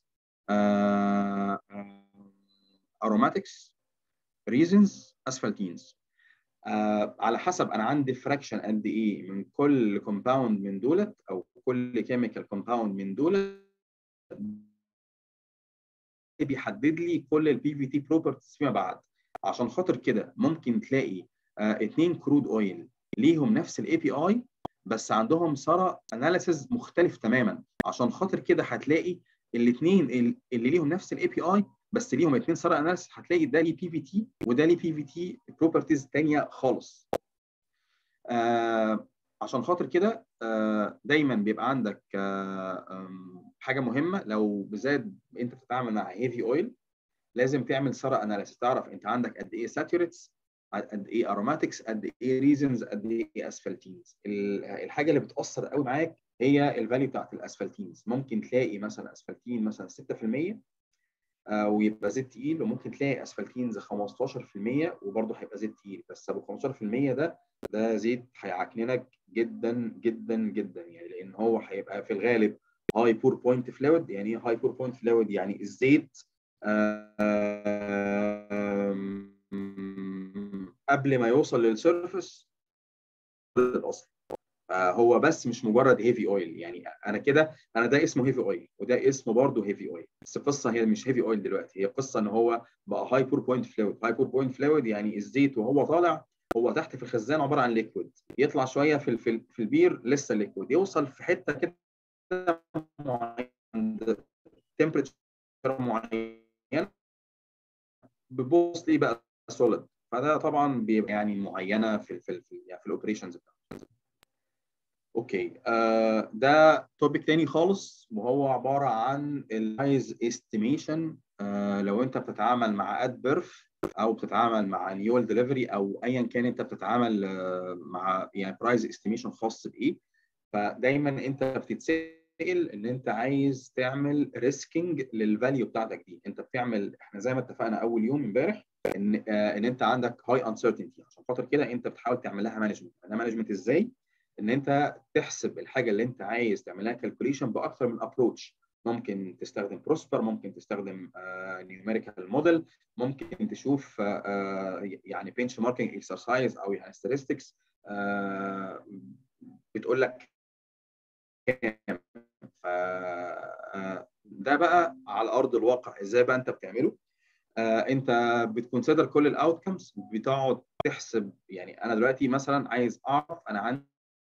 اروماتكس ريزنز اسفلتينز آه على حسب انا عندي فراكشن قد ايه من كل كومباوند من دولت او كل كيميكال كومباوند من دولت بيحدد لي كل البي في تي بروبرتيز فيما بعد عشان خاطر كده ممكن تلاقي آه اتنين كرود اويل ليهم نفس الاي بي اي بس عندهم سارا اناليسيز مختلف تماما عشان خاطر كده هتلاقي الاثنين اللي ليهم نفس الاي بي اي بس ليهم اثنين سارا اناليسيز هتلاقي ده ليه بي في تي وده ليه بي في تي بروبرتيز ثانيه خالص آه عشان خاطر كده آه دايما بيبقى عندك آه حاجه مهمه لو بالذات انت بتتعامل مع هيفي اويل لازم تعمل سارا اناليسيس تعرف انت عندك قد ايه ساتوريتس قد ايه اروماتكس قد ايه ريزنز قد ايه اسفلتينز الحاجه اللي بتاثر قوي معاك هي الفاليو بتاعت الاسفلتينز ممكن تلاقي مثلا اسفلتين مثلا 6% آه ويبقى زيت تقيل وممكن تلاقي اسفلتينز 15% وبرضه هيبقى زيت تقيل بس ابو 15% ده ده زيت هيعكننك جدا جدا جدا يعني لان هو هيبقى في الغالب هاي بور بوينت فلويد يعني ايه هاي بور بوينت فلويد يعني الزيت قبل ما يوصل للسيرفس الاصل هو بس مش مجرد هيفي اويل يعني انا كده انا ده اسمه هيفي اويل وده اسمه برضه هيفي اويل بس القصه هي مش هيفي اويل دلوقتي هي قصه ان هو بقى هاي بور بوينت فلويد هاي بور بوينت فلويد يعني الزيت وهو طالع هو تحت في الخزان عباره عن ليكويد يطلع شويه في في, في البير لسه ليكويد يوصل في حته كده عند تمبريتشر معينه بتبص ليه بقى سوليد فده طبعا بيبقى يعني معينه في ال في ال في, يعني في الاوبريشنز بتاعته اوكي آه ده توبيك تاني خالص وهو عباره عن البرايز استيميشن آه لو انت بتتعامل مع اد بيرف او بتتعامل مع نيول ديليفري او ايا كان انت بتتعامل آه مع يعني برايز استيميشن خاص بايه فدايما انت بتتسال ان انت عايز تعمل ريسكينج للفاليو بتاعتك دي انت بتعمل احنا زي ما اتفقنا اول يوم امبارح ان آه ان انت عندك هاي انسرتينتي عشان خاطر كده انت بتحاول تعمل لها مانجمنت مانجمنت ازاي ان انت تحسب الحاجه اللي انت عايز تعملها كالكوليشن باكثر من ابروتش ممكن تستخدم بروسبر ممكن تستخدم نيوميريكال موديل ممكن تشوف uh, يعني بنش ماركينج اكسرسايز او يعني statistics uh, بتقول لك كام ده بقى على ارض الواقع ازاي بقى انت بتعمله انت بتكونسيدر كل الاوتكمز بتقعد تحسب يعني انا دلوقتي مثلا عايز اعرف انا عندي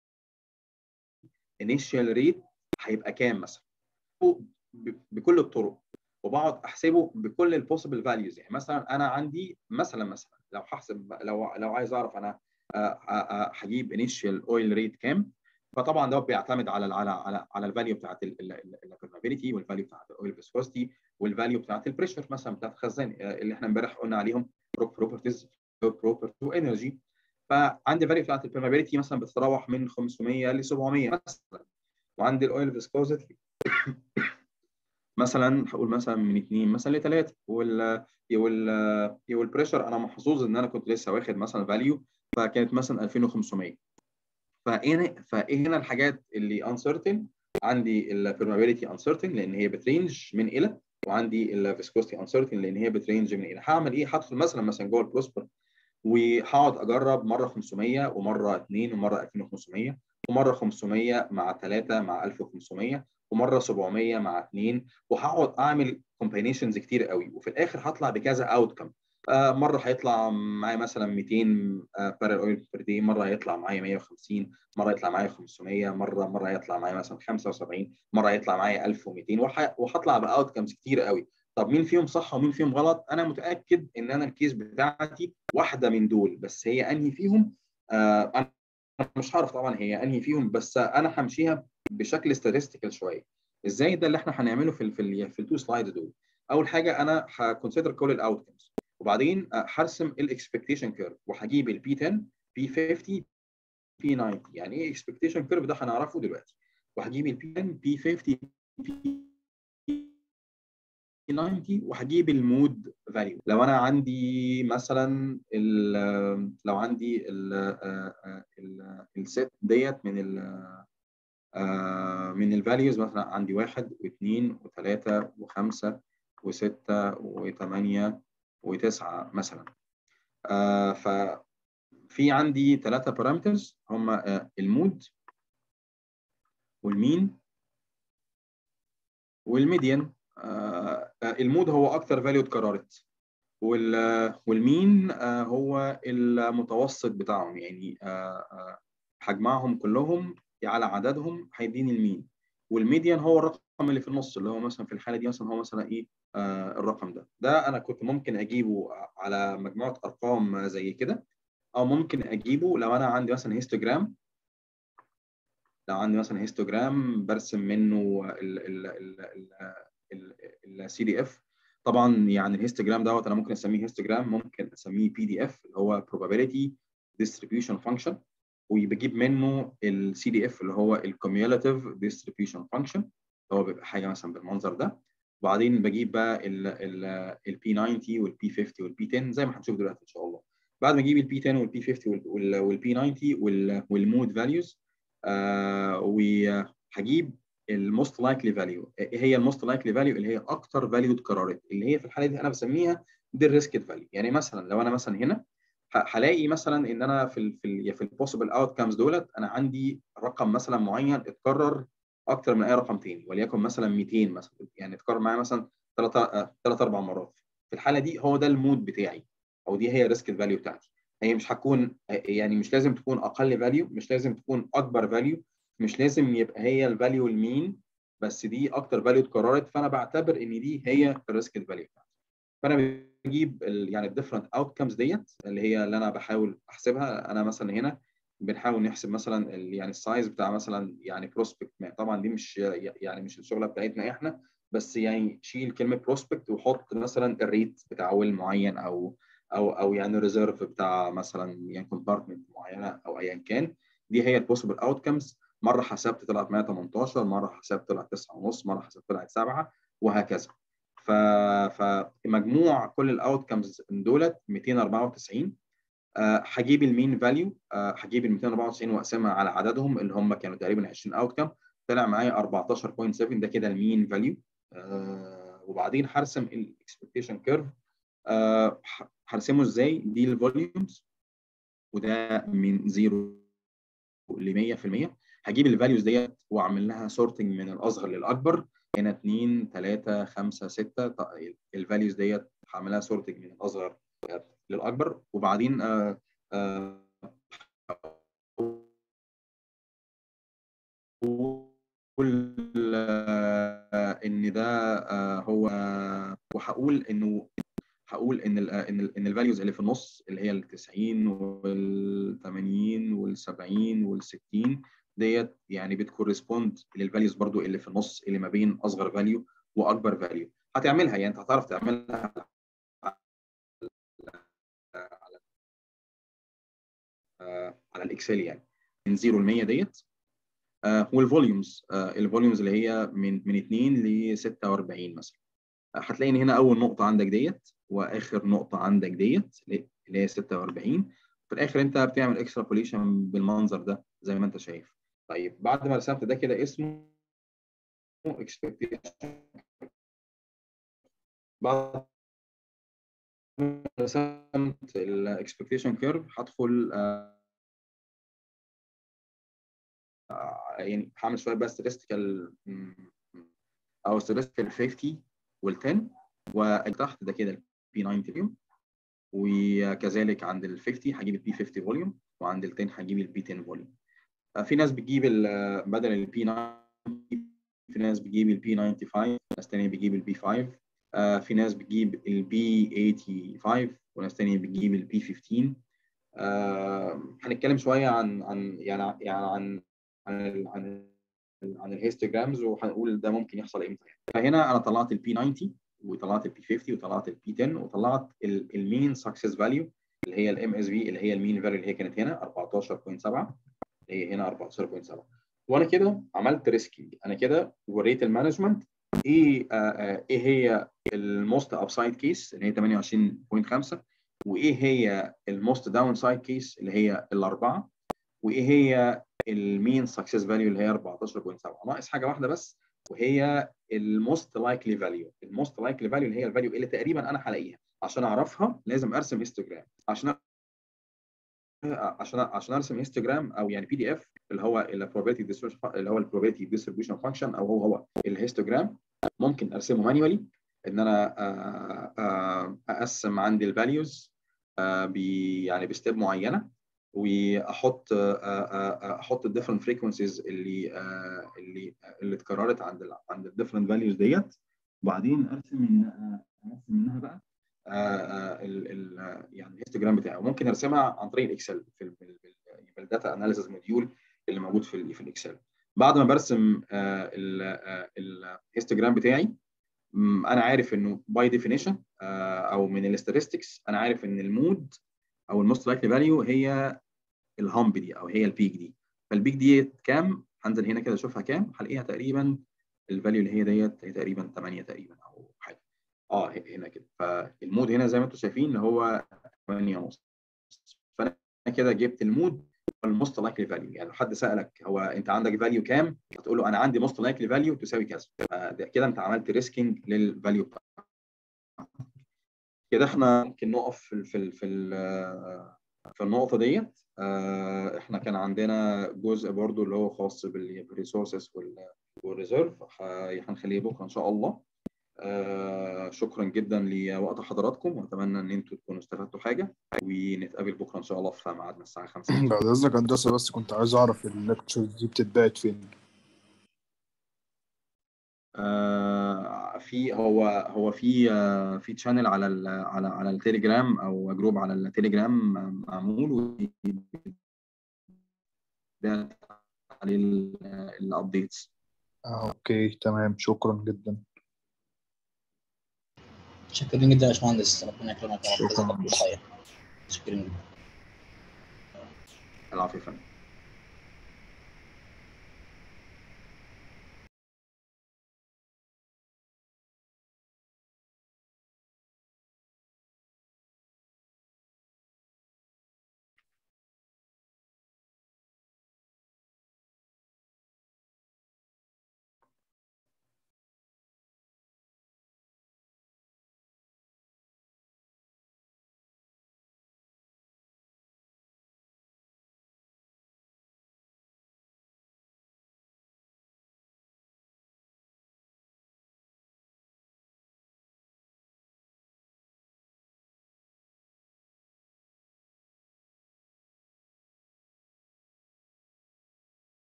انيشال ريت هيبقى كام مثلا بكل الطرق وبقعد احسبه بكل البوسيبل فاليوز يعني مثلا انا عندي مثلا مثلا لو هحسب لو لو عايز اعرف انا هجيب انيشال اويل ريت كام فطبعا ده بيعتمد على على على على الفاليو بتاعت البرمابيلتي والفاليو بتاعت الاويل فيسكوستي والفاليو بتاعت البريشر مثلا بتاعت الخزان اللي احنا امبارح قلنا عليهم بروبرتيز بروبرتي وانرجي فعندي الفاليو بتاعت البرمابيلتي مثلا بتتراوح من 500 ل 700 مثلا وعندي الاويل فيسكوزيتي مثلا هقول مثلا من 2 مثلا ل 3 وال وال والبريشر انا محظوظ ان انا كنت لسه واخد مثلا فاليو فكانت مثلا 2500 فهنا فهنا الحاجات اللي uncertain عندي البرمابيلتي uncertain لان هي بترينج من الى وعندي الفيسكوستي uncertain لان هي بترينج من الى هعمل ايه؟ هدخل مثلا مثلا جوه البروسبر وهقعد اجرب مره 500 ومره 2 ومره 2500 ومره 500 مع 3 مع 1500 ومره 700 مع 2 وهقعد اعمل كومبينيشنز كتير قوي وفي الاخر هطلع بكذا اوتكم آه مره هيطلع معايا مثلا 200 بارل اويل بير دي مره هيطلع معايا 150 مره يطلع معايا 500 مره مره هيطلع معايا مثلا 75 مره هيطلع معايا 1200 وهطلع باوتكمز كتير قوي طب مين فيهم صح ومين فيهم غلط انا متاكد ان انا الكيس بتاعتي واحده من دول بس هي انهي فيهم آه انا مش هعرف طبعا هي انهي فيهم بس انا همشيها بشكل statistical شويه ازاي ده اللي احنا هنعمله في ال في ال في التو سلايدز دول اول حاجه انا هكونسيدر كل الاوتكمز وبعدين هرسم الاكسبكتيشن كيرف وهجيب البي 10 بي 50 بي 90 يعني ايه اكسبكتيشن كيرف ده هنعرفه دلوقتي وهجيب البي 10 بي 50 بي 90 وهجيب المود فاليو لو انا عندي مثلا لو عندي الست ديت من ال من الفاليوز مثلا عندي واحد واثنين وثلاثة وخمسة وستة وثمانية وتسعة مثلا آه ففي عندي ثلاثة بارامترز هم آه المود والمين والميديان آه المود هو أكتر فاليو اتكررت والمين هو المتوسط بتاعهم يعني حجمهم كلهم على عددهم هيديني المين والميديان هو الرقم اللي في النص اللي هو مثلا في الحاله دي مثلا هو مثلا ايه آه الرقم ده ده انا كنت ممكن اجيبه على مجموعه ارقام زي كده او ممكن اجيبه لو انا عندي مثلا هيستوجرام لو عندي مثلا هيستوجرام برسم منه السي دي اف طبعا يعني الهيستوجرام دوت انا ممكن اسميه هيستوجرام ممكن اسميه بي دي اف اللي هو probability distribution function وبجيب منه السي دي اف اللي هو الكوميولاتيف ديستريبيوشن فانكشن اللي هو بيبقى حاجه مثلا بالمنظر ده وبعدين بجيب بقى البي 90 والبي 50 والبي 10 زي ما هنشوف دلوقتي ان شاء الله بعد ما اجيب البي 10 والبي 50 والبي 90 والمود فاليوز وهجيب الموست لايكلي فاليو ايه هي الموست لايكلي فاليو اللي هي اكتر فاليو اتكررت اللي هي في الحاله دي انا بسميها دي الريسكت فاليو يعني مثلا لو انا مثلا هنا هلاقي مثلا ان انا في ال في ال في البوسيبل اوتكمز دولت انا عندي رقم مثلا معين اتكرر اكتر من اي رقم تاني وليكن مثلا 200 مثلا يعني اتكرر معايا مثلا ثلاث ثلاث اربع مرات في الحاله دي هو ده المود بتاعي او دي هي الريسك فاليو بتاعتي هي مش هتكون يعني مش لازم تكون اقل فاليو مش لازم تكون اكبر فاليو مش لازم يبقى هي الفاليو المين بس دي اكتر فاليو اتكررت فانا بعتبر ان دي هي الريسك فاليو بتاعتي فانا بجيب ال يعني الديفرنت اوتكمز ديت اللي هي اللي انا بحاول احسبها انا مثلا هنا بنحاول نحسب مثلا ال يعني السايز بتاع مثلا يعني بروسبكت طبعا دي مش يعني مش الشغله بتاعتنا احنا بس يعني شيل كلمه بروسبكت وحط مثلا الريت بتاع ويل معين او او او يعني ريزيرف بتاع مثلا يعني كومبارتمنت معينه او ايا كان دي هي البوسيبل اوتكمز مره حسبت طلعت 118 مره حسبت طلعت 9 ونص مره حسبت طلعت 7 وهكذا ف فمجموع كل الاوتكمز دولت 294 أه هجيب المين فاليو أه هجيب ال 294 واقسمها على عددهم اللي هم كانوا تقريبا 20 اوتكم طلع معايا 14.7 ده كده المين فاليو أه وبعدين هرسم الاكسبكتيشن كيرف أه هرسمه ازاي دي الفوليومز وده من 0 ل 100% هجيب الفاليوز ديت واعمل لها سورتنج من الاصغر للاكبر هنا 2 3 5 6 الفاليوز ديت هعملها سورتنج من الاصغر للاكبر وبعدين آه آه اقول آه ان ده آه هو وهقول انه هقول ان ال ان ال ان الفاليوز اللي في النص اللي هي ال 90 وال 80 وال 70 وال 60 ديت يعني بتكورسبوند للفاليوز برضو اللي في النص اللي ما بين اصغر فاليو واكبر فاليو هتعملها يعني انت هتعرف تعملها على على الاكسل يعني من 0 ل 100 ديت والفوليومز الفوليومز اللي هي من من 2 ل 46 مثلا هتلاقي ان هنا اول نقطه عندك ديت واخر نقطه عندك ديت اللي هي 46 في الاخر انت بتعمل اكسترابوليشن بالمنظر ده زي ما انت شايف طيب بعد ما رسمت ده كده اسمه expectation بعد ما رسمت الاكسبكتيشن كيرف هدخل يعني هعمل شويه بقى statistical او statistical 50 وال 10 وتحت ده كده البي 90 فوليوم وكذلك عند ال 50 هجيب البي 50 فوليوم وعند ال 10 هجيب البي 10 فوليوم في ناس بتجيب بدل البي 90 في ناس بتجيب البي 95 ناس تانية بتجيب البي 5 في ناس بتجيب البي 85 وناس تانية بتجيب البي 15 هنتكلم شويه عن عن يعني يعني عن عن عن عن الهيستوجرامز وهنقول ده ممكن يحصل امتى فهنا انا طلعت البي 90 وطلعت البي 50 وطلعت البي 10 وطلعت المين سكسس فاليو اللي هي الام اس في اللي هي المين فاليو اللي هي كانت هنا 14.7 اللي هي هنا 14.7 وانا كده عملت ريسكينج انا كده وريت المانجمنت ايه آه ايه هي الموست اب سايد كيس اللي هي 28.5 وايه هي الموست داون سايد كيس اللي هي الاربعه وايه هي المين سكسس فاليو اللي هي 14.7 ناقص حاجه واحده بس وهي الموست لايكلي فاليو الموست لايكلي فاليو اللي هي الفاليو اللي تقريبا انا هلاقيها عشان اعرفها لازم ارسم هيستوجرام عشان عشان عشان ارسم هيستوجرام او يعني بي دي اف اللي هو البروبابيلتي اللي هو البروبابيلتي ديستريبيوشن فانكشن او هو هو الهيستوجرام ممكن ارسمه مانيوالي ان انا اقسم عندي الفاليوز يعني بستيب معينه واحط احط الديفرنت فريكونسيز اللي اللي اللي اتكررت عند ال عند الديفرنت فاليوز ديت وبعدين ارسم منها ارسم منها بقى ال ال يعني الهيستوجرام بتاعي وممكن ارسمها عن طريق الاكسل في في الداتا اناليسيز موديول اللي موجود في في الاكسل بعد ما برسم الهيستوجرام بتاعي انا عارف انه باي ديفينيشن او من الاستاتستكس انا عارف ان المود او الموست لايكلي فاليو هي الهامب دي او هي البيك دي فالبيك دي كام هنزل هنا كده اشوفها كام هلاقيها تقريبا الفاليو اللي هي ديت هي تقريبا 8 تقريبا او حاجه اه هنا كده فالمود هنا زي ما انتم شايفين اللي هو 8 ونص فانا كده جبت المود الموست لايكلي فاليو يعني لو حد سالك هو انت عندك فاليو كام هتقول له انا عندي موست لايكلي فاليو تساوي كذا كده انت عملت ريسكينج للفاليو بتاعك كده احنا ممكن نقف في في في, في النقطه ديت احنا كان عندنا جزء برضو اللي هو خاص بالريسورسز والريزيرف هنخليه بكره ان شاء الله شكرا جدا لوقت حضراتكم واتمنى ان انتم تكونوا استفدتوا حاجه ونتقابل بكره ان شاء الله في ميعادنا الساعه 5 بعد اذنك هندسه بس كنت عايز اعرف الليكتشر دي بتتبعت فين آه في هو هو في آه، في تشانل على ال على على التليجرام او جروب على التليجرام معمول وبيبعت عليه الابديتس آه، اوكي تمام شكرا جدا شكرا جدا يا باشمهندس ربنا يكرمك يا رب شكراً. جزاك الله خير شكرا جدا العفو يا فندم